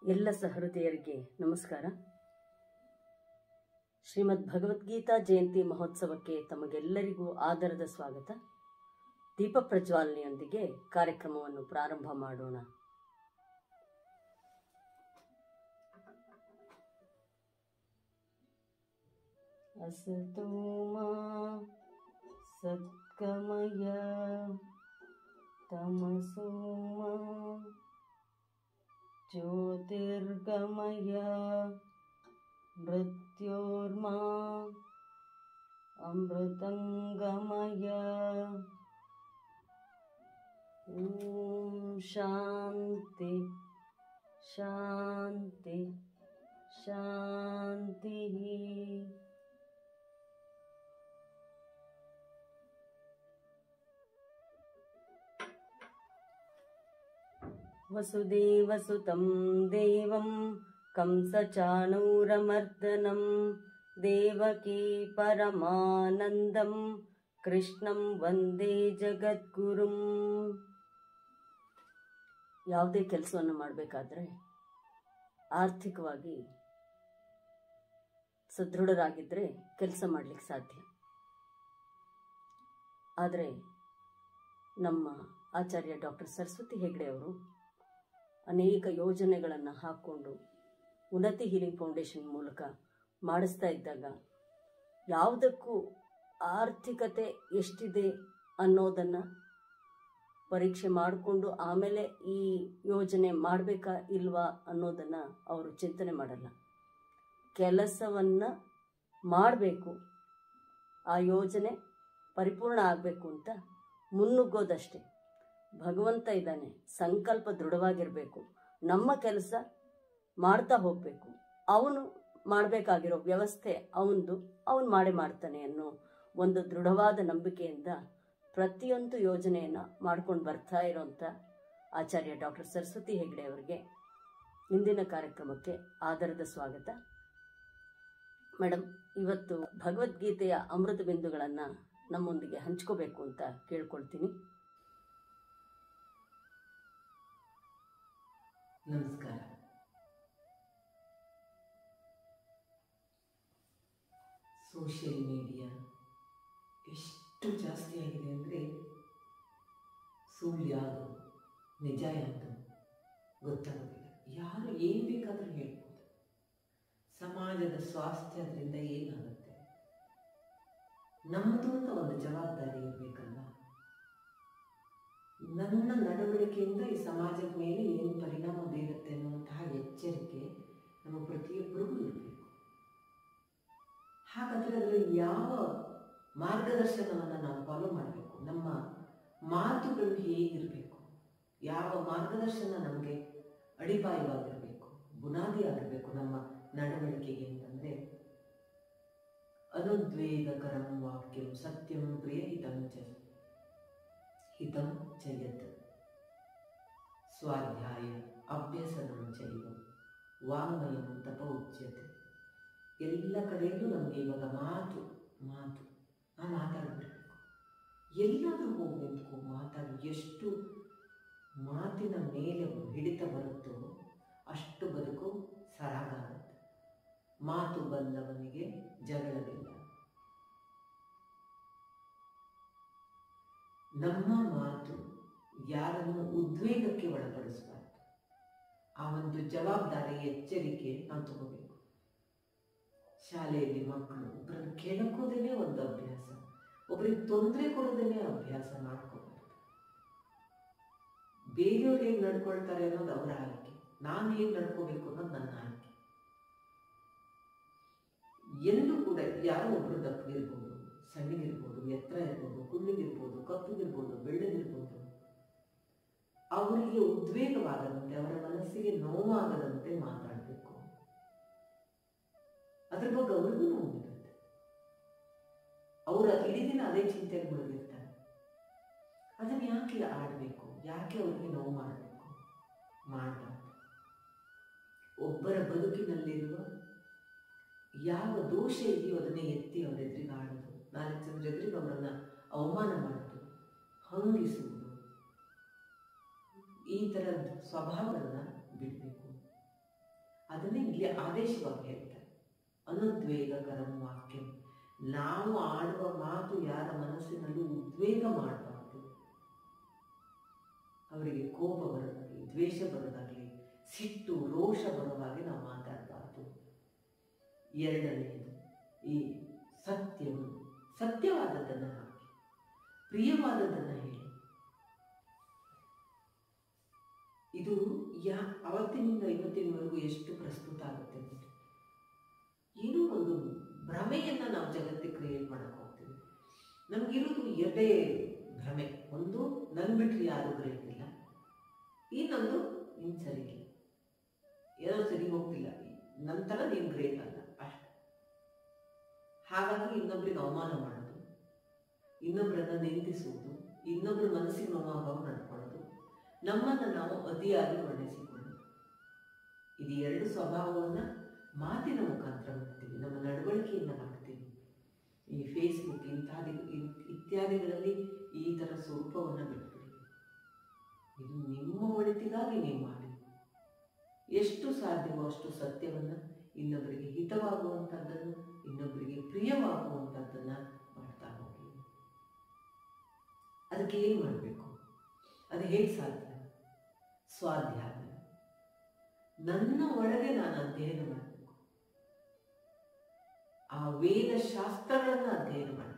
ಎಲ್ಲ ಸಹೃದಯರಿಗೆ ನಮಸ್ಕಾರ ಶ್ರೀಮದ್ ಭಗವದ್ಗೀತಾ ಜಯಂತಿ ಮಹೋತ್ಸವಕ್ಕೆ ತಮಗೆಲ್ಲರಿಗೂ ಆದರದ ಸ್ವಾಗತ ದೀಪ ಪ್ರಜ್ವಾಲನೆಯೊಂದಿಗೆ ಕಾರ್ಯಕ್ರಮವನ್ನು ಪ್ರಾರಂಭ ಮಾಡೋಣ ಅಸತೋ ಮಾ ಸತ್ಕಮಯ ತಮಸೋ ಮಾ ज्योतिर्गमय मृत्योर्मा अमृतङ्गमय ॐ शान्ति शान्ति शान्तिः वसुदेवसुतं देवं कंसचाणूरमर्दनं देवकी परमानन्दं ಕೃಷ್ಣಂ ವಂದೇ ಜಗದ್ಗುರುಂ ಯಾವುದೇ ಕೆಲಸವನ್ನು ಮಾಡಬೇಕಾದ್ರೆ ಆರ್ಥಿಕವಾಗಿ ಸದೃಢರಾಗಿದ್ದರೆ ಕೆಲಸ ಮಾಡಲಿಕ್ಕೆ ಸಾಧ್ಯ ಆದರೆ ನಮ್ಮ ಆಚಾರ್ಯ ಡಾಕ್ಟರ್ ಸರಸ್ವತಿ ಹೆಗ್ಡೆ ಅವರು ಅನೇಕ ಯೋಜನೆಗಳನ್ನು ಹಾಕ್ಕೊಂಡು ಉನ್ನತಿ ಹೀಲಿಂಗ್ ಫೌಂಡೇಶನ್ ಮೂಲಕ ಮಾಡಿಸ್ತಾ ಇದ್ದಾಗ ಯಾವುದಕ್ಕೂ ಆರ್ಥಿಕತೆ ಎಷ್ಟಿದೆ ಅನ್ನೋದನ್ನು ಪರೀಕ್ಷೆ ಮಾಡಿಕೊಂಡು ಆಮೇಲೆ ಈ ಯೋಜನೆ ಮಾಡಬೇಕಾ ಇಲ್ವಾ ಅನ್ನೋದನ್ನು ಅವರು ಚಿಂತನೆ ಮಾಡಲ್ಲ ಕೆಲಸವನ್ನು ಮಾಡಬೇಕು ಆ ಯೋಜನೆ ಪರಿಪೂರ್ಣ ಆಗಬೇಕು ಅಂತ ಮುನ್ನುಗ್ಗೋದಷ್ಟೇ ಭಗವಂತ ಇದ್ದಾನೆ ಸಂಕಲ್ಪ ದೃಢವಾಗಿರಬೇಕು ನಮ್ಮ ಕೆಲಸ ಮಾಡ್ತಾ ಹೋಗಬೇಕು ಅವನು ಮಾಡಬೇಕಾಗಿರೋ ವ್ಯವಸ್ಥೆ ಅವನದು ಅವನು ಮಾಡೇ ಮಾಡ್ತಾನೆ ಅನ್ನೋ ಒಂದು ದೃಢವಾದ ನಂಬಿಕೆಯಿಂದ ಪ್ರತಿಯೊಂದು ಯೋಜನೆಯನ್ನು ಮಾಡ್ಕೊಂಡು ಬರ್ತಾ ಇರೋಂಥ ಆಚಾರ್ಯ ಡಾಕ್ಟರ್ ಸರಸ್ವತಿ ಹೆಗ್ಡೆ ಅವರಿಗೆ ಇಂದಿನ ಕಾರ್ಯಕ್ರಮಕ್ಕೆ ಆಧಾರದ ಸ್ವಾಗತ ಮೇಡಮ್ ಇವತ್ತು ಭಗವದ್ಗೀತೆಯ ಅಮೃತ ಬಿಂದುಗಳನ್ನು ನಮ್ಮೊಂದಿಗೆ ಹಂಚ್ಕೋಬೇಕು ಅಂತ ಕೇಳ್ಕೊಳ್ತೀನಿ ನಮಸ್ಕಾರ ಸೋಷಿಯಲ್ ಮೀಡಿಯಾ ಎಷ್ಟು ಜಾಸ್ತಿ ಆಗಿದೆ ಅಂದರೆ ಸುಳ್ಳು ಯಾವುದು ನಿಜ ಯಾವುದು ಗೊತ್ತಾಗೋದಿಲ್ಲ ಯಾರು ಏನು ಬೇಕಾದರೂ ಹೇಳ್ಬೋದು ಸಮಾಜದ ಸ್ವಾಸ್ಥ್ಯ ಅದರಿಂದ ಏನಾಗುತ್ತೆ ನಮ್ಮದು ಅಂತ ಒಂದು ಜವಾಬ್ದಾರಿ ಇರಬೇಕಲ್ಲ ನನ್ನ ನಡವಳಿಕೆಯಿಂದ ಈ ಸಮಾಜದ ಮೇಲೆ ಏನು ಪರಿಣಾಮ ಬೀರುತ್ತೆ ಅನ್ನುವಂತಹ ಎಚ್ಚರಿಕೆ ನಮ್ಮ ಪ್ರತಿಯೊಬ್ಬರಿಗೂ ಇರಬೇಕು ಹಾಗಾದರೆ ಅದರಲ್ಲಿ ಯಾವ ಮಾರ್ಗದರ್ಶನವನ್ನು ನಾವು ಫಾಲೋ ಮಾಡಬೇಕು ನಮ್ಮ ಮಾತುಗಳು ಹೇಗಿರಬೇಕು ಯಾವ ಮಾರ್ಗದರ್ಶನ ನಮಗೆ ಅಡಿಪಾಯವಾಗಿರಬೇಕು ಬುನಾದಿ ಆಗಿರಬೇಕು ನಮ್ಮ ನಡವಳಿಕೆಗೆ ಅಂತಂದರೆ ಅನುದ್ವೇಗಕರಂ ವಾಕ್ಯಂ ಸತ್ಯಂ ಪ್ರಿಯಹಿತಂ ಚ ಹಿತಂ ಚಯತ್ ಸ್ವಾಧ್ಯಾಯ ಅಭ್ಯಸನಂ ಚೈವ ವಾಂಗ್ಮಯಂ ತಪ ಉಚ್ಯತೆ ಎಲ್ಲ ಕಡೆಯಲ್ಲೂ ನಮಗೆ ಇವಾಗ ಮಾತು ಮಾತು ನಾನು ಮಾತಾಡಬೇಕು ಎಲ್ಲಾದರೂ ಹೋಗಿ ನಿಂತ್ಕೊ ಮಾತಾಡಿ ಎಷ್ಟು ಮಾತಿನ ಮೇಲೆ ಹಿಡಿತ ಬರುತ್ತೋ ಅಷ್ಟು ಬದುಕು ಸರಾಗಾಗುತ್ತೆ ಮಾತು ಬಂದವನಿಗೆ ಜಗಳವಿಲ್ಲ ನಮ್ಮ ಮಾತು ಯಾರನ್ನು ಉದ್ವೇಗಕ್ಕೆ ಒಳಪಡಿಸಬಾರ್ದು ಆ ಒಂದು ಜವಾಬ್ದಾರಿ ಎಚ್ಚರಿಕೆ ನಾವು ತಗೋಬೇಕು ಶಾಲೆಯಲ್ಲಿ ಮಕ್ಕಳು ಒಬ್ಬರನ್ನು ಕೆಣಕೋದೇನೆ ಒಂದು ಅಭ್ಯಾಸ ಒಬ್ಬರಿಗೆ ತೊಂದರೆ ಕೊಡೋದೇನೆ ಅಭ್ಯಾಸ ಮಾಡ್ಕೋಬಾರ್ದು ಬೇರೆಯವ್ರು ಹೇಗೆ ನಡ್ಕೊಳ್ತಾರೆ ಅನ್ನೋದು ಅವರ ಆಯ್ಕೆ ನಾನು ಹೇಗೆ ನಡ್ಕೋಬೇಕು ಅನ್ನೋದು ನನ್ನ ಆಯ್ಕೆ ಎಲ್ಲೂ ಕೂಡ ಯಾರೋ ಒಬ್ರು ದಪ್ಪಗಿರ್ಬೋದು ಸಣ್ಣಗಿರ್ಬೋದು ಎತ್ತರ ಇರ್ಬೋದು ಕುಳ್ಳಿಗಿರ್ಬೋದು ಕಪ್ಪಗಿರ್ಬೋದು ಬೆಳ್ಳಗಿರ್ಬೋದು ಅವರಿಗೆ ಉದ್ವೇಗವಾಗದಂತೆ ಅವರ ಮನಸ್ಸಿಗೆ ನೋವಾಗದಂತೆ ಮಾತಾಡಬೇಕು ಅದ್ರ ಬಗ್ಗೆ ಅವ್ರಿಗೂ ನೋವಿರುತ್ತೆ ಅವರ ಇಡೀ ದಿನ ಅದೇ ಚಿಂತೆಗೆ ಮುಳುಗಿರ್ತಾರೆ ಅದನ್ನು ಯಾಕೆ ಆಡಬೇಕು ಯಾಕೆ ಅವ್ರಿಗೆ ನೋವು ಮಾಡಬೇಕು ಮಾಡಬಾರ್ದು ಒಬ್ಬರ ಬದುಕಿನಲ್ಲಿರುವ ಯಾವ ದೋಷ ಇದೆಯೋ ಅದನ್ನೇ ಎತ್ತಿ ಅವರ ಎದುರಿಗೆ ಆಡೋದು ನಾಲ್ಕು ಜನರ ಎದುರಿಗೆ ಅವರನ್ನು ಅವಮಾನ ಮಾಡೋದು ಹಂಗಿಸುವುದು ಈ ಥರದ ಸ್ವಭಾವವನ್ನು ಬಿಡಬೇಕು ಅದನ್ನೇ ಇಲ್ಲಿ ಆದೇಶವಾಗಿ ಹೇಳ್ತಾರೆ ಅನುದ್ವೇಗಕರಂ ವಾಕ್ಯಂ ನಾವು ಆಡುವ ಮಾತು ಯಾರ ಮನಸ್ಸಿನಲ್ಲೂ ಉದ್ವೇಗ ಮಾಡಬಾರ್ದು ಅವರಿಗೆ ಕೋಪ ಬರೋದಾಗಲಿ ದ್ವೇಷ ಬರೋದಾಗಲಿ ಸಿಟ್ಟು ರೋಷ ಬರೋ ಹಾಗೆ ನಾವು ಮಾತಾಡಬಾರ್ದು ಎರಡನೆಯದು ಈ ಸತ್ಯವನ್ನು ಸತ್ಯವಾದದ್ದನ್ನು ಹಾಕಿ ಪ್ರಿಯವಾದದ್ದನ್ನು ಹೇಳಿ ಇದು ಯಾ ಅವತ್ತಿನಿಂದ ಇವತ್ತಿನವರೆಗೂ ಎಷ್ಟು ಪ್ರಸ್ತುತ ಆಗುತ್ತೆ ನೋಡಿ ಏನೋ ಒಂದು ಭ್ರಮೆಯನ್ನ ನಾವು ಜಗತ್ತಿಗೆ ಕ್ರಿಯೇಟ್ ಮಾಡಕ್ ಹೋಗ್ತೀವಿ ನಮಗಿರೋದು ಎರಡೇ ಭ್ರಮೆ ಒಂದು ನನ್ ಬಿಟ್ರೆ ಯಾರು ಗ್ರೇಟ್ ಇಲ್ಲ ಇನ್ನೊಂದು ನೀನ್ ಸರಿ ಇಲ್ಲ ಏನೋ ಸರಿ ಹೋಗ್ತಿಲ್ಲ ನಂತರ ನೀನ್ ಗ್ರೇಟ್ ಅಲ್ಲ ಅಷ್ಟೆ ಹಾಗಾಗಿ ಇನ್ನೊಬ್ರಿಗೆ ಅವಮಾನ ಮಾಡೋದು ಇನ್ನೊಬ್ಬರನ್ನ ನಿಂದಿಸುವುದು ಇನ್ನೊಬ್ಬರ ಮನಸ್ಸಿಗೆ ನೋವಾಗವು ನಡ್ಕೊಳ್ಳೋದು ನಮ್ಮನ್ನು ನಾವು ಅತಿಯಾಗಿ ವರ್ಣಿಸಿಕೊಳ್ಳೋದು ಇದು ಎರಡು ಸ್ವಭಾವವನ್ನು ಮಾತಿನ ಮುಖಾಂತರ ಮಾಡ್ತೀವಿ ನಮ್ಮ ನಡವಳಿಕೆಯಿಂದ ಮಾಡ್ತೀವಿ ಈ ಫೇಸ್ಬುಕ್ ಇಂತ್ಯಾದಿ ಇತ್ಯಾದಿಗಳಲ್ಲಿ ಈ ಥರ ಸ್ವರೂಪವನ್ನು ಬಿಟ್ಬಿಡಿ ಇದು ನಿಮ್ಮ ಒಳಿತಿಗಾಗಿ ನೀವು ಮಾಡಿ ಎಷ್ಟು ಸಾಧ್ಯವೋ ಅಷ್ಟು ಸತ್ಯವನ್ನು ಇನ್ನೊಬ್ಬರಿಗೆ ಹಿತವಾಗುವಂಥದ್ದನ್ನು ಇನ್ನೊಬ್ಬರಿಗೆ ಪ್ರಿಯವಾಗುವಂಥದ್ದನ್ನು ಮಾಡ್ತಾ ಹೋಗಿ ಅದಕ್ಕೆ ಏನು ಮಾಡಬೇಕು ಅದು ಹೇಗೆ ಸಾಧ್ಯ ಸ್ವಾಧ್ಯಾಯ ನನ್ನ ಒಳಗೆ ನಾನು ಅಧ್ಯಯನ ಮಾಡಬೇಕು ಆ ವೇದ ಶಾಸ್ತ್ರಗಳನ್ನು ಅಧ್ಯಯನ ಮಾಡಬೇಕು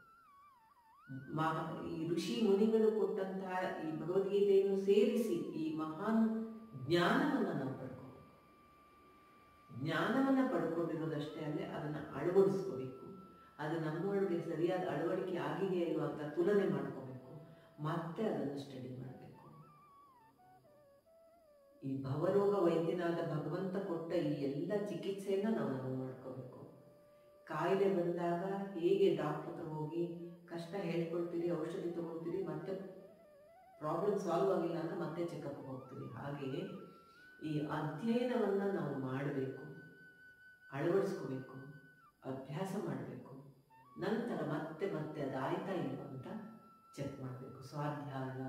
ಈ ಋಷಿ ಮುನಿಗಳು ಕೊಟ್ಟಂತಹ ಈ ಭಗವದ್ಗೀತೆಯನ್ನು ಸೇರಿಸಿ ಈ ಮಹಾನ್ ಜ್ಞಾನವನ್ನು ನಾವು ಪಡ್ಕೋಬೇಕು ಜ್ಞಾನವನ್ನು ಪಡ್ಕೊಂಡಿರೋದಷ್ಟೇ ಅಲ್ಲೇ ಅದನ್ನು ಅಳವಡಿಸ್ಕೋಬೇಕು ಅದು ನಮ್ಮೊಳಗೆ ಸರಿಯಾದ ಅಳವಡಿಕೆ ಆಗಿದೆಯಾ ಇಲ್ವಾ ಅಂತ ತುಲನೆ ಮಾಡ್ಕೋಬೇಕು ಮತ್ತೆ ಅದನ್ನು ಸ್ಟಡಿ ಮಾಡಬೇಕು ಈ ಭವರೋಗ ವೈದ್ಯನಾದ ಭಗವಂತ ಕೊಟ್ಟ ಈ ಎಲ್ಲ ಚಿಕಿತ್ಸೆಯನ್ನ ನಾವು ನಾವು ಮಾಡ್ಕೋಬೇಕು ಕಾಯಿಲೆ ಬಂದಾಗ ಹೇಗೆ ಡಾಕ್ಟರ್ ಹತ್ರ ಹೋಗಿ ಕಷ್ಟ ಹೇಳ್ಕೊಳ್ತೀರಿ ಔಷಧಿ ತಗೊಳ್ತೀರಿ ಮತ್ತೆ ಪ್ರಾಬ್ಲಮ್ ಸಾಲ್ವ್ ಆಗಿಲ್ಲ ಅಂದ್ರೆ ಮತ್ತೆ ಚೆಕಪ್ ಹೋಗ್ತೀವಿ ಹಾಗೆಯೇ ಈ ಅಧ್ಯಯನವನ್ನು ನಾವು ಮಾಡಬೇಕು ಅಳವಡಿಸ್ಕೋಬೇಕು ಅಭ್ಯಾಸ ಮಾಡಬೇಕು ನಂತರ ಮತ್ತೆ ಮತ್ತೆ ಅದು ಆಯ್ತಾ ಇಲ್ವಾ ಅಂತ ಚೆಕ್ ಮಾಡಬೇಕು ಸ್ವಾಧ್ಯಾಯ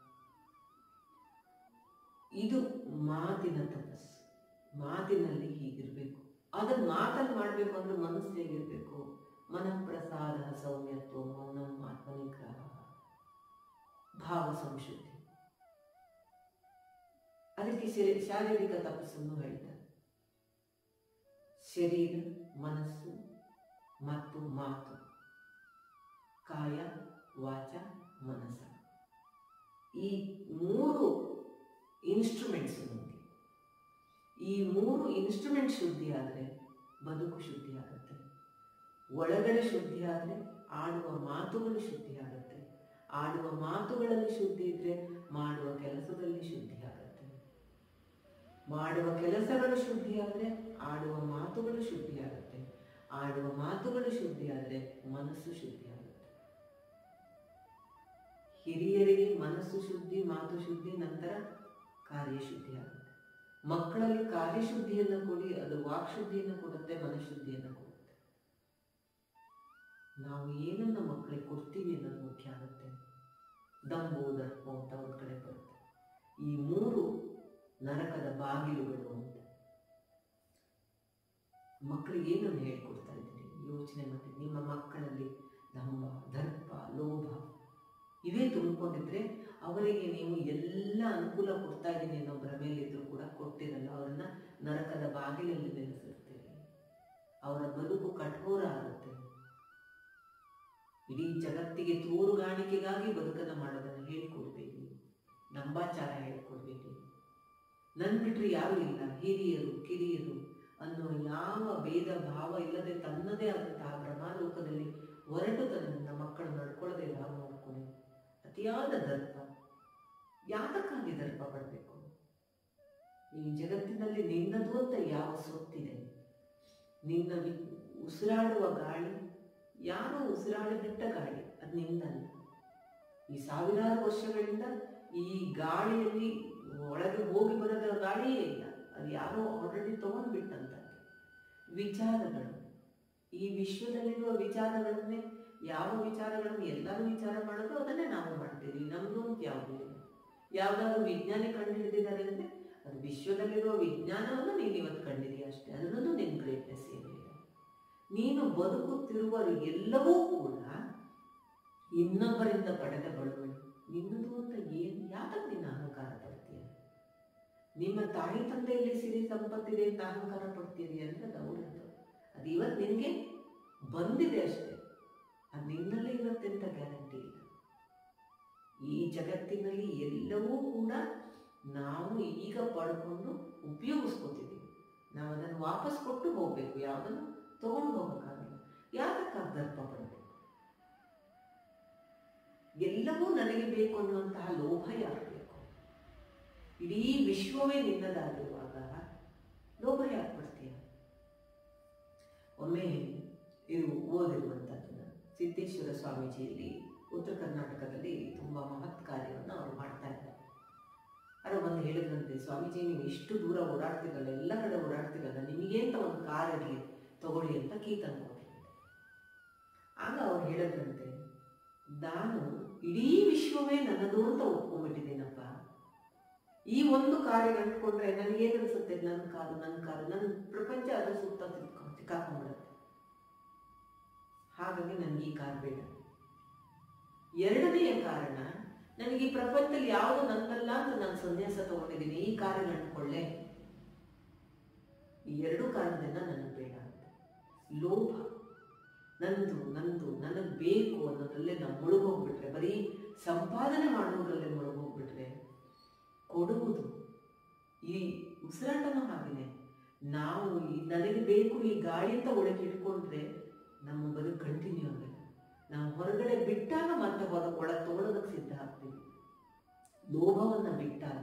ಇದು ಮಾತಿನ ತಪಸ್ಸು ಮಾತಿನಲ್ಲಿ ಹೀಗಿರಬೇಕು ಅದನ್ನ ಮಾತಲ್ಲಿ ಮಾಡಬೇಕು ಅಂದ್ರೆ ಮನಸ್ಸು ಹೇಗಿರಬೇಕು ಮನಃಪ್ರಸಾದ ಸೌಮ್ಯತ್ವ ಮೌನಂ ಆತ್ಮನಿಗ್ರಹ ಭಾವ ಸಂಶುದ್ಧಿ ಅದಕ್ಕೆ ಶರೀ- ಶಾರೀರಿಕ ತಪಸ್ಸನ್ನು ಹೇಳ್ತಾರೆ ಶರೀರ ಮನಸ್ಸು ಮತ್ತು ಮಾತು ಕಾಯ ವಾಚ ಮನಸ್ಸ ಈ ಮೂರು ಇನ್ಸ್ಟ್ರೂಮೆಂಟ್ಸ್ ನಮಗೆ ಈ ಮೂರು ಇನ್ಸ್ಟ್ರೂಮೆಂಟ್ ಶುದ್ಧಿ ಆದರೆ ಬದುಕು ಶುದ್ಧಿ ಆಗುತ್ತೆ ಒಳಗಡೆ ಶುದ್ಧಿ ಆದರೆ ಆಡುವ ಮಾತುಗಳು ಶುದ್ಧಿ ಆಗುತ್ತೆ ಆಡುವ ಮಾತುಗಳಲ್ಲಿ ಶುದ್ಧಿ ಇದ್ರೆ ಮಾಡುವ ಕೆಲಸದಲ್ಲಿ ಶುದ್ಧಿ ಆಗುತ್ತೆ ಮಾಡುವ ಕೆಲಸಗಳು ಶುದ್ಧಿ ಆದರೆ ಆಡುವ ಮಾತುಗಳು ಶುದ್ಧಿ ಆಗುತ್ತೆ ಆಡುವ ಮಾತುಗಳು ಶುದ್ಧಿ ಆದರೆ ಮನಸ್ಸು ಶುದ್ಧಿ ಆಗುತ್ತೆ ಹಿರಿಯರಿಗೆ ಮನಸ್ಸು ಶುದ್ಧಿ ಮಾತು ಶುದ್ಧಿ ನಂತರ ಕಾರ್ಯಶುದ್ಧಿ ಆಗುತ್ತೆ ಮಕ್ಕಳಲ್ಲಿ ಕಾರ್ಯಶುದ್ಧಿಯನ್ನು ಕೊಡಿ ಅದು ವಾಕ್ಶುದ್ಧಿಯನ್ನು ಕೊಡುತ್ತೆ ಮನಃಶುದ್ಧಿಯನ್ನು ಕೊಡುತ್ತೆ ನಾವು ಏನನ್ನ ಮಕ್ಕಳಿಗೆ ಕೊಡ್ತೀವಿ ಅನ್ನೋದು ಮುಖ್ಯ ಆಗುತ್ತೆ ದಂಬು ದರ್ಪು ಅಂತ ಒಂದು ಕಡೆ ಬರುತ್ತೆ ಈ ಮೂರು ನರಕದ ಬಾಗಿಲುಗಳು ಅಂತ ಮಕ್ಕಳಿಗೆ ಏನನ್ನು ಹೇಳ್ಕೊಡ್ತಾ ಇದ್ದೀರಿ ಯೋಚನೆ ಮಾಡಿ ನಿಮ್ಮ ಮಕ್ಕಳಲ್ಲಿ ದಂಬ ದರ್ಪ ಲೋಭ ಇವೇ ತುಂಬಿಕೊಂಡಿದ್ರೆ ಅವರಿಗೆ ನೀವು ಎಲ್ಲ ಅನುಕೂಲ ಕೊಡ್ತಾ ಇದ್ದೀನಿ ಅನ್ನೋ ಭ್ರಮೆಯಲ್ಲಿದ್ದರೂ ಕೂಡ ಕೊಟ್ಟಿರಲ್ಲ ಅವರನ್ನ ನರಕದ ಬಾಗಿಲಲ್ಲಿ ನೆಲೆಸಿರ್ತೀರಿ ಅವರ ಬದುಕು ಕಠೋರ ಆಗುತ್ತೆ ಇಡೀ ಜಗತ್ತಿಗೆ ತೋರುಗಾಣಿಕೆಗಾಗಿ ಬದುಕನ್ನು ಮಾಡೋದನ್ನು ಹೇಳಿಕೊಡ್ಬೇಡಿ ನಂಬಾಚಾರ ಹೇಳಿಕೊಡ್ಬೇಡಿ ನನ್ ಬಿಟ್ರೆ ಯಾರು ಇಲ್ಲ ಹಿರಿಯರು ಕಿರಿಯರು ಅನ್ನೋ ಯಾವ ಭೇದ ಭಾವ ಇಲ್ಲದೆ ತನ್ನದೇ ಆದಂತಹ ಬ್ರಹ್ಮಾಲೋಕದಲ್ಲಿ ಹೊರಟು ತನ್ನ ಮಕ್ಕಳು ನಡ್ಕೊಳ್ಳದೆ ನಾವು ನೋಡ್ಕೊಂಡು ಅತಿಯಾದ ದರ್ಪ ಯಾತಕ್ಕಾಗಿ ದರ್ಪ ಪಡಬೇಕು ಈ ಜಗತ್ತಿನಲ್ಲಿ ನಿನ್ನದು ಅಂತ ಯಾವ ಸೊತ್ತಿದೆ ನಿನ್ನ ವಿ- ಉಸಿರಾಡುವ ಗಾಳಿ ಯಾರೋ ಉಸಿರಾಡಿಬಿಟ್ಟ ಗಾಳಿ ಅದು ನಿಂದಲ್ಲ ಈ ಸಾವಿರಾರು ವರ್ಷಗಳಿಂದ ಈ ಗಾಳಿಯಲ್ಲಿ ಒಳಗೆ ಹೋಗಿ ಬರದ ಗಾಳಿಯೇ ಇಲ್ಲ ಅದು ಯಾರೋ ಆಲ್ರೆಡಿ ತಗೊಂಡ್ಬಿಟ್ಟಂತ ವಿಚಾರಗಳು ಈ ವಿಶ್ವದಲ್ಲಿರುವ ವಿಚಾರಗಳನ್ನೇ ಯಾವ ವಿಚಾರಗಳನ್ನು ಎಲ್ಲರೂ ವಿಚಾರ ಮಾಡೋದು ಅದನ್ನೇ ನಾವು ಮಾಡ್ತೀವಿ ನಮ್ದು ಅಂತ ಯಾವುದು ಇಲ್ಲ ಯಾವ್ದಾದ್ರು ವಿಜ್ಞಾನಿ ಕಂಡು ಹಿಡಿದಿದ್ದಾರೆ ಅಂದ್ರೆ ಅದು ವಿಶ್ವದಲ್ಲಿರುವ ವಿಜ್ಞಾನವನ್ನು ನೀನು ಇವತ್ತು ಕಂಡಿದೀಯ ಅಷ್ಟೇ ಅದರಲ್ಲೂ ನಿನ್ನ ಗ್ರೇಟ್ನೆಸ್ ಏನೂ ಇಲ್ಲ ನೀನು ಬದುಕುತ್ತಿರುವ ಎಲ್ಲವೂ ಕೂಡ ಇನ್ನೊಬ್ಬರಿಂದ ಪಡೆದ ಬಳುವಳಿ ನಿನ್ನದು ಅಂತ ಏನು ಯಾತಕ್ಕೆ ನೀನು ಅಹಂಕಾರ ಪಡ್ತೀಯ ನಿಮ್ಮ ತಾಯಿ ತಂದೆಯಲ್ಲಿ ಸಿರಿ ಸಂಪತ್ತಿದೆ ಅಂತ ಅಹಂಕಾರ ಪಡ್ತೀರಿ ಅಂದ್ರೆ ಅದು ಅವರದ್ದು ಅದು ಇವತ್ತು ನಿನಗೆ ಬಂದಿದೆ ಅಷ್ಟೇ ಅದು ನಿನ್ನಲ್ಲೇ ಇರುತ್ತೆ ಅಂತ ಗ್ಯಾರಂಟಿ ಇಲ್ಲ ಈ ಜಗತ್ತಿನಲ್ಲಿ ಎಲ್ಲವೂ ಕೂಡ ನಾವು ಈಗ ಪಡ್ಕೊಂಡು ಉಪಯೋಗಿಸ್ಕೋತಿದ್ದೀವಿ ನಾವು ಅದನ್ನು ವಾಪಸ್ ಕೊಟ್ಟು ಹೋಗ್ಬೇಕು ಯಾವುದನ್ನು ತಗೊಂಡು ಹೋಗಕ್ಕಾಗಲ್ಲ ಯಾತಕ್ಕಾಗ ದರ್ಪ ಪಡಬೇಕು ಎಲ್ಲವೂ ನನಗೆ ಬೇಕು ಅನ್ನುವಂತಹ ಲೋಭ ಯಾಕೆ ಬೇಕು ಇಡೀ ವಿಶ್ವವೇ ನಿನ್ನದಾಗಿರುವಾಗ ಲೋಭ ಯಾಕೆ ಪಡ್ತೀಯ ಒಮ್ಮೆ ಇದು ಓದಿರುವಂಥದ್ದು ಸಿದ್ದೇಶ್ವರ ಸ್ವಾಮೀಜಿಯಲ್ಲಿ ಉತ್ತರ ಕರ್ನಾಟಕದಲ್ಲಿ ತುಂಬ ಮಹತ್ ಕಾರ್ಯವನ್ನು ಅವರು ಮಾಡ್ತಾ ಇದ್ದಾರೆ ಅವರು ಬಂದು ಹೇಳಿದ್ರಂತೆ ಸ್ವಾಮೀಜಿ ನೀವು ಇಷ್ಟು ದೂರ ಓಡಾಡ್ತಿರಲ್ಲ ಎಲ್ಲ ಕಡೆ ಓಡಾಡ್ತಿರಲ್ಲ ನಿಮಗೆ ಅಂತ ಒಂದು ಕಾರ್ ಇರಲಿ ತಗೊಳ್ಳಿ ಅಂತ ಕೀ ತಂದು ಆಗ ಅವ್ರು ಹೇಳಿದ್ರಂತೆ ನಾನು ಇಡೀ ವಿಶ್ವವೇ ನನ್ನದು ಅಂತ ಒಪ್ಕೊಂಡ್ಬಿಟ್ಟಿದ್ದೀನಪ್ಪ ಈ ಒಂದು ಕಾರಿಗೆ ಅಂಟ್ಕೊಂಡ್ರೆ ನನಗೇನು ಅನ್ಸುತ್ತೆ ನನ್ನ ಕಾರು ನನ್ನ ಕಾರು ನನ್ನ ಪ್ರಪಂಚ ಅದ್ರ ಸುತ್ತ ತಿಳ್ಕೊಂಡು ಸಿಕ್ಕಾಕೊಂಡ್ಬಿಡುತ್ತೆ ಹಾಗಾಗಿ ನನಗೆ ಈ ಕಾರ್ ಬೇಡ ಎರಡನೆಯ ಕಾರಣ ನನಗೆ ಈ ಪ್ರಪಂಚದಲ್ಲಿ ಯಾವುದು ನಂದಲ್ಲ ಅಂತ ನಾನು ಸನ್ಯಾಸ ತಗೊಂಡಿದ್ದೀನಿ ಈ ಕಾರಿಗೆ ಅಂಟ್ಕೊಳ್ಳೆ ಈ ಎರಡು ಕಾರಣದಿಂದ ನನಗೆ ಬೇಡ ಅಂತ ಲೋಭ ನಂದು ನಂದು ನನಗೆ ಬೇಕು ಅನ್ನೋದ್ರಲ್ಲೇ ನಾವು ಮುಳುಗೋಗ್ಬಿಟ್ರೆ ಬರೀ ಸಂಪಾದನೆ ಮಾಡುವುದರಲ್ಲೇ ಮುಳುಗೋಗ್ಬಿಟ್ರೆ ಕೊಡುವುದು ಈ ಉಸಿರಾಟನೂ ಹಾಗೇನೆ ನಾವು ಈ ನನಗೆ ಬೇಕು ಈ ಗಾಳಿ ಅಂತ ಒಳಗೆ ಇಟ್ಕೊಂಡ್ರೆ ನಮ್ಮ ಬದುಕು ಕಂಟಿನ್ಯೂ ಆಗಲ್ಲ ನಾವು ಹೊರಗಡೆ ಬಿಟ್ಟಾಗ ಮತ್ತೆ ಹೊರ ಒಳ ತಗೊಳ್ಳೋದಕ್ಕೆ ಸಿದ್ಧ ಆಗ್ತೀವಿ ಲೋಭವನ್ನ ಬಿಟ್ಟಾಗ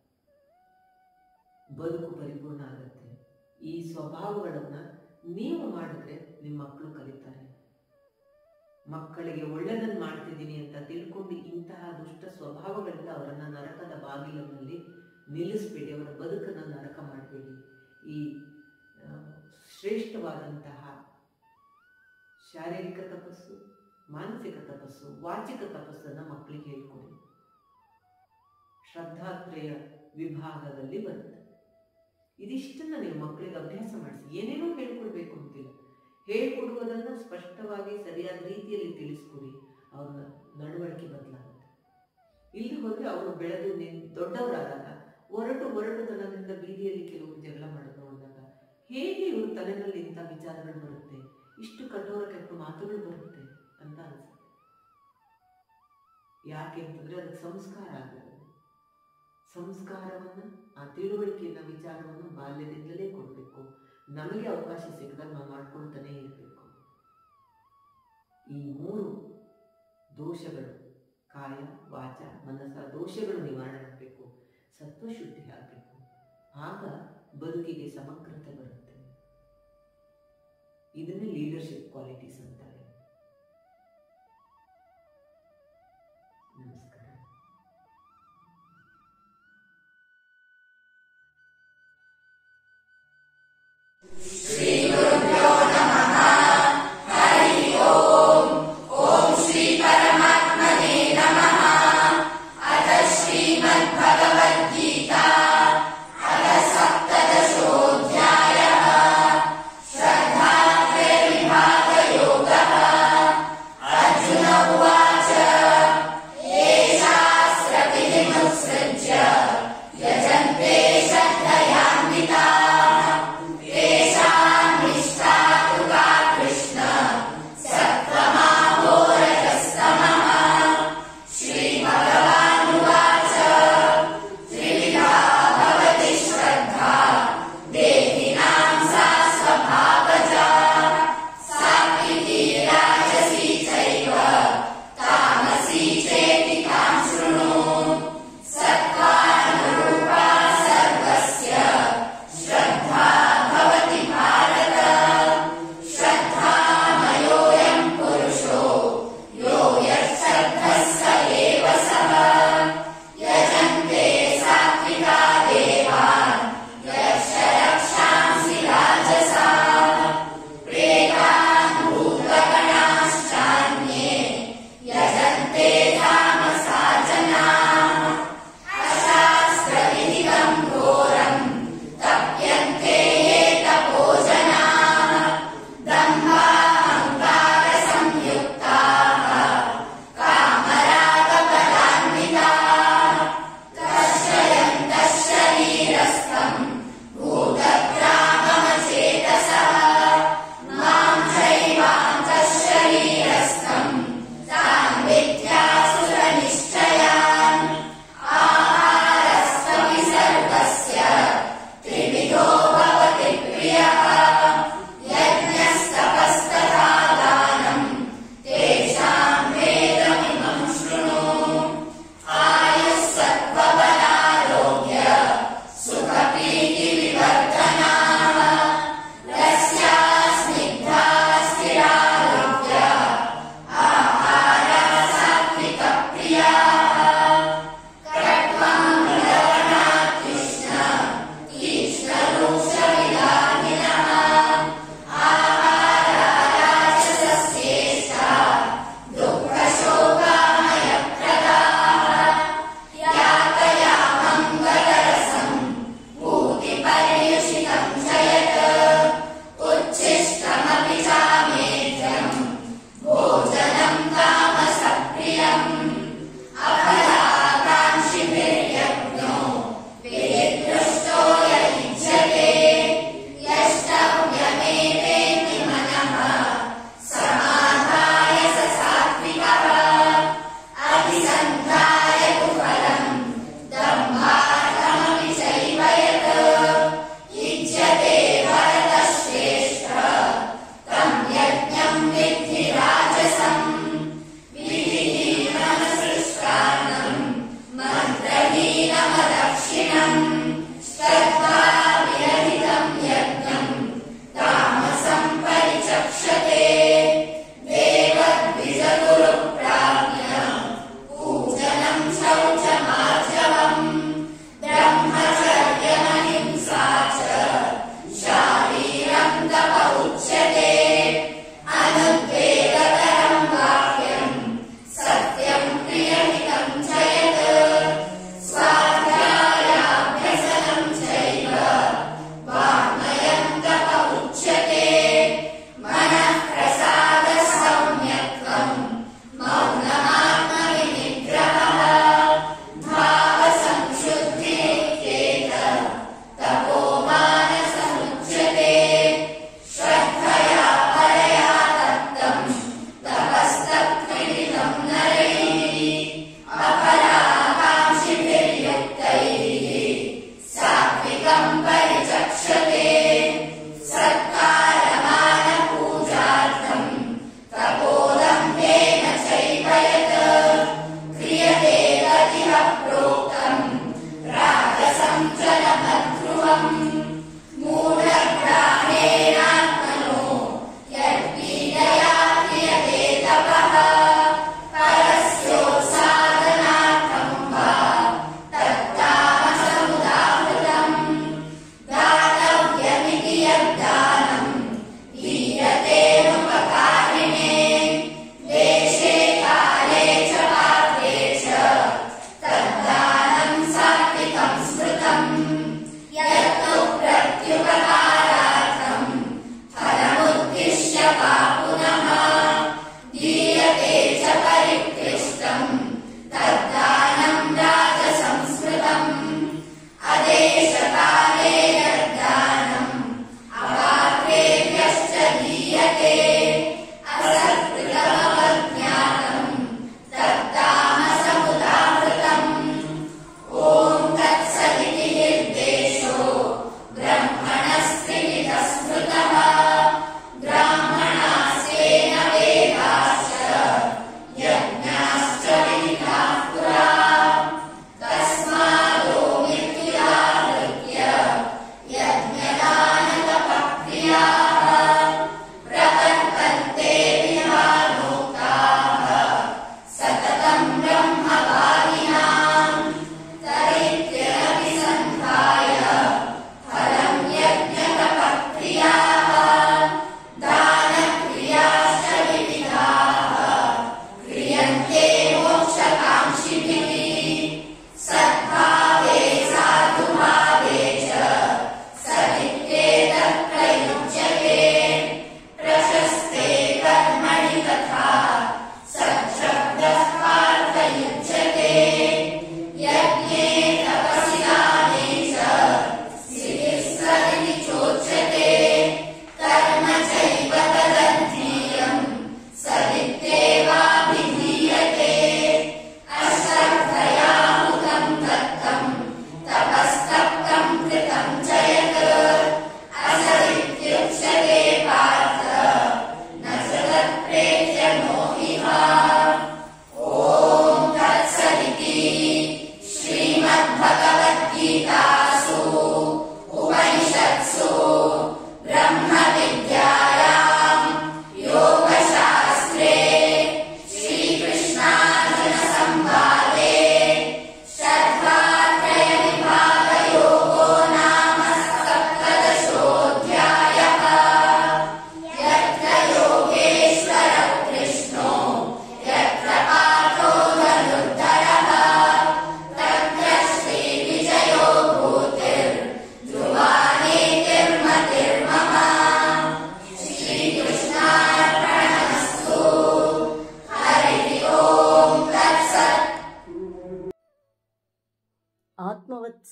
ಬದುಕು ಪರಿಪೂರ್ಣ ಆಗುತ್ತೆ ಈ ಸ್ವಭಾವಗಳನ್ನ ನೀವು ಮಾಡಿದ್ರೆ ನಿಮ್ಮ ಮಕ್ಕಳು ಕಲಿತಾರೆ ಮಕ್ಕಳಿಗೆ ಒಳ್ಳೆದನ್ನು ಮಾಡ್ತಿದ್ದೀನಿ ಅಂತ ತಿಳ್ಕೊಂಡು ಇಂತಹ ದುಷ್ಟ ಸ್ವಭಾವಗಳಿಂದ ಅವರನ್ನ ನರಕದ ಬಾಗಿಲಿನಲ್ಲಿ ನಿಲ್ಲಿಸಬೇಡಿ ಅವರ ಬದುಕನ್ನು ನರಕ ಮಾಡಬೇಡಿ ಈ ಆ, ಶ್ರೇಷ್ಠವಾದಂತಹ ಶಾರೀರಿಕ ತಪಸ್ಸು ಮಾನಸಿಕ ತಪಸ್ಸು ವಾಚಿಕ ತಪಸ್ಸನ್ನು ಮಕ್ಕಳಿಗೆ ಹೇಳ್ಕೊಡಿ ಶ್ರದ್ಧಾತ್ರಯ ವಿಭಾಗದಲ್ಲಿ ಬರುತ್ತೆ ಇದಿಷ್ಟನ್ನ ನೀವು ಮಕ್ಕಳಿಗೆ ಅಭ್ಯಾಸ ಮಾಡಿಸಿ ಏನೇನೋ ಹೇಳ್ಕೊಡ್ಬೇಕು ಅಂತಿಲ್ಲ ಹೇಳ್ಕೊಡುವುದನ್ನು ಸ್ಪಷ್ಟವಾಗಿ ಸರಿಯಾದ ರೀತಿಯಲ್ಲಿ ತಿಳಿಸ್ಕೊಡಿ ಅವ್ರ ನಡವಳಿಕೆ ಬದಲಾಗುತ್ತೆ ಇಲ್ಲಿ ಹೋದ್ರೆ ಅವರು ಬೆಳೆದು ನಿನ್ ದೊಡ್ಡವರಾದಾಗ ಹೊರಟು ಹೊರಟುತನದಿಂದ ಬೀದಿಯಲ್ಲಿ ಕೆಲವರು ಜಗಳ ಮಾಡೋದು ನೋಡಿದಾಗ ಹೇಗೆ ಇವ್ರ ತಲೆನಲ್ಲಿ ಇಂಥ ವಿಚಾರಗಳು ಬರುತ್ತೆ ಇಷ್ಟು ಕಠೋರ ಕೆಟ್ಟ ಮಾತುಗಳು ಬರುತ್ತೆ ಅಂತ ಅನ್ಸುತ್ತೆ ಯಾಕೆ ಅಂತಂದ್ರೆ ಅದಕ್ಕೆ ಸಂಸ್ಕಾರ ಆಗಲ್ಲ ಸಂಸ್ಕಾರವನ್ನು ಆ ತಿಳುವಳಿಕೆಯನ್ನ ವಿಚಾರವನ್ನು ಬಾಲ್ಯದಿಂದಲೇ ಕೊಡಬೇಕು ನಮಗೆ ಅವಕಾಶ ಸಿಕ್ಕಿದಾಗ ನಾವು ಮಾಡ್ಕೊಳ್ತಾನೆ ಇರಬೇಕು ಈ ಮೂರು ದೋಷಗಳು ಕಾಯ ವಾಚ ಮನಸ್ಸ ದೋಷಗಳು ನಿವಾರಣೆ ಆಗಬೇಕು ಸತ್ವಶುದ್ಧಿ ಆಗಬೇಕು ಆಗ ಬದುಕಿಗೆ ಸಮಗ್ರತೆ ಬರುತ್ತೆ ಇದನ್ನೇ ಲೀಡರ್ಶಿಪ್ ಕ್ವಾಲಿಟೀಸ್ ಅಂತಾರೆ ನಮಸ್ಕಾರ ಶ್ರದ್ಧಾತ್ರೆ ವಿಭಾಗ ಯೋಗ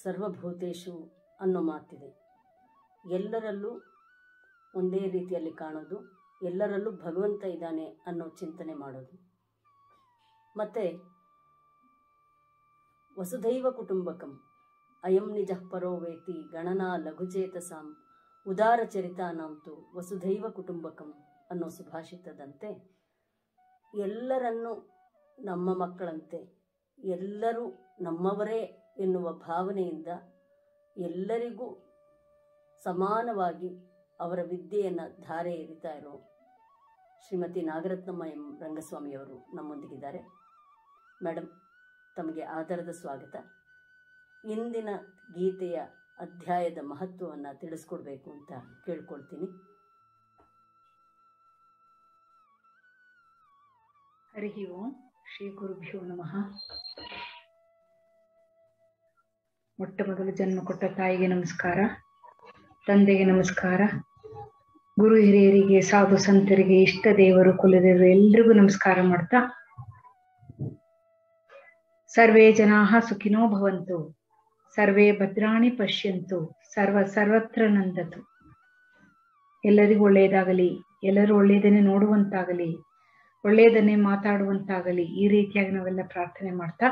ಸರ್ವಭೂತೇಶು ಅನ್ನೋ ಮಾತಿದೆ ಎಲ್ಲರಲ್ಲೂ ಒಂದೇ ರೀತಿಯಲ್ಲಿ ಕಾಣೋದು ಎಲ್ಲರಲ್ಲೂ ಭಗವಂತ ಇದ್ದಾನೆ ಅನ್ನೋ ಚಿಂತನೆ ಮಾಡೋದು ಮತ್ತು ವಸುಧೈವ ಕುಟುಂಬಕಂ ಅಯಂ ನಿಜ ಪರೋ ವೇತಿ ಗಣನಾ ಲಘುಚೇತಸಾಂ ಉದಾರ ಚರಿತಾನಾಂತು ವಸುಧೈವ ಕುಟುಂಬಕಂ ಅನ್ನೋ ಸುಭಾಷಿತದಂತೆ ಎಲ್ಲರನ್ನೂ ನಮ್ಮ ಮಕ್ಕಳಂತೆ ಎಲ್ಲರೂ ನಮ್ಮವರೇ ಎನ್ನುವ ಭಾವನೆಯಿಂದ ಎಲ್ಲರಿಗೂ ಸಮಾನವಾಗಿ ಅವರ ವಿದ್ಯೆಯನ್ನು ಧಾರೆ ಎರಿತಾ ಇರೋ ಶ್ರೀಮತಿ ನಾಗರತ್ನಮ್ಮ ಎಂ ರಂಗಸ್ವಾಮಿಯವರು ನಮ್ಮೊಂದಿಗಿದ್ದಾರೆ ಮೇಡಮ್ ತಮಗೆ ಆಧಾರದ ಸ್ವಾಗತ ಇಂದಿನ ಗೀತೆಯ ಅಧ್ಯಾಯದ ಮಹತ್ವವನ್ನು ತಿಳಿಸ್ಕೊಡ್ಬೇಕು ಅಂತ ಕೇಳ್ಕೊಳ್ತೀನಿ ಹರಿ ಓಂ ಶ್ರೀ ಗುರುಭ್ಯೋ ನಮಃ ಮೊಟ್ಟ ಮೊದಲು ಜನ್ಮ ಕೊಟ್ಟ ತಾಯಿಗೆ ನಮಸ್ಕಾರ ತಂದೆಗೆ ನಮಸ್ಕಾರ ಗುರು ಹಿರಿಯರಿಗೆ ಸಾಧು ಸಂತರಿಗೆ ಇಷ್ಟ ದೇವರು ಕುಲದೇವರು ಎಲ್ರಿಗೂ ನಮಸ್ಕಾರ ಮಾಡ್ತಾ ಸರ್ವೇ ಜನಾಹ ಸುಖಿನೋ ಭವಂತು ಸರ್ವೇ ಭದ್ರಾಣಿ ಪಶ್ಯಂತು ಸರ್ವ ಸರ್ವತ್ರ ನಂದತು ಎಲ್ಲರಿಗೂ ಒಳ್ಳೆಯದಾಗಲಿ ಎಲ್ಲರೂ ಒಳ್ಳೆಯದನ್ನೇ ನೋಡುವಂತಾಗಲಿ ಒಳ್ಳೆಯದನ್ನೇ ಮಾತಾಡುವಂತಾಗಲಿ ಈ ರೀತಿಯಾಗಿ ನಾವೆಲ್ಲ ಪ್ರಾರ್ಥನೆ ಮಾಡ್ತಾ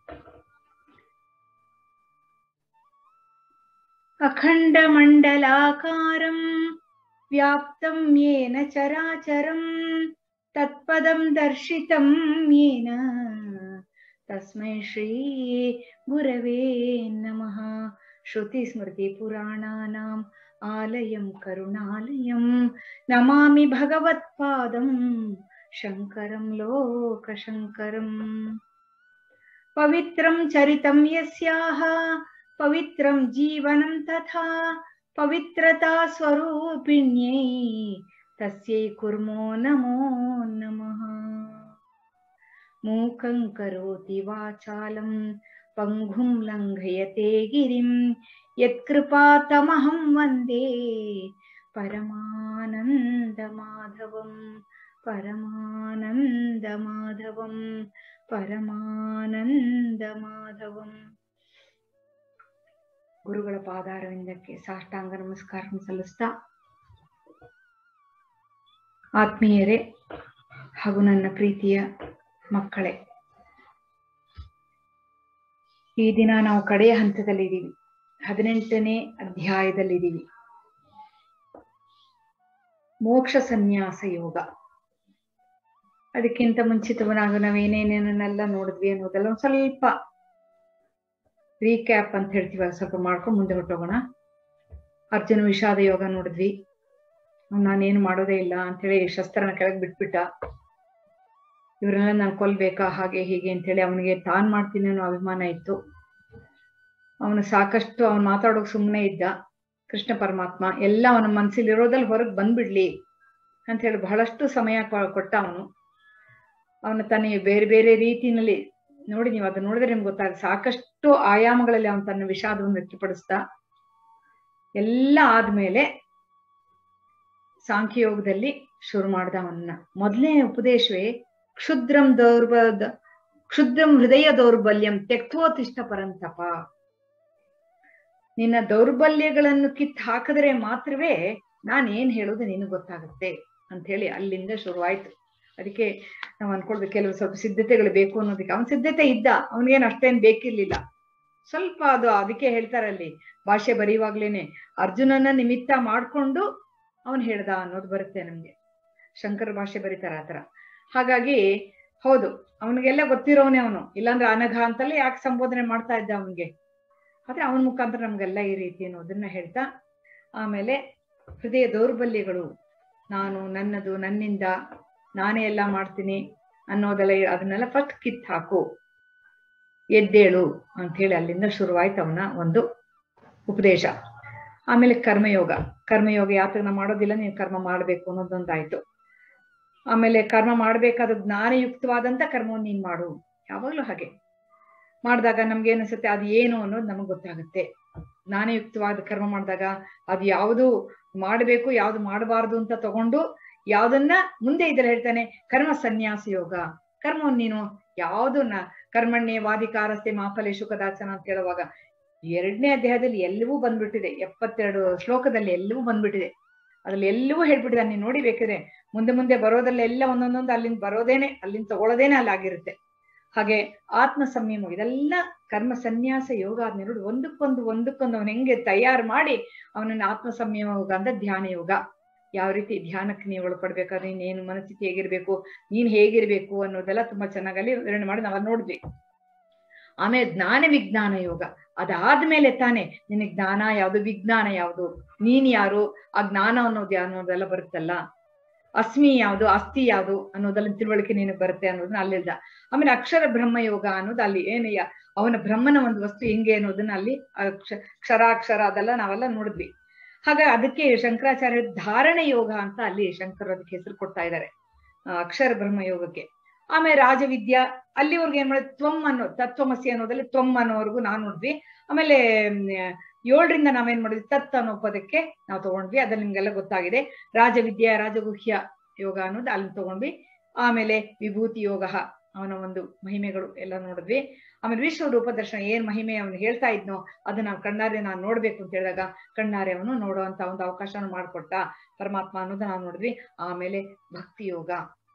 ಅಖಂಡ ಮಂಡಲಾಕಾರಂ ವ್ಯಾಪ್ತಂ ಯೇನ ಚರಾಚರಂ ತತ್ಪದಂ ದರ್ಶಿತಂ ಯೇನ ತಸ್ಮೈ ಶ್ರೀ ಗುರವೇ ನಮಃ ಶ್ರುತಿ ಸ್ಮೃತಿ ಪುರಾಣಾನಾಂ ಆಲಯಂ ಕರುಣಾಲಯಂ ನಮಾಮಿ ಭಗವತ್ಪಾದಂ ಶಂಕರಂ ಲೋಕಶಂಕರಂ ಪವಿತ್ರಂ ಚರಿತಂ ಯಸ್ಯಾಹ ಪವಿತ್ರಂ ಜೀವನಂ ತಥಾ ಪವಿತ್ರತಾ ಸ್ವರೂಪಿಣ್ಯೈ ತಸ್ಯೈ ಕುರ್ಮೋ ನಮೋ ನಮಃ ಮೂಕಂ ಕರೋತಿ ವಾಚಾಲಂ ಪಂಗುಂ ಲಂಘಯತೆ ಗಿರಿಂ ಯತ್ಕೃಪಾತಮಹಂ ವಂದೇ ಪರಮಾನಂದಮಾಧವಂ ಪರಮಾನಂದಮಾಧವಂ ಪರಮಾನಂದಮಾಧವಂ ಗುರುಗಳ ಪಾದಾರವಿಂದಕ್ಕೆ ಸಾಷ್ಟಾಂಗ ನಮಸ್ಕಾರ ಸಲ್ಲಿಸ್ತಾ ಆತ್ಮೀಯರೇ ಹಾಗೂ ನನ್ನ ಪ್ರೀತಿಯ ಮಕ್ಕಳೇ ಈ ದಿನ ನಾವು ಕಡೆಯ ಹಂತದಲ್ಲಿದ್ದೀವಿ ಹದಿನೆಂಟನೇ ಅಧ್ಯಾಯದಲ್ಲಿದ್ದೀವಿ ಮೋಕ್ಷ ಸನ್ಯಾಸ ಯೋಗ ಅದಕ್ಕಿಂತ ಮುಂಚಿತವನಾಗ ನಾವೇನೇನೇನೆಲ್ಲ ನೋಡಿದ್ವಿ ಅನ್ನೋದೆಲ್ಲ ಒಂದ್ ಸ್ವಲ್ಪ ರೀಕ್ಯಾಪ್ ಅಂತ ಹೇಳ್ತೀವಿ ಸ್ವಲ್ಪ ಮಾಡ್ಕೊಂಡು ಮುಂದೆ ಹೊಟ್ಟೋಗೋಣ ಅರ್ಜುನ ವಿಷಾದ ಯೋಗ ನೋಡಿದ್ವಿ ನಾನೇನು ಮಾಡೋದೇ ಇಲ್ಲ ಅಂತೇಳಿ ಶಸ್ತ್ರನ ಕೆಳಗೆ ಬಿಟ್ಬಿಟ್ಟ ಇವ್ರನ್ನೆಲ್ಲ ನಾನು ಕೊಲ್ಬೇಕಾ ಹಾಗೆ ಹೀಗೆ ಅಂತೇಳಿ ಅವನಿಗೆ ತಾನ್ ಮಾಡ್ತೀನಿ ಅನ್ನೋ ಅಭಿಮಾನ ಇತ್ತು ಅವನು ಸಾಕಷ್ಟು ಅವನು ಮಾತಾಡೋಕ್ ಸುಮ್ಮನೆ ಇದ್ದ ಕೃಷ್ಣ ಪರಮಾತ್ಮ ಎಲ್ಲ ಅವನ ಮನಸ್ಸಲ್ಲಿ ಇರೋದಲ್ಲಿ ಹೊರಗೆ ಬಂದ್ಬಿಡ್ಲಿ ಅಂತ ಹೇಳಿ ಬಹಳಷ್ಟು ಸಮಯ ಕೊಟ್ಟ ಅವನು ಅವನು ತನ್ನ ಬೇರೆ ಬೇರೆ ರೀತಿನಲ್ಲಿ ನೋಡಿ ನೀವು ಅದನ್ನ ನೋಡಿದ್ರೆ ನಿಮ್ಗೆ ಗೊತ್ತಾಗ ಸಾಕಷ್ಟು ಆಯಾಮಗಳಲ್ಲಿ ಅವನು ತನ್ನ ವಿಷಾದವನ್ನು ವ್ಯಕ್ತಪಡಿಸ್ತಾ ಎಲ್ಲ ಆದ್ಮೇಲೆ ಸಾಂಖ್ಯಯೋಗದಲ್ಲಿ ಶುರು ಮಾಡ್ದ ಅವನ್ನ ಮೊದಲನೇ ಉಪದೇಶವೇ ಕ್ಷುದ್ರಂ ದೌರ್ಬ ಕ್ಷುದ್ರಂ ಹೃದಯ ದೌರ್ಬಲ್ಯಂ ತೆಕ್ತೋತಿಷ್ಠ ಪರಂತಪ ನಿನ್ನ ದೌರ್ಬಲ್ಯಗಳನ್ನು ಕಿತ್ತು ಹಾಕಿದ್ರೆ ಮಾತ್ರವೇ ನಾನು ಏನ್ ಹೇಳೋದು ನಿನಗೆ ಗೊತ್ತಾಗುತ್ತೆ ಅಂತ ಹೇಳಿ ಅಲ್ಲಿಂದ ಶುರುವಾಯ್ತು ಅದಕ್ಕೆ ನಾವು ಅನ್ಕೊಳ್ಬೇಕು ಕೆಲವು ಸ್ವಲ್ಪ ಸಿದ್ಧತೆಗಳು ಬೇಕು ಅನ್ನೋದಕ್ಕೆ ಅವನ ಸಿದ್ಧತೆ ಇದ್ದ ಅವನಿಗೇನು ಅಷ್ಟೇನ್ ಬೇಕಿರ್ಲಿಲ್ಲ ಸ್ವಲ್ಪ ಅದು ಅದಕ್ಕೆ ಹೇಳ್ತಾರಲ್ಲಿ ಭಾಷೆ ಬರೆಯುವಾಗ್ಲೇನೆ ಅರ್ಜುನನ ನಿಮಿತ್ತ ಮಾಡ್ಕೊಂಡು ಅವನು ಹೇಳ್ದ ಅನ್ನೋದು ಬರುತ್ತೆ ನಮ್ಗೆ ಶಂಕರ ಭಾಷೆ ಬರೀತಾರ ಆತರ ಹಾಗಾಗಿ ಹೌದು ಅವನಿಗೆಲ್ಲ ಗೊತ್ತಿರೋನೆ ಅವನು ಇಲ್ಲಾಂದ್ರೆ ಅನಘ ಅಂತಲೇ ಯಾಕೆ ಸಂಬೋಧನೆ ಮಾಡ್ತಾ ಇದ್ದ ಅವನಿಗೆ ಆದ್ರೆ ಅವನ ಮುಖಾಂತರ ನಮ್ಗೆಲ್ಲ ಈ ರೀತಿ ಅನ್ನೋದನ್ನ ಹೇಳ್ತಾ ಆಮೇಲೆ ಹೃದಯ ದೌರ್ಬಲ್ಯಗಳು ನಾನು ನನ್ನದು ನನ್ನಿಂದ ನಾನೇ ಎಲ್ಲ ಮಾಡ್ತೀನಿ ಅನ್ನೋದೆಲ್ಲ ಅದನ್ನೆಲ್ಲ ಫಸ್ಟ್ ಕಿತ್ ಹಾಕು ಎದ್ದೇಳು ಅಂತ ಹೇಳಿ ಅಲ್ಲಿಂದ ಶುರುವಾಯ್ತು ಅವನ ಒಂದು ಉಪದೇಶ ಆಮೇಲೆ ಕರ್ಮಯೋಗ ಕರ್ಮಯೋಗ ಯಾತನ ಮಾಡೋದಿಲ್ಲ ನೀನು ಕರ್ಮ ಮಾಡಬೇಕು ಅನ್ನೋದೊಂದಾಯ್ತು ಆಮೇಲೆ ಕರ್ಮ ಮಾಡ್ಬೇಕಾದ ಜ್ಞಾನಯುಕ್ತವಾದಂತ ಕರ್ಮವನ್ನು ನೀನ್ ಮಾಡು ಯಾವಾಗ್ಲೂ ಹಾಗೆ ಮಾಡಿದಾಗ ನಮ್ಗೆ ಅನ್ಸುತ್ತೆ ಅದು ಏನು ಅನ್ನೋದು ನಮಗ್ ಗೊತ್ತಾಗುತ್ತೆ ಜ್ಞಾನಯುಕ್ತವಾದ ಕರ್ಮ ಮಾಡಿದಾಗ ಅದು ಯಾವುದು ಮಾಡಬೇಕು ಯಾವ್ದು ಮಾಡಬಾರ್ದು ಅಂತ ತಗೊಂಡು ಯಾವ್ದನ್ನ ಮುಂದೆ ಇದ್ರೆ ಹೇಳ್ತಾನೆ ಕರ್ಮ ಸನ್ಯಾಸ ಯೋಗ ಕರ್ಮವನ್ನು ನೀನು ಯಾವ್ದನ್ನ ಕರ್ಮಣ್ಣೆ ವಾದಿಕಾರಸ್ತೆ ಮಾಫಲೆ ಶುಕದಾಸನ ಅಂತ ಹೇಳುವಾಗ ಎರಡನೇ ಅಧ್ಯಾಯದಲ್ಲಿ ಎಲ್ಲವೂ ಬಂದ್ಬಿಟ್ಟಿದೆ ಎಪ್ಪತ್ತೆರಡು ಶ್ಲೋಕದಲ್ಲಿ ಎಲ್ಲವೂ ಬಂದ್ಬಿಟ್ಟಿದೆ ಅದ್ರಲ್ಲಿ ಎಲ್ಲವೂ ಹೇಳ್ಬಿಟ್ಟಿದೆ ನೀನು ನೋಡಿ ಬೇಕಾದ್ರೆ ಮುಂದೆ ಮುಂದೆ ಬರೋದ್ರಲ್ಲೆಲ್ಲ ಒಂದೊಂದೊಂದು ಅಲ್ಲಿಂದ ಬರೋದೇನೆ ಅಲ್ಲಿಂದ ತಗೊಳ್ಳೋದೇನೆ ಅಲ್ಲಾಗಿರುತ್ತೆ ಹಾಗೆ ಆತ್ಮ ಸಂಯಮ ಇದೆಲ್ಲ ಕರ್ಮ ಸನ್ಯಾಸ ಯೋಗ ಆದ್ಮೇಲೆ ಒಂದಕ್ಕೊಂದು ಒಂದಕ್ಕೊಂದು ಅವನ ಹೆಂಗೆ ತಯಾರು ಮಾಡಿ ಅವನನ್ನ ಆತ್ಮ ಸಂಯಮ ಯೋಗ ಅಂತ ಧ್ಯಾನ ಯೋಗ ಯಾವ ರೀತಿ ಧ್ಯಾನಕ್ಕೆ ನೀವು ಒಳಪಡ್ಬೇಕಾದ್ರೆ ನೀನು ಮನಸ್ಥಿತಿ ಹೇಗಿರ್ಬೇಕು ನೀನ್ ಹೇಗಿರ್ಬೇಕು ಅನ್ನೋದೆಲ್ಲ ತುಂಬಾ ಚೆನ್ನಾಗಿ ಅಲ್ಲಿ ವಿವರಣೆ ಮಾಡಿ ನಾವ್ ನೋಡಿದ್ವಿ ಆಮೇಲೆ ಜ್ಞಾನ ವಿಜ್ಞಾನ ಯೋಗ ಅದಾದ್ಮೇಲೆ ತಾನೆ ನಿನಗೆ ಜ್ಞಾನ ಯಾವುದು ವಿಜ್ಞಾನ ಯಾವುದು ನೀನ್ ಯಾರು ಆ ಜ್ಞಾನ ಅನ್ನೋದು ಅನ್ನೋದೆಲ್ಲ ಬರುತ್ತಲ್ಲ ಅಸ್ಮಿ ಯಾವುದು ಅಸ್ಥಿ ಯಾವುದು ಅನ್ನೋದೆಲ್ಲ ತಿಳುವಳಿಕೆ ನಿನಗೆ ಬರುತ್ತೆ ಅನ್ನೋದನ್ನ ಅಲ್ಲಿಲ್ದ ಆಮೇಲೆ ಅಕ್ಷರ ಬ್ರಹ್ಮ ಯೋಗ ಅನ್ನೋದು ಅಲ್ಲಿ ಏನಯ್ಯ ಅವನ ಬ್ರಹ್ಮನ ಒಂದು ವಸ್ತು ಹೆಂಗೆ ಅನ್ನೋದನ್ನ ಅಲ್ಲಿ ಅಕ್ಷ ಕ್ಷರಾಕ್ಷರ ಅದೆಲ್ಲ ನಾವೆಲ್ಲ ನೋಡಿದ್ವಿ ಹಾಗೆ ಅದಕ್ಕೆ ಶಂಕರಾಚಾರ್ಯ ಧಾರಣ ಯೋಗ ಅಂತ ಅಲ್ಲಿ ಶಂಕರ್ ಅದಕ್ಕೆ ಹೆಸರು ಕೊಡ್ತಾ ಇದ್ದಾರೆ ಆ, ಅಕ್ಷರ ಬ್ರಹ್ಮ ಯೋಗಕ್ಕೆ ಆಮೇಲೆ ರಾಜವಿದ್ಯಾ ಅಲ್ಲಿವರೆಗೂ ಏನ್ ಮಾಡಿದ್ ತ್ವಮ್ ಅನ್ನೋ ತತ್ವಮಸಿ ಅನ್ನೋದಲ್ಲಿ ತ್ವಮ್ ಅನ್ನೋವರೆಗೂ ನಾವು ನೋಡಿದ್ವಿ ಆಮೇಲೆ ಮ್, ಏಳರಿಂದ ನಾವೇನ್ ಮಾಡಿದ್ವಿ ತತ್ ಅನ್ನೋ ಪದಕ್ಕೆ ನಾವು ತಗೊಂಡ್ವಿ ಅದ್ರಲ್ಲಿ ನಿಮ್ಗೆಲ್ಲ ಗೊತ್ತಾಗಿದೆ ರಾಜವಿದ್ಯಾ ರಾಜಗುಹ್ಯ ಯೋಗ ಅನ್ನೋದು ಅಲ್ಲಿ ತಗೊಂಡ್ವಿ ಆಮೇಲೆ ವಿಭೂತಿ ಯೋಗ ಅವನ ಒಂದು ಮಹಿಮೆಗಳು ಎಲ್ಲ ನೋಡಿದ್ವಿ ಆಮೇಲೆ ವಿಶ್ವ ರೂಪ ದರ್ಶನ ಏನ್ ಮಹಿಮೆ ಅವನು ಹೇಳ್ತಾ ಇದ್ನೋ ಅದನ್ನ ನಾವು ಕಣ್ಣಾರೆ ನಾನು ನೋಡ್ಬೇಕು ಅಂತ ಹೇಳಿದಾಗ ಕಣ್ಣಾರೆ ಅವನು ನೋಡುವಂತ ಒಂದು ಅವಕಾಶನ ಮಾಡ್ಕೊಟ್ಟ ಪರಮಾತ್ಮ ಅನ್ನೋದನ್ನ ನಾವು ನೋಡಿದ್ವಿ ಆಮೇಲೆ ಭಕ್ತಿ ಯೋಗ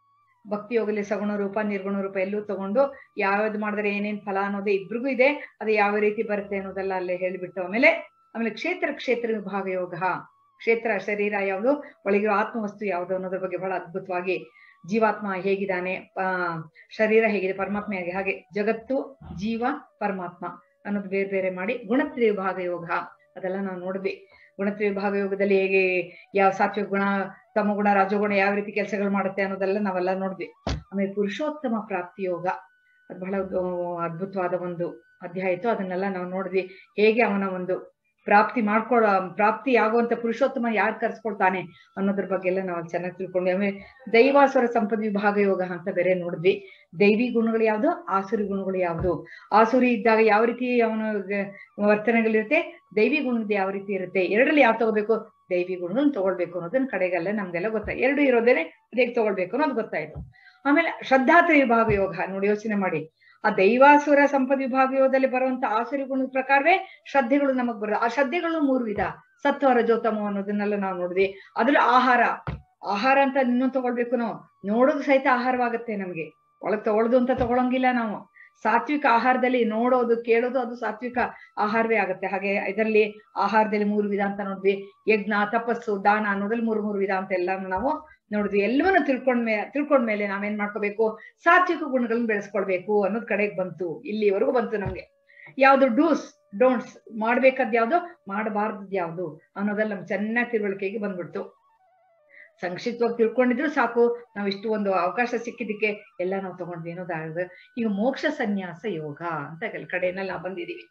ಭಕ್ತಿ ಯೋಗದಲ್ಲಿ ಸಗುಣ ರೂಪ ನಿರ್ಗುಣ ರೂಪ ಎಲ್ಲೂ ತಗೊಂಡು ಯಾವ್ದು ಮಾಡಿದ್ರೆ ಏನೇನ್ ಫಲ ಅನ್ನೋದೇ ಇಬ್ರಿಗೂ ಇದೆ ಅದು ಯಾವ ರೀತಿ ಬರುತ್ತೆ ಅನ್ನೋದೆಲ್ಲ ಅಲ್ಲೇ ಹೇಳಿಬಿಟ್ಟು ಆಮೇಲೆ ಆಮೇಲೆ ಕ್ಷೇತ್ರ ಕ್ಷೇತ್ರ ವಿಭಾಗ ಯೋಗ ಕ್ಷೇತ್ರ ಶರೀರ ಯಾವುದು ಒಳಗಿರೋ ಆತ್ಮವಸ್ತು ಯಾವುದು ಅನ್ನೋದ್ರ ಬಗ್ಗೆ ಬಹಳ ಅದ್ಭುತವಾಗಿ ಜೀವಾತ್ಮ ಹೇಗಿದ್ದಾನೆ ಆ ಶರೀರ ಹೇಗಿದೆ ಪರಮಾತ್ಮ ಹೇಗೆ ಹಾಗೆ ಜಗತ್ತು ಜೀವ ಪರಮಾತ್ಮ ಅನ್ನೋದು ಬೇರೆ ಬೇರೆ ಮಾಡಿ ಗುಣತ್ರಿ ವಿಭಾಗ ಯೋಗ ಅದೆಲ್ಲ ನಾವು ನೋಡಿದ್ವಿ ಗುಣತ್ರಿ ವಿಭಾಗ ಯೋಗದಲ್ಲಿ ಹೇಗೆ ಯಾವ ಸಾತ್ವಿಕ ಗುಣ ತಮ ಗುಣ ರಾಜಗುಣ ಯಾವ ರೀತಿ ಕೆಲಸಗಳು ಮಾಡುತ್ತೆ ಅನ್ನೋದೆಲ್ಲ ನಾವೆಲ್ಲ ನೋಡಿದ್ವಿ ಆಮೇಲೆ ಪುರುಷೋತ್ತಮ ಪ್ರಾಪ್ತಿ ಯೋಗ ಅದು ಬಹಳ ಒಂದು ಅದ್ಭುತವಾದ ಒಂದು ಅಧ್ಯಾಯ ಇತ್ತು ಅದನ್ನೆಲ್ಲ ನಾವು ನೋಡಿದ್ವಿ ಹೇಗೆ ಅವನ ಒಂದು ಪ್ರಾಪ್ತಿ ಮಾಡ್ಕೊಳ್ಳೋ ಪ್ರಾಪ್ತಿ ಆಗುವಂತ ಪುರುಷೋತ್ತಮ ಯಾರು ಕರ್ಸ್ಕೊಳ್ತಾನೆ ಅನ್ನೋದ್ರ ಬಗ್ಗೆ ಎಲ್ಲ ನಾವು ಚೆನ್ನಾಗಿ ತಿಳ್ಕೊಂಡ್ವಿ ಆಮೇಲೆ ದೈವಾಸುರ ಸಂಪದ ವಿಭಾಗ ಯೋಗ ಅಂತ ಬೇರೆ ನೋಡಿದ್ವಿ ದೈವಿ ಗುಣಗಳು ಯಾವ್ದು ಆಸುರಿ ಗುಣಗಳು ಯಾವ್ದು ಆಸುರಿ ಇದ್ದಾಗ ಯಾವ ರೀತಿ ಅವನ ವರ್ತನೆಗಳಿರುತ್ತೆ ದೈವಿ ಗುಣದ ಯಾವ ರೀತಿ ಇರುತ್ತೆ ಎರಡರಲ್ಲಿ ಯಾವ ತಗೋಬೇಕು ದೈವಿ ಗುಣಗಳನ್ನ ತಗೊಳ್ಬೇಕು ಅನ್ನೋದನ್ನ ಕಡೆಗೆಲ್ಲ ನಮ್ಗೆಲ್ಲ ಗೊತ್ತಾಯ್ತು ಎರಡು ಇರೋದೇನೆ ಹೇಗೆ ತಗೊಳ್ಬೇಕು ಅನ್ನೋದು ಗೊತ್ತಾಯ್ತು ಆಮೇಲೆ ಶ್ರದ್ಧಾತ್ರ ವಿಭಾಗ ಯೋಗ ನೋಡಿ ಯೋಚನೆ ಮಾಡಿ ಆ ದೈವಾಸುರ ಸಂಪದ ವಿಭಾಗ ಯೋಗದಲ್ಲಿ ಬರುವಂತ ಆಸುರಿ ಗುಣದ ಪ್ರಕಾರವೇ ಶ್ರದ್ಧೆಗಳು ನಮಗ್ ಬರೋದು ಆ ಶ್ರದ್ಧೆಗಳು ಮೂರು ವಿಧ ಸತ್ವ ರಜೋತಮ ಅನ್ನೋದನ್ನೆಲ್ಲ ನಾವು ನೋಡಿದ್ವಿ ಅದ್ರಲ್ಲಿ ಆಹಾರ ಆಹಾರ ಅಂತ ಇನ್ನೂ ತಗೊಳ್ಬೇಕು ನಾವು ನೋಡೋದು ಸಹಿತ ಆಹಾರವಾಗುತ್ತೆ ನಮ್ಗೆ ಒಳಗ್ ತಗೊಳ್ದು ಅಂತ ತಗೊಳಂಗಿಲ್ಲ ನಾವು ಸಾತ್ವಿಕ ಆಹಾರದಲ್ಲಿ ನೋಡೋದು ಕೇಳೋದು ಅದು ಸಾತ್ವಿಕ ಆಹಾರವೇ ಆಗುತ್ತೆ ಹಾಗೆ ಇದರಲ್ಲಿ ಆಹಾರದಲ್ಲಿ ಮೂರು ವಿಧ ಅಂತ ನೋಡಿದ್ವಿ ಯಜ್ಞ ತಪಸ್ಸು ದಾನ ಅನ್ನೋದ್ರಲ್ಲಿ ಮೂರು ಮೂರು ವಿಧ ಅಂತ ಎಲ್ಲ ನಾವು ನೋಡಿದ್ವಿ ಎಲ್ಲವನ್ನ ತಿಳ್ಕೊಂಡ್ಮೇ ತಿಳ್ಕೊಂಡ್ಮೇಲೆ ನಾವೇನ್ ಮಾಡ್ಕೋಬೇಕು ಸಾತ್ವಿಕ ಗುಣಗಳನ್ನ ಬೆಳೆಸ್ಕೊಳ್ಬೇಕು ಅನ್ನೋದ್ ಕಡೆಗೆ ಬಂತು ಇಲ್ಲಿವರೆಗೂ ಬಂತು ನಮ್ಗೆ ಯಾವ್ದು ಡೂಸ್ ಡೋಂಟ್ಸ್ ಮಾಡ್ಬೇಕಾದ್ ಯಾವ್ದು ಮಾಡಬಾರ್ದು ಯಾವ್ದು ಅನ್ನೋದೆಲ್ಲ ನಮ್ಗೆ ಚೆನ್ನಾಗಿ ತಿಳುವಳಿಕೆಗೆ ಬಂದ್ಬಿಡ್ತು ಸಂಕ್ಷಿಪ್ತವಾಗಿ ತಿಳ್ಕೊಂಡಿದ್ರು ಸಾಕು ನಾವು ಇಷ್ಟು ಒಂದು ಅವಕಾಶ ಸಿಕ್ಕಿದ್ದಕ್ಕೆ ಎಲ್ಲ ನಾವು ತಗೊಂಡ್ವಿ ಅನ್ನೋದಾಗ ಈಗ ಮೋಕ್ಷ ಸನ್ಯಾಸ ಯೋಗ ಅಂತ ಕೆಲ ಕಡೆಯಲ್ಲಿ ನಾವು ಬಂದಿದೀವಿ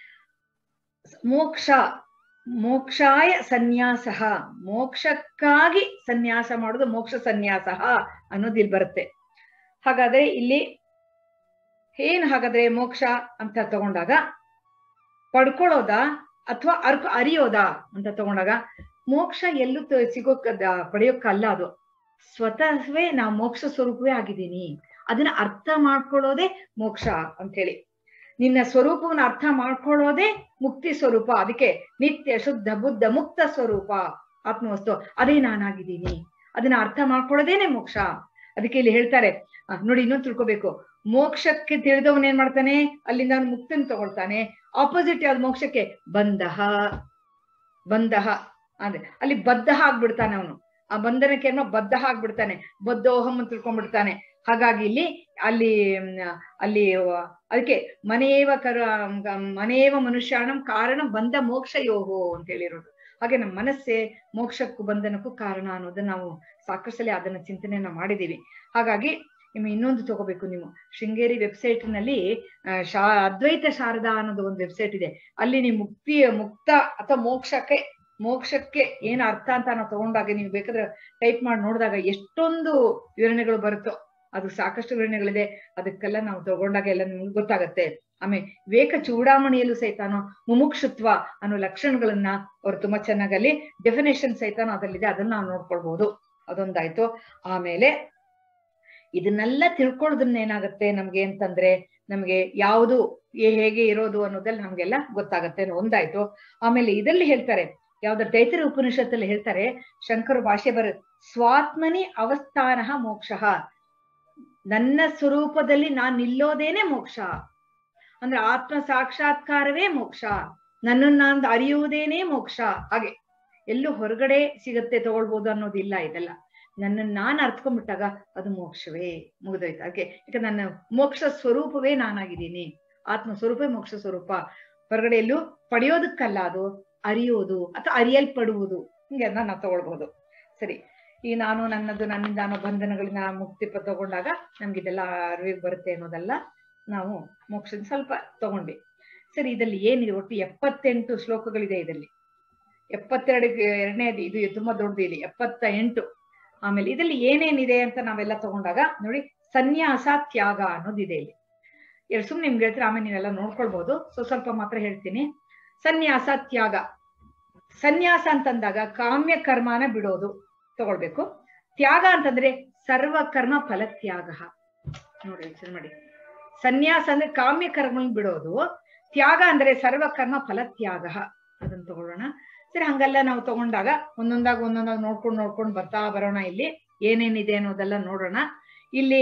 ಮೋಕ್ಷ ಮೋಕ್ಷಾಯ ಸನ್ಯಾಸ ಮೋಕ್ಷಕ್ಕಾಗಿ ಸನ್ಯಾಸ ಮಾಡೋದು ಮೋಕ್ಷ ಸನ್ಯಾಸ ಅನ್ನೋದು ಇಲ್ಲಿ ಬರುತ್ತೆ ಹಾಗಾದ್ರೆ ಇಲ್ಲಿ ಏನ್ ಹಾಗಾದ್ರೆ ಮೋಕ್ಷ ಅಂತ ತಗೊಂಡಾಗ ಪಡ್ಕೊಳ್ಳೋದಾ ಅಥವಾ ಅರ್ಕ ಅರಿಯೋದಾ ಅಂತ ತಗೊಂಡಾಗ ಮೋಕ್ಷ ಎಲ್ಲೂ ತ- ಸಿಗೋಕ್ ಅದ- ಪಡೆಯೋಕ್ಕಲ್ಲ ಅದು ಸ್ವತಃವೇ ನಾವು ಮೋಕ್ಷ ಸ್ವರೂಪವೇ ಆಗಿದ್ದೀನಿ ಅದನ್ನ ಅರ್ಥ ಮಾಡ್ಕೊಳ್ಳೋದೇ ಮೋಕ್ಷ ಅಂತ ಹೇಳಿ ನಿನ್ನ ಸ್ವರೂಪವನ್ನ ಅರ್ಥ ಮಾಡ್ಕೊಳ್ಳೋದೇ ಮುಕ್ತಿ ಸ್ವರೂಪ ಅದಕ್ಕೆ ನಿತ್ಯ ಶುದ್ಧ ಬುದ್ಧ ಮುಕ್ತ ಸ್ವರೂಪ ಆತ್ಮವಸ್ತು ಅದೇ ನಾನಾಗಿದ್ದೀನಿ ಅದನ್ನ ಅರ್ಥ ಮಾಡ್ಕೊಳ್ಳೋದೇನೆ ಮೋಕ್ಷ ಅದಕ್ಕೆ ಇಲ್ಲಿ ಹೇಳ್ತಾರೆ ಆ, ನೋಡಿ ಇನ್ನೊಂದು ತಿಳ್ಕೊಬೇಕು ಮೋಕ್ಷಕ್ಕೆ ತಿಳಿದವನ್ ಏನ್ ಮಾಡ್ತಾನೆ ಅಲ್ಲಿಂದ ಅವನು ಮುಕ್ತನ್ ತಗೊಳ್ತಾನೆ ಆಪೋಸಿಟ್ ಯಾವ್ದು ಮೋಕ್ಷಕ್ಕೆ ಬಂಧಃ ಬಂಧಃ ಅಂದ್ರೆ ಅಲ್ಲಿ ಬದ್ಧ ಆಗ್ಬಿಡ್ತಾನೆ ಅವನು ಆ ಬಂಧನಕ್ಕೆ ಏನೋ ಬದ್ಧ ಆಗ್ಬಿಡ್ತಾನೆ ಬದ್ಧೋಹಂ ಅಂತ ತಿಳ್ಕೊಂಡ್ಬಿಡ್ತಾನೆ ಹಾಗಾಗಿ ಇಲ್ಲಿ ಅಲ್ಲಿ ಮ್, ಅಲ್ಲಿ ಆ, ಅದಕ್ಕೆ ಮನೆಯೇವ ಕರ ಮನೆಯೇವ ಮನುಷ್ಯಾಣಂ ಕಾರಣ ಬಂಧ ಮೋಕ್ಷ ಯೋಹೋ ಅಂತ ಹೇಳಿರೋದು ಹಾಗೆ ನಮ್ಮ ಮನಸ್ಸೇ ಮೋಕ್ಷಕ್ಕೂ ಬಂಧನಕ್ಕೂ ಕಾರಣ ಅನ್ನೋದನ್ನ ನಾವು ಸಾಕಷ್ಟು ಸಲ ಅದನ್ನ ಚಿಂತನೆಯನ್ನ ಮಾಡಿದೀವಿ ಹಾಗಾಗಿ ನಿಮ್ಗೆ ಇನ್ನೊಂದು ತಗೋಬೇಕು ನೀವು ಶೃಂಗೇರಿ ವೆಬ್ಸೈಟ್ ನಲ್ಲಿ ಆ, ಶಾ ಅದ್ವೈತ ಶಾರದಾ ಅನ್ನೋದು ಒಂದು ವೆಬ್ಸೈಟ್ ಇದೆ ಅಲ್ಲಿ ನೀವು ಮುಕ್ತಿ ಮುಕ್ತ ಅಥವಾ ಮೋಕ್ಷಕ್ಕೆ ಮೋಕ್ಷಕ್ಕೆ ಏನ್ ಅರ್ಥ ಅಂತ ನಾವು ತಗೊಂಡಾಗ ನೀವು ಬೇಕಾದ್ರೆ ಟೈಪ್ ಮಾಡಿ ನೋಡಿದಾಗ ಎಷ್ಟೊಂದು ವಿವರಣೆಗಳು ಬರುತ್ತೋ ಅದು ಸಾಕಷ್ಟು ವಿವರಣೆಗಳಿದೆ ಅದಕ್ಕೆಲ್ಲ ನಾವು ತಗೊಂಡಾಗ ಎಲ್ಲ ನಿಮ್ಗೆ ಗೊತ್ತಾಗತ್ತೆ ಆಮೇಲೆ ವಿವೇಕ ಚೂಡಾಮಣಿಯಲ್ಲೂ ಸಹಿತಾನು ಮುಮುಕ್ಷುತ್ವ ಅನ್ನೋ ಲಕ್ಷಣಗಳನ್ನ ಅವ್ರು ತುಂಬಾ ಚೆನ್ನಾಗಿ ಅಲ್ಲಿ ಡೆಫಿನೇಷನ್ ಸಹಿತಾನು ಅದರಲ್ಲಿದೆ ಅದನ್ನ ನಾವು ನೋಡ್ಕೊಳ್ಬಹುದು ಅದೊಂದಾಯ್ತು ಆಮೇಲೆ ಇದನ್ನೆಲ್ಲ ತಿಳ್ಕೊಳ್ಳೋದನ್ನ ಏನಾಗುತ್ತೆ ನಮ್ಗೆ ಅಂತಂದ್ರೆ ನಮ್ಗೆ ಯಾವುದು ಏ- ಹೇಗೆ ಇರೋದು ಅನ್ನೋದೆಲ್ಲ ನಮ್ಗೆಲ್ಲ ಗೊತ್ತಾಗತ್ತೆ ಅನ್ನೋ ಒಂದಾಯ್ತು ಆಮೇಲೆ ಇದರಲ್ಲಿ ಹೇಳ್ತಾರೆ ಯಾವ್ದು ತೈತರಿ ಉಪನಿಷತ್ತಲ್ಲಿ ಹೇಳ್ತಾರೆ ಶಂಕರ ಭಾಷೆ ಬರ ಸ್ವಾತ್ಮನಿ ಅವಸ್ಥಾನ ಮೋಕ್ಷ ನನ್ನ ಸ್ವರೂಪದಲ್ಲಿ ನಾನ್ ನಿಲ್ಲೋದೇನೆ ಮೋಕ್ಷ ಅಂದ್ರೆ ಆತ್ಮ ಸಾಕ್ಷಾತ್ಕಾರವೇ ಮೋಕ್ಷ ನನ್ನನ್ನು ನಾನು ಅರಿಯುವುದೇನೇ ಮೋಕ್ಷ ಹಾಗೆ ಎಲ್ಲೂ ಹೊರಗಡೆ ಸಿಗತ್ತೆ ತಗೊಳ್ಬೋದು ಅನ್ನೋದಿಲ್ಲ ಇದೆಲ್ಲ ನನ್ನನ್ನು ನಾನು ಅರ್ತ್ಕೊಂಡ್ಬಿಟ್ಟಾಗ ಅದು ಮೋಕ್ಷವೇ ಮುಗಿದೋಯ್ತು ಅದಕ್ಕೆ ಯಾಕೆ ನನ್ನ ಮೋಕ್ಷ ಸ್ವರೂಪವೇ ನಾನಾಗಿದ್ದೀನಿ ಆತ್ಮ ಸ್ವರೂಪವೇ ಮೋಕ್ಷ ಸ್ವರೂಪ ಹೊರಗಡೆ ಎಲ್ಲೂ ಪಡೆಯೋದಕ್ಕಲ್ಲ ಅದು ಅರಿಯೋದು ಅಥವಾ ಅರಿಯಲ್ಪಡುವುದು ಹಿಂಗೆ ಅದನ್ನ ನಾವು ತಗೊಳ್ಬಹುದು ಸರಿ ಈ ನಾನು ನನ್ನದು ನನ್ನಿಂದ ಅನ್ನೋ ಬಂಧನಗಳಿಂದ ನಾನು ಮುಕ್ತಿ ಪ- ತಗೊಂಡಾಗ ನಮ್ಗೆ ಇದೆಲ್ಲ ಅರಿವಿಗೆ ಬರುತ್ತೆ ಅನ್ನೋದೆಲ್ಲ ನಾವು ಮೋಕ್ಷದ ಸ್ವಲ್ಪ ತಗೊಂಡ್ವಿ ಸರಿ ಇದರಲ್ಲಿ ಏನಿದೆ ಒಟ್ಟು ಎಪ್ಪತ್ತೆಂಟು ಶ್ಲೋಕಗಳಿದೆ ಇದರಲ್ಲಿ ಎಪ್ಪತ್ತೆರಡು ಎರಡನೇದು ಇದು ತುಂಬಾ ದೊಡ್ಡದು ಇಲ್ಲಿ ಎಪ್ಪತ್ತ ಎಂಟು ಆಮೇಲೆ ಇದರಲ್ಲಿ ಏನೇನಿದೆ ಅಂತ ನಾವೆಲ್ಲ ತಗೊಂಡಾಗ ನೋಡಿ ಸನ್ಯಾಸ ತ್ಯಾಗ ಅನ್ನೋದಿದೆ ಇಲ್ಲಿ ಎರಡು ಸುಮ್ಮನೆ ನಿಮ್ಗೆ ಹೇಳ್ತಾರೆ ಆಮೇಲೆ ನೀವೆಲ್ಲ ನೋಡ್ಕೊಳ್ಬಹುದು ಸೊ ಸ್ವಲ್ಪ ಮಾತ್ರ ಹೇಳ್ತೀನಿ ಸನ್ಯಾಸ ತ್ಯಾಗ ಸನ್ಯಾಸ ಅಂತಂದಾಗ ಕಾಮ್ಯ ಕರ್ಮನ ಬಿಡೋದು ತಗೊಳ್ಬೇಕು ತ್ಯಾಗ ಅಂತಂದ್ರೆ ಸರ್ವ ಕರ್ಮ ಫಲ ತ್ಯಾಗ ನೋಡಿ ಯೋಚನೆ ಮಾಡಿ ಸನ್ಯಾಸ ಅಂದ್ರೆ ಕಾಮ್ಯ ಕರ್ಮ ಬಿಡೋದು ತ್ಯಾಗ ಅಂದ್ರೆ ಸರ್ವ ಕರ್ಮ ಫಲ ತ್ಯಾಗ ಅದನ್ನ ತಗೊಳ್ಳೋಣ ಸರಿ ಹಂಗೆಲ್ಲ ನಾವು ತಗೊಂಡಾಗ ಒಂದೊಂದಾಗ ಒಂದೊಂದಾಗ ನೋಡ್ಕೊಂಡು ನೋಡ್ಕೊಂಡು ಬರ್ತಾ ಬರೋಣ ಇಲ್ಲಿ ಏನೇನಿದೆ ಅನ್ನೋದೆಲ್ಲ ನೋಡೋಣ ಇಲ್ಲಿ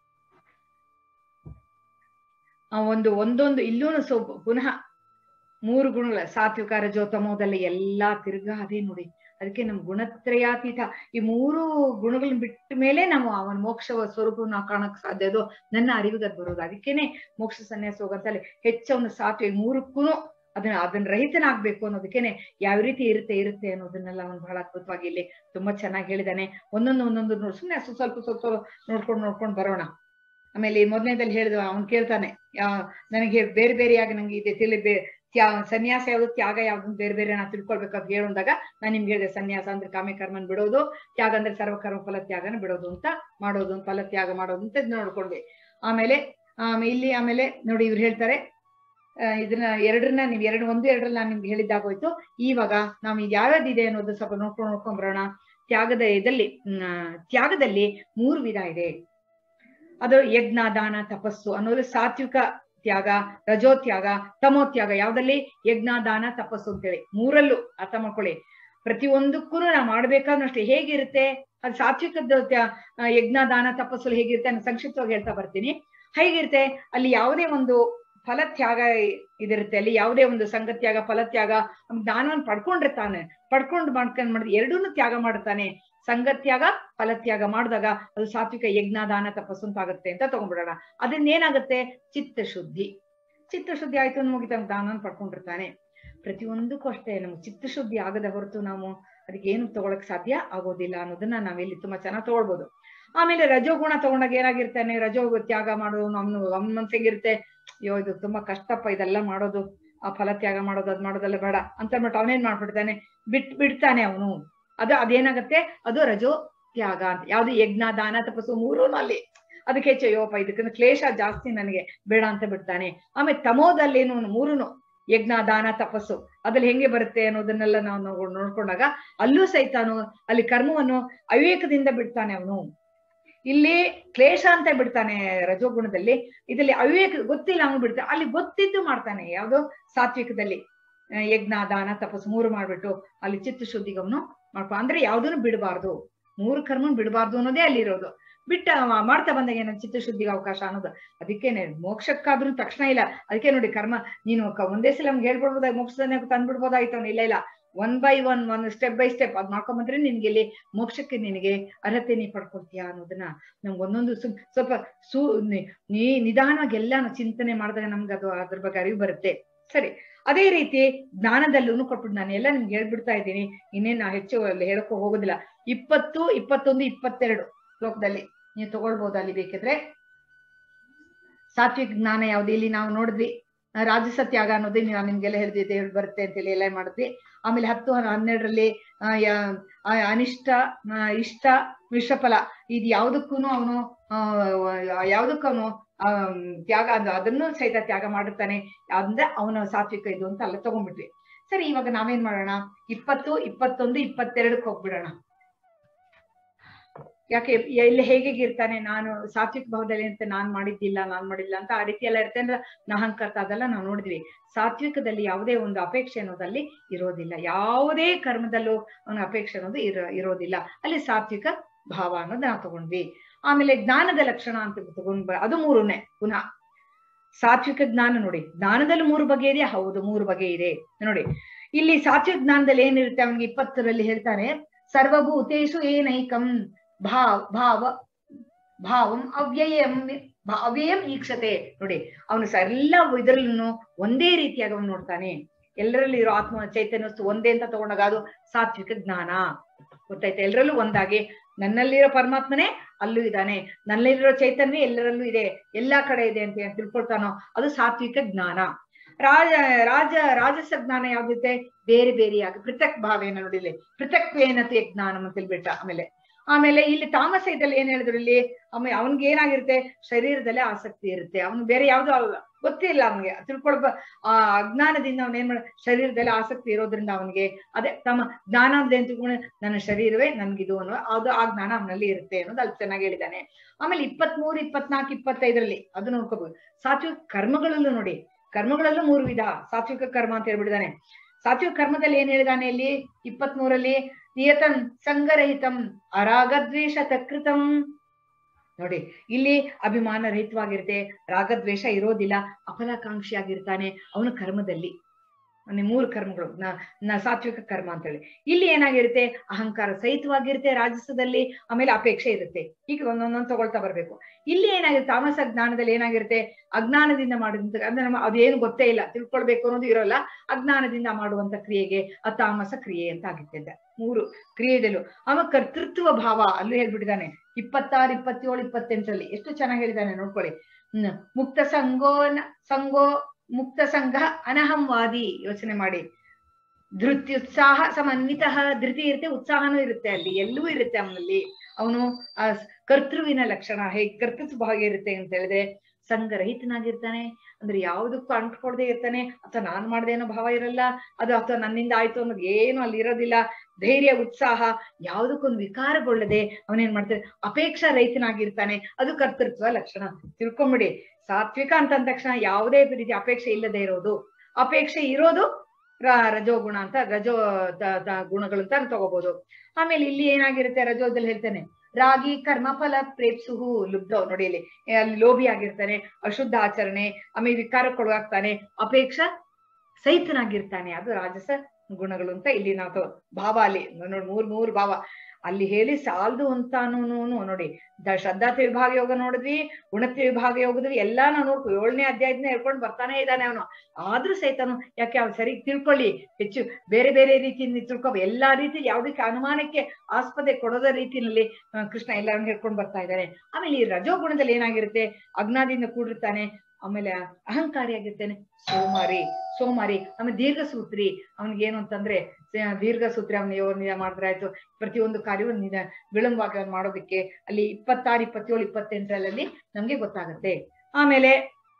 ಆ ಒಂದು ಒಂದೊಂದು ಇಲ್ಲೂ ಸೊ ಪುನಃ ಮೂರು ಗುಣಗಳ ಸಾತ್ವಿಕ ರಜೋ ತಮೋದಲ್ಲಿ ಎಲ್ಲಾ ತಿರ್ಗಾ ಅದೇ ನೋಡಿ ಅದಕ್ಕೆ ನಮ್ ಗುಣತ್ರಯಾತೀತ ಈ ಮೂರು ಗುಣಗಳನ್ನ ಬಿಟ್ಟ ಮೇಲೆ ನಾವು ಅವನ ಮೋಕ್ಷ ಸ್ವರೂಪವನ್ನು ನಾವು ಕಾಣಕ್ ಸಾಧ್ಯ ಅದು ನನ್ನ ಅರಿವಿಗೆ ಅದ್ ಬರೋದು ಅದಕ್ಕೇನೆ ಮೋಕ್ಷ ಸನ್ಯಾಸ ಹೋಗಂತಲ್ಲಿ ಹೆಚ್ಚವನ್ನ ಸಾತ್ವಿಕ ಮೂರಕ್ಕೂ ಅದನ್ನ ಅದನ್ನ ರಹಿತನಾಗ್ಬೇಕು ಅನ್ನೋದಕ್ಕೇನೆ ಯಾವ ರೀತಿ ಇರುತ್ತೆ ಇರುತ್ತೆ ಅನ್ನೋದನ್ನೆಲ್ಲ ಅವನು ಬಹಳ ಅದ್ಭುತವಾಗಿ ಇಲ್ಲಿ ತುಂಬಾ ಚೆನ್ನಾಗಿ ಹೇಳಿದಾನೆ ಒಂದೊಂದು ಒಂದೊಂದು ನೋಡಿ ಸುಮ್ಮನೆ ಸ್ವಲ್ಪ ಸ್ವಲ್ಪ ನೋಡ್ಕೊಂಡು ನೋಡ್ಕೊಂಡು ಬರೋಣ ಆಮೇಲೆ ಈ ಮೊದಲನೇದಲ್ಲಿ ಹೇಳಿದ ಅವ್ನು ಕೇಳ್ತಾನೆ ಯಾ- ನನಗೆ ಬೇರೆ ಬೇರೆಯಾಗಿ ನಂಗೆ ಇದೆ ತಿಳಿ ಬೇ ತ್ಯಾ ಸನ್ಯಾಸ ಯಾವ್ದು ತ್ಯಾಗ ಯಾವ್ದು ಬೇರೆ ಬೇರೆ ನಾ ತಿಳ್ಕೊಳ್ಬೇಕಂತ ಹೇಳೋದಾಗ ನಾನು ನಿಮ್ಗೆ ಹೇಳಿದೆ ಸನ್ಯಾಸ ಅಂದ್ರೆ ಕಾಮ್ಯ ಕರ್ಮನ್ ಬಿಡೋದು ತ್ಯಾಗ ಅಂದ್ರೆ ಸರ್ವಕರ್ಮ ಫಲ ತ್ಯಾಗನ ಬಿಡೋದು ಅಂತ ಮಾಡೋದು ಫಲ ತ್ಯಾಗ ಮಾಡೋದು ಅಂತ ಇದ್ ನೋಡ್ಕೊಂಡ್ವಿ ಆಮೇಲೆ ಆಮೇಲೆ ಇಲ್ಲಿ ಆಮೇಲೆ ನೋಡಿ ಇವ್ರು ಹೇಳ್ತಾರೆ ಆ, ಇದನ್ನ ಎರಡನ್ನ ನೀವ್ ಎರಡು ಒಂದು ಎರಡರಲ್ಲಿ ನಾನು ನಿಮ್ಗೆ ಹೇಳಿದ್ದಾಗೋಯ್ತು ಇವಾಗ ನಾವು ಇದು ಯಾವ್ಯಾವ್ದಿದೆ ಅನ್ನೋದು ಸ್ವಲ್ಪ ನೋಡ್ಕೊಂಡು ನೋಡ್ಕೊಂಡ್ ಬರೋಣ ತ್ಯಾಗದ ಇದಲ್ಲಿ ಹ್ಮ್, ತ್ಯಾಗದಲ್ಲಿ ಮೂರು ವಿಧ ಇದೆ ಅದು ಯಜ್ಞ ದಾನ ತಪಸ್ಸು ಅನ್ನೋದು ಸಾತ್ವಿಕ ತ್ಯಾಗ ರಜೋ ತ್ಯಾಗ ತಮೋ ತ್ಯಾಗ ಯಾವ್ದಲ್ಲಿ ಯಜ್ಞ ದಾನ ತಪಸ್ಸು ಅಂತೇಳಿ ಮೂರಲ್ಲೂ ಅರ್ಥ ಮಾಡ್ಕೊಳ್ಳಿ ಪ್ರತಿಯೊಂದಕ್ಕೂ ನಾವು ಮಾಡ್ಬೇಕಾದ್ರೂ ಅಷ್ಟೇ ಹೇಗಿರುತ್ತೆ ಅದು ಸಾತ್ವಿಕದ ತ್ಯಾ- ಆ, ಯಜ್ಞ ದಾನ ತಪಸ್ಸು ಹೇಗಿರುತ್ತೆ ನಾನು ಸಂಕ್ಷಿಪ್ತವಾಗಿ ಹೇಳ್ತಾ ಬರ್ತೀನಿ ಹೇಗಿರುತ್ತೆ ಅಲ್ಲಿ ಯಾವುದೇ ಒಂದು ಫಲತ್ಯಾಗ ಇದಿರುತ್ತೆ ಅಲ್ಲಿ ಯಾವುದೇ ಒಂದು ಸಂಗತ್ಯಾಗ ಫಲತ್ಯಾಗ ದಾನವನ್ನು ಪಡ್ಕೊಂಡಿರ್ತಾನೆ ಪಡ್ಕೊಂಡು ಮಾಡ್ಕೊಂಡ್ ಮಾಡಿದ್ ಎರಡೂನು ತ್ಯಾಗ ಮಾಡ್ತಾನೆ ಸಂಗತ್ಯಾಗ ಫಲತ್ಯಾಗ ಮಾಡಿದಾಗ ಅದು ಸಾತ್ವಿಕ ಯಜ್ಞ ದಾನ ತಪಸ್ಸು ಅಂತ ಆಗುತ್ತೆ ಅಂತ ತಗೊಂಡ್ಬಿಡೋಣ ಅದನ್ನ ಏನಾಗುತ್ತೆ ಚಿತ್ತಶುದ್ಧಿ ಚಿತ್ತಶುದ್ಧಿ ಆಯ್ತು ಅಂತ ಮುಗಿತ ದಾನವನ್ನು ಪಡ್ಕೊಂಡಿರ್ತಾನೆ ಪ್ರತಿಯೊಂದಕ್ಕೂ ಅಷ್ಟೇ ನಮ್ಗೆ ಚಿತ್ತಶುದ್ಧಿ ಆಗದ ಹೊರತು ನಾವು ಅದಕ್ಕೆ ಏನು ತಗೊಳಕ್ ಸಾಧ್ಯ ಆಗೋದಿಲ್ಲ ಅನ್ನೋದನ್ನ ನಾವಿಲ್ಲಿ ತುಂಬಾ ಚೆನ್ನಾಗಿ ತಗೊಳ್ಬೋದು ಆಮೇಲೆ ರಜೋಗುಣ ತಗೊಂಡಾಗ ಏನಾಗಿರ್ತಾನೆ ರಜೋ ತ್ಯಾಗ ಮಾಡೋದು ನಮ್ಮ ನಮ್ಮ ಮನ್ಸಿಗಿರುತ್ತೆ ಅಯ್ಯೋ ಇದು ತುಂಬಾ ಕಷ್ಟಪ್ಪ ಇದೆಲ್ಲ ಮಾಡೋದು ಆ ಫಲ ತ್ಯಾಗ ಮಾಡೋದು ಅದ್ ಮಾಡೋದೆಲ್ಲ ಬೇಡ ಅಂತ ಅಂದ್ಬಿಟ್ಟು ಅವನೇನ್ ಮಾಡ್ಬಿಡ್ತಾನೆ ಬಿಟ್ ಬಿಡ್ತಾನೆ ಅವನು ಅದು ಅದೇನಾಗತ್ತೆ ಅದು ರಜೋ ತ್ಯಾಗ ಅಂತ ಯಾವ್ದು ಯಜ್ಞ ದಾನ ತಪಸ್ಸು ಮೂರೂ ಅಲ್ಲಿ ಅದಕ್ಕೆ ಹೆಚ್ಚು ಅಯ್ಯೋಪ್ಪ ಇದಕ್ಕಿಂತ ಕ್ಲೇಶ ಜಾಸ್ತಿ ನನಗೆ ಬೇಡ ಅಂತ ಬಿಡ್ತಾನೆ ಆಮೇಲೆ ತಮೋದಲ್ಲೇನು ಮೂರುನು ಯಜ್ಞ ದಾನ ತಪಸ್ಸು ಅದ್ರಲ್ಲಿ ಹೆಂಗೆ ಬರುತ್ತೆ ಅನ್ನೋದನ್ನೆಲ್ಲ ನಾವು ನೋಡ್- ನೋಡ್ಕೊಂಡಾಗ ಅಲ್ಲೂ ಸಹಿತಾನು ಅಲ್ಲಿ ಕರ್ಮವನ್ನು ಅವಿವೇಕದಿಂದ ಬಿಡ್ತಾನೆ ಅವನು ಇಲ್ಲಿ ಕ್ಲೇಶ ಅಂತ ಬಿಡ್ತಾನೆ ರಜೋಗುಣದಲ್ಲಿ ಇದರಲ್ಲಿ ಅವಿವೇಕ ಗೊತ್ತಿಲ್ಲ ಅವನು ಬಿಡ್ತಾನೆ ಅಲ್ಲಿ ಗೊತ್ತಿದ್ದು ಮಾಡ್ತಾನೆ ಯಾವ್ದು ಸಾತ್ವಿಕದಲ್ಲಿ ಆ, ಯಜ್ಞ ದಾನ ತಪಸ್ಸು ಮೂರು ಮಾಡ್ಬಿಟ್ಟು ಅಲ್ಲಿ ಚಿತ್ತಶುದ್ಧಿಗೆ ಅವನು ಮಾಡ್ಕೊ ಅಂದ್ರೆ ಯಾವ್ದನ್ನು ಬಿಡಬಾರ್ದು ಮೂರು ಕರ್ಮನ್ ಬಿಡಬಾರ್ದು ಅನ್ನೋದೇ ಅಲ್ಲಿ ಇರೋದು ಬಿಟ್ಟ ಅವ ಮಾಡ್ತಾ ಬಂದಾಗ ಏನೋ ಚಿತ್ತಶುದ್ಧಿಗೆ ಅವಕಾಶ ಅನ್ನೋದು ಅದಕ್ಕೇನೆ ಮೋಕ್ಷಕ್ಕಾದ್ರೂ ತಕ್ಷಣ ಇಲ್ಲ ಅದಕ್ಕೆ ನೋಡಿ ಕರ್ಮ ನೀನು ಕ- ಒಂದೇ ಸಲ ನಮ್ಗೆ ಹೇಳ್ಬಿಡ್ಬೋದಾಗ ಮೋಕ್ಷದನ್ನೇ ತಂದ್ಬಿಡ್ಬೋದಾಯ್ತು ಅವ್ನು ಇಲ್ಲ ಇಲ್ಲ one by one one step by step ಅದ್ ಮಾಡ್ಕೊಂಬಂದ್ರೆ ನಿನ್ಗೆ ಇಲ್ಲಿ ಮೋಕ್ಷಕ್ಕೆ ನಿನಗೆ ಅರ್ಹತೆ ನೀ ಪಡ್ಕೊಳ್ತೀಯ ಅನ್ನೋದನ್ನ ನಮ್ಗೆ ಒಂದೊಂದು ಸು- ಸ್ವಲ್ಪ ಸು ನಿ- ನೀ ನಿಧಾನವಾಗಿ ಎಲ್ಲಾನು ಚಿಂತನೆ ಮಾಡಿದಾಗ ನಮ್ಗೆ ಅದು ಅದ್ರ ಬಗ್ಗೆ ಅರಿವು ಬರುತ್ತೆ ಸರಿ ಅದೇ ರೀತಿ ಜ್ಞಾನದಲ್ಲೂ ಕೊಟ್ಬಿಟ್ಟು ನಾನು ಎಲ್ಲ ನಿಮ್ಗೆ ಹೇಳ್ಬಿಡ್ತಾ ಇದ್ದೀನಿ ಇನ್ನೇನು ನಾ ಹೆಚ್ಚು ಅಲ್ಲಿ ಹೇಳಕ್ಕೂ ಹೋಗೋದಿಲ್ಲ ಇಪ್ಪತ್ತು ಇಪ್ಪತ್ತೊಂದು ಇಪ್ಪತ್ತೆರಡು ಶ್ಲೋಕದಲ್ಲಿ ನೀವು ತಗೊಳ್ಬಹುದು ಅಲ್ಲಿ ಬೇಕಿದ್ರೆ ಸಾತ್ವಿಕ ಜ್ಞಾನ ಯಾವ್ದು ಇಲ್ಲಿ ನಾವು ನೋಡಿದ್ವಿ ಆ, ರಾಜಸ ತ್ಯಾಗ ಅನ್ನೋದು ನಾನು ನಿಮ್ಗೆಲ್ಲ ಹೇಳಿದ್ದೆ ಹೇಳಿ ಬರುತ್ತೆ ಅಂತೇಳಿ ಎಲ್ಲ ಮಾಡಿದ್ವಿ ಆಮೇಲೆ ಹತ್ತು ಹನ್ನ- ಹನ್ನೆರಡರಲ್ಲಿ ಆ, ಯಾ- ಆ, ಅನಿಷ್ಟ ಆ, ಇಷ್ಟ ಮಿಶ್ರಫಲ ಇದು ಯಾವ್ದಕ್ಕೂ ಅವನು ಯಾವ್ದಕ್ಕೂ ಅವನು ತ್ಯಾಗ ಅದು ಅದನ್ನು ಸಹಿತ ತ್ಯಾಗ ಮಾಡಿರ್ತಾನೆ ಅಂದ್ರೆ ಅವನ ಸಾತ್ವಿಕ ಇದು ಅಂತ ಅಲ್ಲ ತಗೊಂಡ್ಬಿಟ್ವಿ ಸರಿ ಇವಾಗ ನಾವೇನ್ ಮಾಡೋಣ ಇಪ್ಪತ್ತು ಇಪ್ಪತ್ತೊಂದು ಇಪ್ಪತ್ತೆರಡಕ್ಕೆ ಹೋಗ್ಬಿಡೋಣ ಯಾಕೆ ಎಲ್ಲಿ ಹೇಗೆ ಇರ್ತಾನೆ ನಾನು ಸಾತ್ವಿಕ ಭಾವದಲ್ಲಿ ಅಂತ ನಾನ್ ಮಾಡಿದ್ದಿಲ್ಲ ನಾನ್ ಮಾಡಿಲ್ಲ ಅಂತ ಆ ರೀತಿ ಎಲ್ಲ ಇರ್ತೇನೆ ಅಹಂಕಾರ ಅದೆಲ್ಲ ನಾವು ನೋಡಿದ್ವಿ ಸಾತ್ವಿಕದಲ್ಲಿ ಯಾವುದೇ ಒಂದು ಅಪೇಕ್ಷೆ ಅನ್ನೋದಲ್ಲಿ ಇರೋದಿಲ್ಲ ಯಾವುದೇ ಕರ್ಮದಲ್ಲೂ ಅವನ ಅಪೇಕ್ಷೆ ಅನ್ನೋದು ಇರೋ ಇರೋದಿಲ್ಲ ಅಲ್ಲಿ ಸಾತ್ವಿಕ ಭಾವ ಅನ್ನೋದು ನಾವು ತಗೊಂಡ್ವಿ ಆಮೇಲೆ ಜ್ಞಾನದ ಲಕ್ಷಣ ಅಂತ ತಗೊಂಡ್ ಬ- ಅದು ಮೂರನೇ ಪುನಃ ಸಾತ್ವಿಕ ಜ್ಞಾನ ನೋಡಿ ಜ್ಞಾನದಲ್ಲಿ ಮೂರು ಬಗೆ ಇದೆ ಹೌದು ಮೂರು ಬಗೆ ಇದೆ ನೋಡಿ ಇಲ್ಲಿ ಸಾತ್ವಿಕ ಜ್ಞಾನದಲ್ಲಿ ಏನಿರುತ್ತೆ ಅವನಿಗೆ ಇಪ್ಪತ್ತರಲ್ಲಿ ಹೇಳ್ತಾನೆ ಸರ್ವಭೂತೇಶು ಏನೈಕಂ ಭಾವ ಭಾವ ಭಾವಂ ಅವ್ಯಯಂ ಭಾ- ಅವ್ಯಯಂ ಈಕ್ಷತೆ ನೋಡಿ ಅವನು ಸ ಎಲ್ಲ ಇದರಲ್ಲೂ ಒಂದೇ ರೀತಿಯಾಗಿ ಅವನು ನೋಡ್ತಾನೆ ಎಲ್ಲರಲ್ಲಿ ಇರೋ ಆತ್ಮ ಚೈತನ್ಯ ವಸ್ತು ಒಂದೇ ಅಂತ ತಗೊಂಡಾಗ ಅದು ಸಾತ್ವಿಕ ಜ್ಞಾನ ಗೊತ್ತಾಯ್ತಾ ಎಲ್ಲರಲ್ಲೂ ಒಂದಾಗಿ ನನ್ನಲ್ಲಿರೋ ಪರಮಾತ್ಮನೇ ಅಲ್ಲೂ ಇದ್ದಾನೆ ನನ್ನಲ್ಲಿರೋ ಚೈತನ್ಯ ಎಲ್ಲರಲ್ಲೂ ಇದೆ ಎಲ್ಲಾ ಕಡೆ ಇದೆ ಅಂತ ಏನ್ ತಿಳ್ಕೊಳ್ತಾನೋ ಅದು ಸಾತ್ವಿಕ ಜ್ಞಾನ ರಾಜ ರಾಜ ರಾಜಸ ಜ್ಞಾನ ಯಾವ್ದಿದೆ ಬೇರೆ ಬೇರೆಯಾಗಿ ಪೃಥಕ್ ಭಾವೇನ ನೋಡಿಲಿ ಪೃಥಕ್ವೇನತೆ ಜ್ಞಾನ ಅಂತ ಹೇಳ್ಬಿಟ್ಟ ಆಮೇಲೆ ಆಮೇಲೆ ಇಲ್ಲಿ ತಾಮಸ ಇದ್ದಲ್ಲಿ ಏನ್ ಹೇಳಿದ್ರು ಇಲ್ಲಿ ಆಮೇಲೆ ಅವನ್ಗೆ ಏನಾಗಿರುತ್ತೆ ಶರೀರದಲ್ಲೇ ಆಸಕ್ತಿ ಇರುತ್ತೆ ಅವ್ನು ಬೇರೆ ಯಾವ್ದು ಗೊತ್ತಿಲ್ಲ ಅವನಿಗೆ ತಿಳ್ಕೊಳ್ಬ ಆ ಅಜ್ಞಾನದಿಂದ ಅವನ್ ಏನ್ ಮಾಡ ಶರೀರದಲ್ಲಿ ಆಸಕ್ತಿ ಇರೋದ್ರಿಂದ ಅವನಿಗೆ ಅದೇ ತಮ್ಮ ಜ್ಞಾನ ಅಂದ್ರೆ ಏನ್ ತಿಳ್ಕೊಂಡು ನನ್ನ ಶರೀರವೇ ನನ್ಗಿದು ಅನ್ನೋ ಅದು ಆ ಜ್ಞಾನ ಅವನಲ್ಲಿ ಇರುತ್ತೆ ಅನ್ನೋದು ಅಲ್ಲಿ ಚೆನ್ನಾಗಿ ಹೇಳಿದ್ದಾನೆ ಆಮೇಲೆ ಇಪ್ಪತ್ಮೂರು ಇಪ್ಪತ್ನಾಲ್ಕು ಇಪ್ಪತ್ತೈದರಲ್ಲಿ ಅದು ನೋಡ್ಕೋಬಹುದು ಸಾತ್ವಿಕ ಕರ್ಮಗಳಲ್ಲೂ ನೋಡಿ ಕರ್ಮಗಳಲ್ಲೂ ಮೂರು ವಿಧ ಸಾತ್ವಿಕ ಕರ್ಮ ಅಂತ ಹೇಳ್ಬಿಟ್ಟಿದ್ದಾನೆ ಸಾತ್ವಿಕ ಕರ್ಮದಲ್ಲಿ ಏನ್ ಹೇಳಿದಾನೆ ಇಲ್ಲಿ ಇಪ್ಪತ್ಮೂರಲ್ಲಿ ನಿಯತಂ ಸಂಗರಹಿತಂ ಅರಾಗದ್ವೇಷ ತಕೃತಂ ನೋಡಿ ಇಲ್ಲಿ ಅಭಿಮಾನ ರಹಿತವಾಗಿರುತ್ತೆ ರಾಗದ್ವೇಷ ಇರೋದಿಲ್ಲ ಅಫಲಾಕಾಂಕ್ಷಿಯಾಗಿರ್ತಾನೆ ಅವನ ಕರ್ಮದಲ್ಲಿ ಅಂದ್ರೆ ಮೂರು ಕರ್ಮಗಳು ನ ನ ಸಾತ್ವಿಕ ಕರ್ಮ ಅಂತ ಹೇಳಿ ಇಲ್ಲಿ ಏನಾಗಿರುತ್ತೆ ಅಹಂಕಾರ ಸಹಿತವಾಗಿರುತ್ತೆ ರಾಜಸದಲ್ಲಿ ಆಮೇಲೆ ಅಪೇಕ್ಷೆ ಇರುತ್ತೆ ಹೀಗೆ ಒಂದೊಂದೊಂದು ತಗೊಳ್ತಾ ಬರ್ಬೇಕು ಇಲ್ಲಿ ಏನಾಗಿರುತ್ತೆ ತಾಮಸ ಜ್ಞಾನದಲ್ಲಿ ಏನಾಗಿರುತ್ತೆ ಅಜ್ಞಾನದಿಂದ ಮಾಡಿದಂತ ಅಂದ್ರೆ ನಮ್ಮ ಅದೇನು ಗೊತ್ತೇ ಇಲ್ಲ ತಿಳ್ಕೊಳ್ಬೇಕು ಅನ್ನೋದು ಇರೋಲ್ಲ ಅಜ್ಞಾನದಿಂದ ಮಾಡುವಂತ ಕ್ರಿಯೆಗೆ ಆ ತಾಮಸ ಕ್ರಿಯೆ ಅಂತ ಆಗುತ್ತೆ ಮೂರು ಕ್ರಿಯೆದಲ್ಲೂ ಆಮೇಲೆ ಕರ್ತೃತ್ವ ಭಾವ ಅಲ್ಲೂ ಹೇಳ್ಬಿಟ್ಟಿದ್ದಾನೆ ಇಪ್ಪತ್ತಾರು ಇಪ್ಪತ್ತೇಳು ಇಪ್ಪತ್ತೆಂಟರಲ್ಲಿ ಎಷ್ಟು ಚೆನ್ನಾಗಿ ಹೇಳಿದ್ದಾನೆ ನೋಡ್ಕೊಳ್ಳಿ ಹ್ಮ್ ಮುಕ್ತ ಸಂಗೋ ಸಂಗೋ ಮುಕ್ತ ಸಂಘ ಅನಹಂವಾದಿ ಯೋಚನೆ ಮಾಡಿ ಧೃತ್ಯುತ್ಸಾಹ ಸಮನ್ವಿತ ಧೃತಿ ಇರುತ್ತೆ ಉತ್ಸಾಹನೂ ಇರುತ್ತೆ ಅಲ್ಲಿ ಎಲ್ಲವೂ ಇರುತ್ತೆ ಅವನಲ್ಲಿ ಅವನು ಆ ಕರ್ತೃವಿನ ಲಕ್ಷಣ ಹೇಗೆ ಕರ್ತೃತ್ವ ಭಾಗ ಇರುತ್ತೆ ಅಂತ ಹೇಳಿದ್ರೆ ಸಂಘರಹಿತನಾಗಿರ್ತಾನೆ ಅಂದ್ರೆ ಯಾವುದಕ್ಕೂ ಅಂಟ್ಕೊಳ್ದೆ ಇರ್ತಾನೆ ಅಥವಾ ನಾನ್ ಮಾಡ್ದೆ ಅನ್ನೋ ಭಾವ ಇರಲ್ಲ ಅದು ಅಥವಾ ನನ್ನಿಂದ ಆಯ್ತು ಅನ್ನೋದು ಏನು ಅಲ್ಲಿ ಇರೋದಿಲ್ಲ ಧೈರ್ಯ ಉತ್ಸಾಹ ಯಾವುದಕ್ಕೊಂದು ವಿಕಾರಗೊಳ್ಳದೆ ಅವನೇನ್ ಮಾಡ್ತಾನೆ ಅಪೇಕ್ಷಾ ರಹಿತನಾಗಿರ್ತಾನೆ ಅದು ಕರ್ತೃತ್ವ ಲಕ್ಷಣ ತಿಳ್ಕೊಂಬಿಡಿ ಸಾತ್ವಿಕ ಅಂತ ಅಂದ ತಕ್ಷಣ ಯಾವುದೇ ರೀತಿ ಅಪೇಕ್ಷೆ ಇಲ್ಲದೆ ಇರೋದು ಅಪೇಕ್ಷೆ ಇರೋದು ರ- ರಜೋಗುಣ ಅಂತ ರಜೋ ತ- ತ- ಗುಣಗಳು ಅಂತ ತಗೋಬಹುದು ಆಮೇಲೆ ಇಲ್ಲಿ ಏನಾಗಿರುತ್ತೆ ರಜೋದಲ್ಲಿ ಹೇಳ್ತಾನೆ ರಾಗಿ ಕರ್ಮಫಲ ಪ್ರೇಪ್ಸುಹು ಲುಬ್ಧವ್ ನೋಡಿ ಇಲ್ಲಿ ಅಲ್ಲಿ ಲೋಭಿ ಆಗಿರ್ತಾನೆ ಅಶುದ್ಧ ಆಚರಣೆ ಆಮೇಲೆ ವಿಕಾರಕ್ಕೊಳಗಾಗ್ತಾನೆ ಅಪೇಕ್ಷ ಸಹಿತನಾಗಿರ್ತಾನೆ ಅದು ರಾಜಸ ಗುಣಗಳು ಅಂತ ಇಲ್ಲಿ ನಾವು ತಗೋ- ಭಾವ ಅಲ್ಲಿ ನೋಡಿ ಮೂರ್ ಮೂರ್ ಭಾವ ಅಲ್ಲಿ ಹೇಳಿ ಸಾಲದು ಅಂತಾನು ನೋಡಿ ದ ಶ್ರದ್ಧಾ ವಿಭಾಗ ಯೋಗ ನೋಡಿದ್ವಿ ಗುಣತ್ವ ವಿಭಾಗ ಯೋಗದ್ವಿ ಎಲ್ಲಾ ನಾವು ನೋಡ್ಕೊ ಏಳನೇ ಅಧ್ಯಾಯದಿಂದ ಹೇಳ್ಕೊಂಡು ಬರ್ತಾನೆ ಇದ್ದಾನೆ ಅವನು ಆದ್ರೂ ಸಹಿತನು ಯಾಕೆ ಅವ್ನು ಸರಿ ತಿಳ್ಕೊಳ್ಳಿ ಹೆಚ್ಚು ಬೇರೆ ಬೇರೆ ರೀತಿಯಿಂದ ತಿಳ್ಕೊ ಎಲ್ಲಾ ರೀತಿ ಯಾವ್ದಕ್ಕೆ ಅನುಮಾನಕ್ಕೆ ಆಸ್ಪದೆ ಕೊಡೋದ ರೀತಿಯಲ್ಲಿ ಆ, ಕೃಷ್ಣ ಎಲ್ಲರನ್ನು ಹೇಳ್ಕೊಂಡು ಬರ್ತಾ ಇದ್ದಾನೆ ಆಮೇಲೆ ಈ ರಜೋಗುಣದಲ್ಲಿ ಏನಾಗಿರುತ್ತೆ ಅಜ್ಞಾದಿಂದ ಕೂಡಿರ್ತಾನೆ ಆಮೇಲೆ ಅಹಂಕಾರಿಯಾಗಿರ್ತಾನೆ ಸೋಮಾರಿ ಸೋಮಾರಿ ಆಮೇಲೆ ದೀರ್ಘಸೂತ್ರಿ ಅವನಿಗೆ ಏನು ಅಂತಂದ್ರೆ ಸ- ದೀರ್ಘಸೂತ್ರಿ ಅವನ ಯೋಗ ಮಾಡಿದ್ರೆ ಆಯ್ತು ಪ್ರತಿಯೊಂದು ಕಾರ್ಯವು ನಿಧ ವಿಳಂಬವಾಗಿ ಅವ್ನು ಮಾಡೋದಕ್ಕೆ ಅಲ್ಲಿ ಇಪ್ಪತ್ತಾರು ಇಪ್ಪತ್ತೇಳು ಇಪ್ಪತ್ತೆಂಟರಲ್ಲಿ ನಮ್ಗೆ ಗೊತ್ತಾಗುತ್ತೆ ಆಮೇಲೆ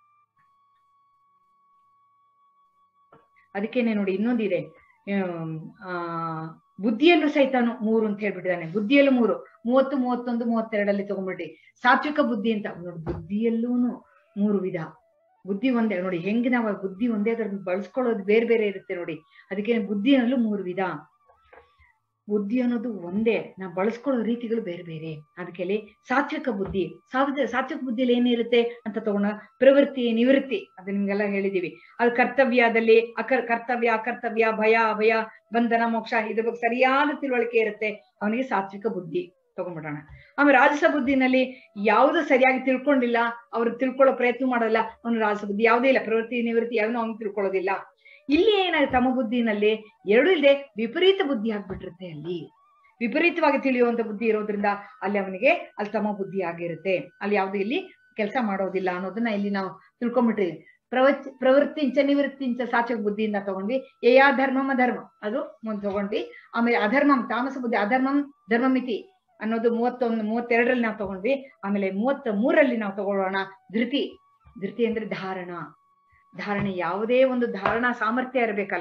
ಅದಕ್ಕೇನೆ ನೋಡಿ ಇನ್ನೊಂದಿದೆ ಆಮ್, ಆ ಬುದ್ಧಿಯಲ್ಲೂ ಸಹಿತಾನು ಮೂರು ಅಂತ ಹೇಳ್ಬಿಟ್ಟಿದ್ದಾನೆ ಬುದ್ಧಿಯಲ್ಲೂ ಮೂರು ಮೂವತ್ತು ಮೂವತ್ತೊಂದು ಮೂವತ್ತೆರಡಲ್ಲಿ ತಗೊಂಡ್ಬಿಟ್ಟಿ ಸಾತ್ವಿಕ ಬುದ್ಧಿ ಅಂತ ನೋಡಿ ಬುದ್ಧಿಯಲ್ಲೂನು ಮೂರು ವಿಧ ಬುದ್ಧಿ ಒಂದೇ ನೋಡಿ ಹೆಂಗೆ ನಾವು ಆ ಬುದ್ಧಿ ಒಂದೇ ತರ ಬಳಸ್ಕೊಳ್ಳೋದು ಬೇರೆ ಬೇರೆ ಇರುತ್ತೆ ನೋಡಿ ಅದಕ್ಕೆ ಬುದ್ಧಿಯಲ್ಲೂ ಮೂರು ವಿಧ ಬುದ್ಧಿ ಅನ್ನೋದು ಒಂದೇ ನಾವು ಬಳಸ್ಕೊಳ್ಳೋ ರೀತಿಗಳು ಬೇರೆ ಬೇರೆ ಅದಕ್ಕೆ ಸಾತ್ವಿಕ ಬುದ್ಧಿ ಸಾತ್ವಿಕ ಸಾತ್ವಿಕ ಬುದ್ಧಿಯಲ್ಲಿ ಏನಿರುತ್ತೆ ಅಂತ ತಗೊಂಡ ಪ್ರವೃತ್ತಿ ನಿವೃತ್ತಿ ಅದು ನಿಮ್ಗೆಲ್ಲ ಹೇಳಿದೀವಿ ಅದು ಕರ್ತವ್ಯದಲ್ಲಿ ಅಕರ್ ಕರ್ತವ್ಯ ಅಕರ್ತವ್ಯ ಭಯ ಅಭಯ ಬಂಧನ ಮೋಕ್ಷ ಇದ್ರ ಬಗ್ಗೆ ಸರಿಯಾದ ತಿಳುವಳಿಕೆ ಇರುತ್ತೆ ಅವನಿಗೆ ಸಾತ್ವಿಕ ಬುದ್ಧಿ ತಗೊಂಡ್ಬಿಡೋಣ ಆಮೇಲೆ ರಾಜಸ ಬುದ್ಧಿನಲ್ಲಿ ಯಾವುದು ಸರಿಯಾಗಿ ತಿಳ್ಕೊಂಡಿಲ್ಲ ಅವ್ರು ತಿಳ್ಕೊಳ್ಳೋ ಪ್ರಯತ್ನ ಮಾಡಲ್ಲ ಅವನು ರಾಜಸ ಬುದ್ಧಿ ಯಾವುದೇ ಇಲ್ಲ ಪ್ರವೃತ್ತಿ ನಿವೃತ್ತಿ ಯಾವನು ಅವ್ನು ತಿಳ್ಕೊಳ್ಳೋದಿಲ್ಲ ಇಲ್ಲಿ ಏನಾಗುತ್ತೆ ತಮ್ಮ ಬುದ್ಧಿನಲ್ಲಿ ಎರಡೂ ಇಲ್ಲದೆ ವಿಪರೀತ ಬುದ್ಧಿ ಆಗ್ಬಿಟ್ಟಿರುತ್ತೆ ಅಲ್ಲಿ ವಿಪರೀತವಾಗಿ ತಿಳಿಯುವಂತ ಬುದ್ಧಿ ಇರೋದ್ರಿಂದ ಅಲ್ಲಿ ಅವನಿಗೆ ಅಲ್ಲಿ ತಮ್ಮ ಬುದ್ಧಿ ಆಗಿರುತ್ತೆ ಅಲ್ಲಿ ಯಾವ್ದು ಇಲ್ಲಿ ಕೆಲಸ ಮಾಡೋದಿಲ್ಲ ಅನ್ನೋದನ್ನ ಇಲ್ಲಿ ನಾವು ತಿಳ್ಕೊಂಡ್ಬಿಟ್ಟಿವಿ ಪ್ರವಚ್ ಪ್ರವೃತ್ತಿಂಚ ನಿವೃತ್ತಿಂಚ ಸಾತ್ವಿಕ ಬುದ್ಧಿಯಿಂದ ತಗೊಂಡ್ವಿ ಯಯಾ ಧರ್ಮಮ ಧರ್ಮ ಅದು ಮುಂದೆ ತಗೊಂಡ್ವಿ ಆಮೇಲೆ ಅಧರ್ಮಂ ತಾಮಸ ಬುದ್ಧಿ ಅಧರ್ಮಂ ಧರ್ಮಮಿತಿ ಅನ್ನೋದು ಮೂವತ್ತೊಂದು ಮೂವತ್ತೆರಡರಲ್ಲಿ ನಾವು ತಗೊಂಡ್ವಿ ಆಮೇಲೆ ಮೂವತ್ತ ಮೂರಲ್ಲಿ ನಾವು ತಗೊಳ್ಳೋಣ ಧೃತಿ ಧೃತಿ ಅಂದ್ರೆ ಧಾರಣ ಧಾರಣೆ ಯಾವುದೇ ಒಂದು ಧಾರಣಾ ಸಾಮರ್ಥ್ಯ ಇರಬೇಕಲ್ಲ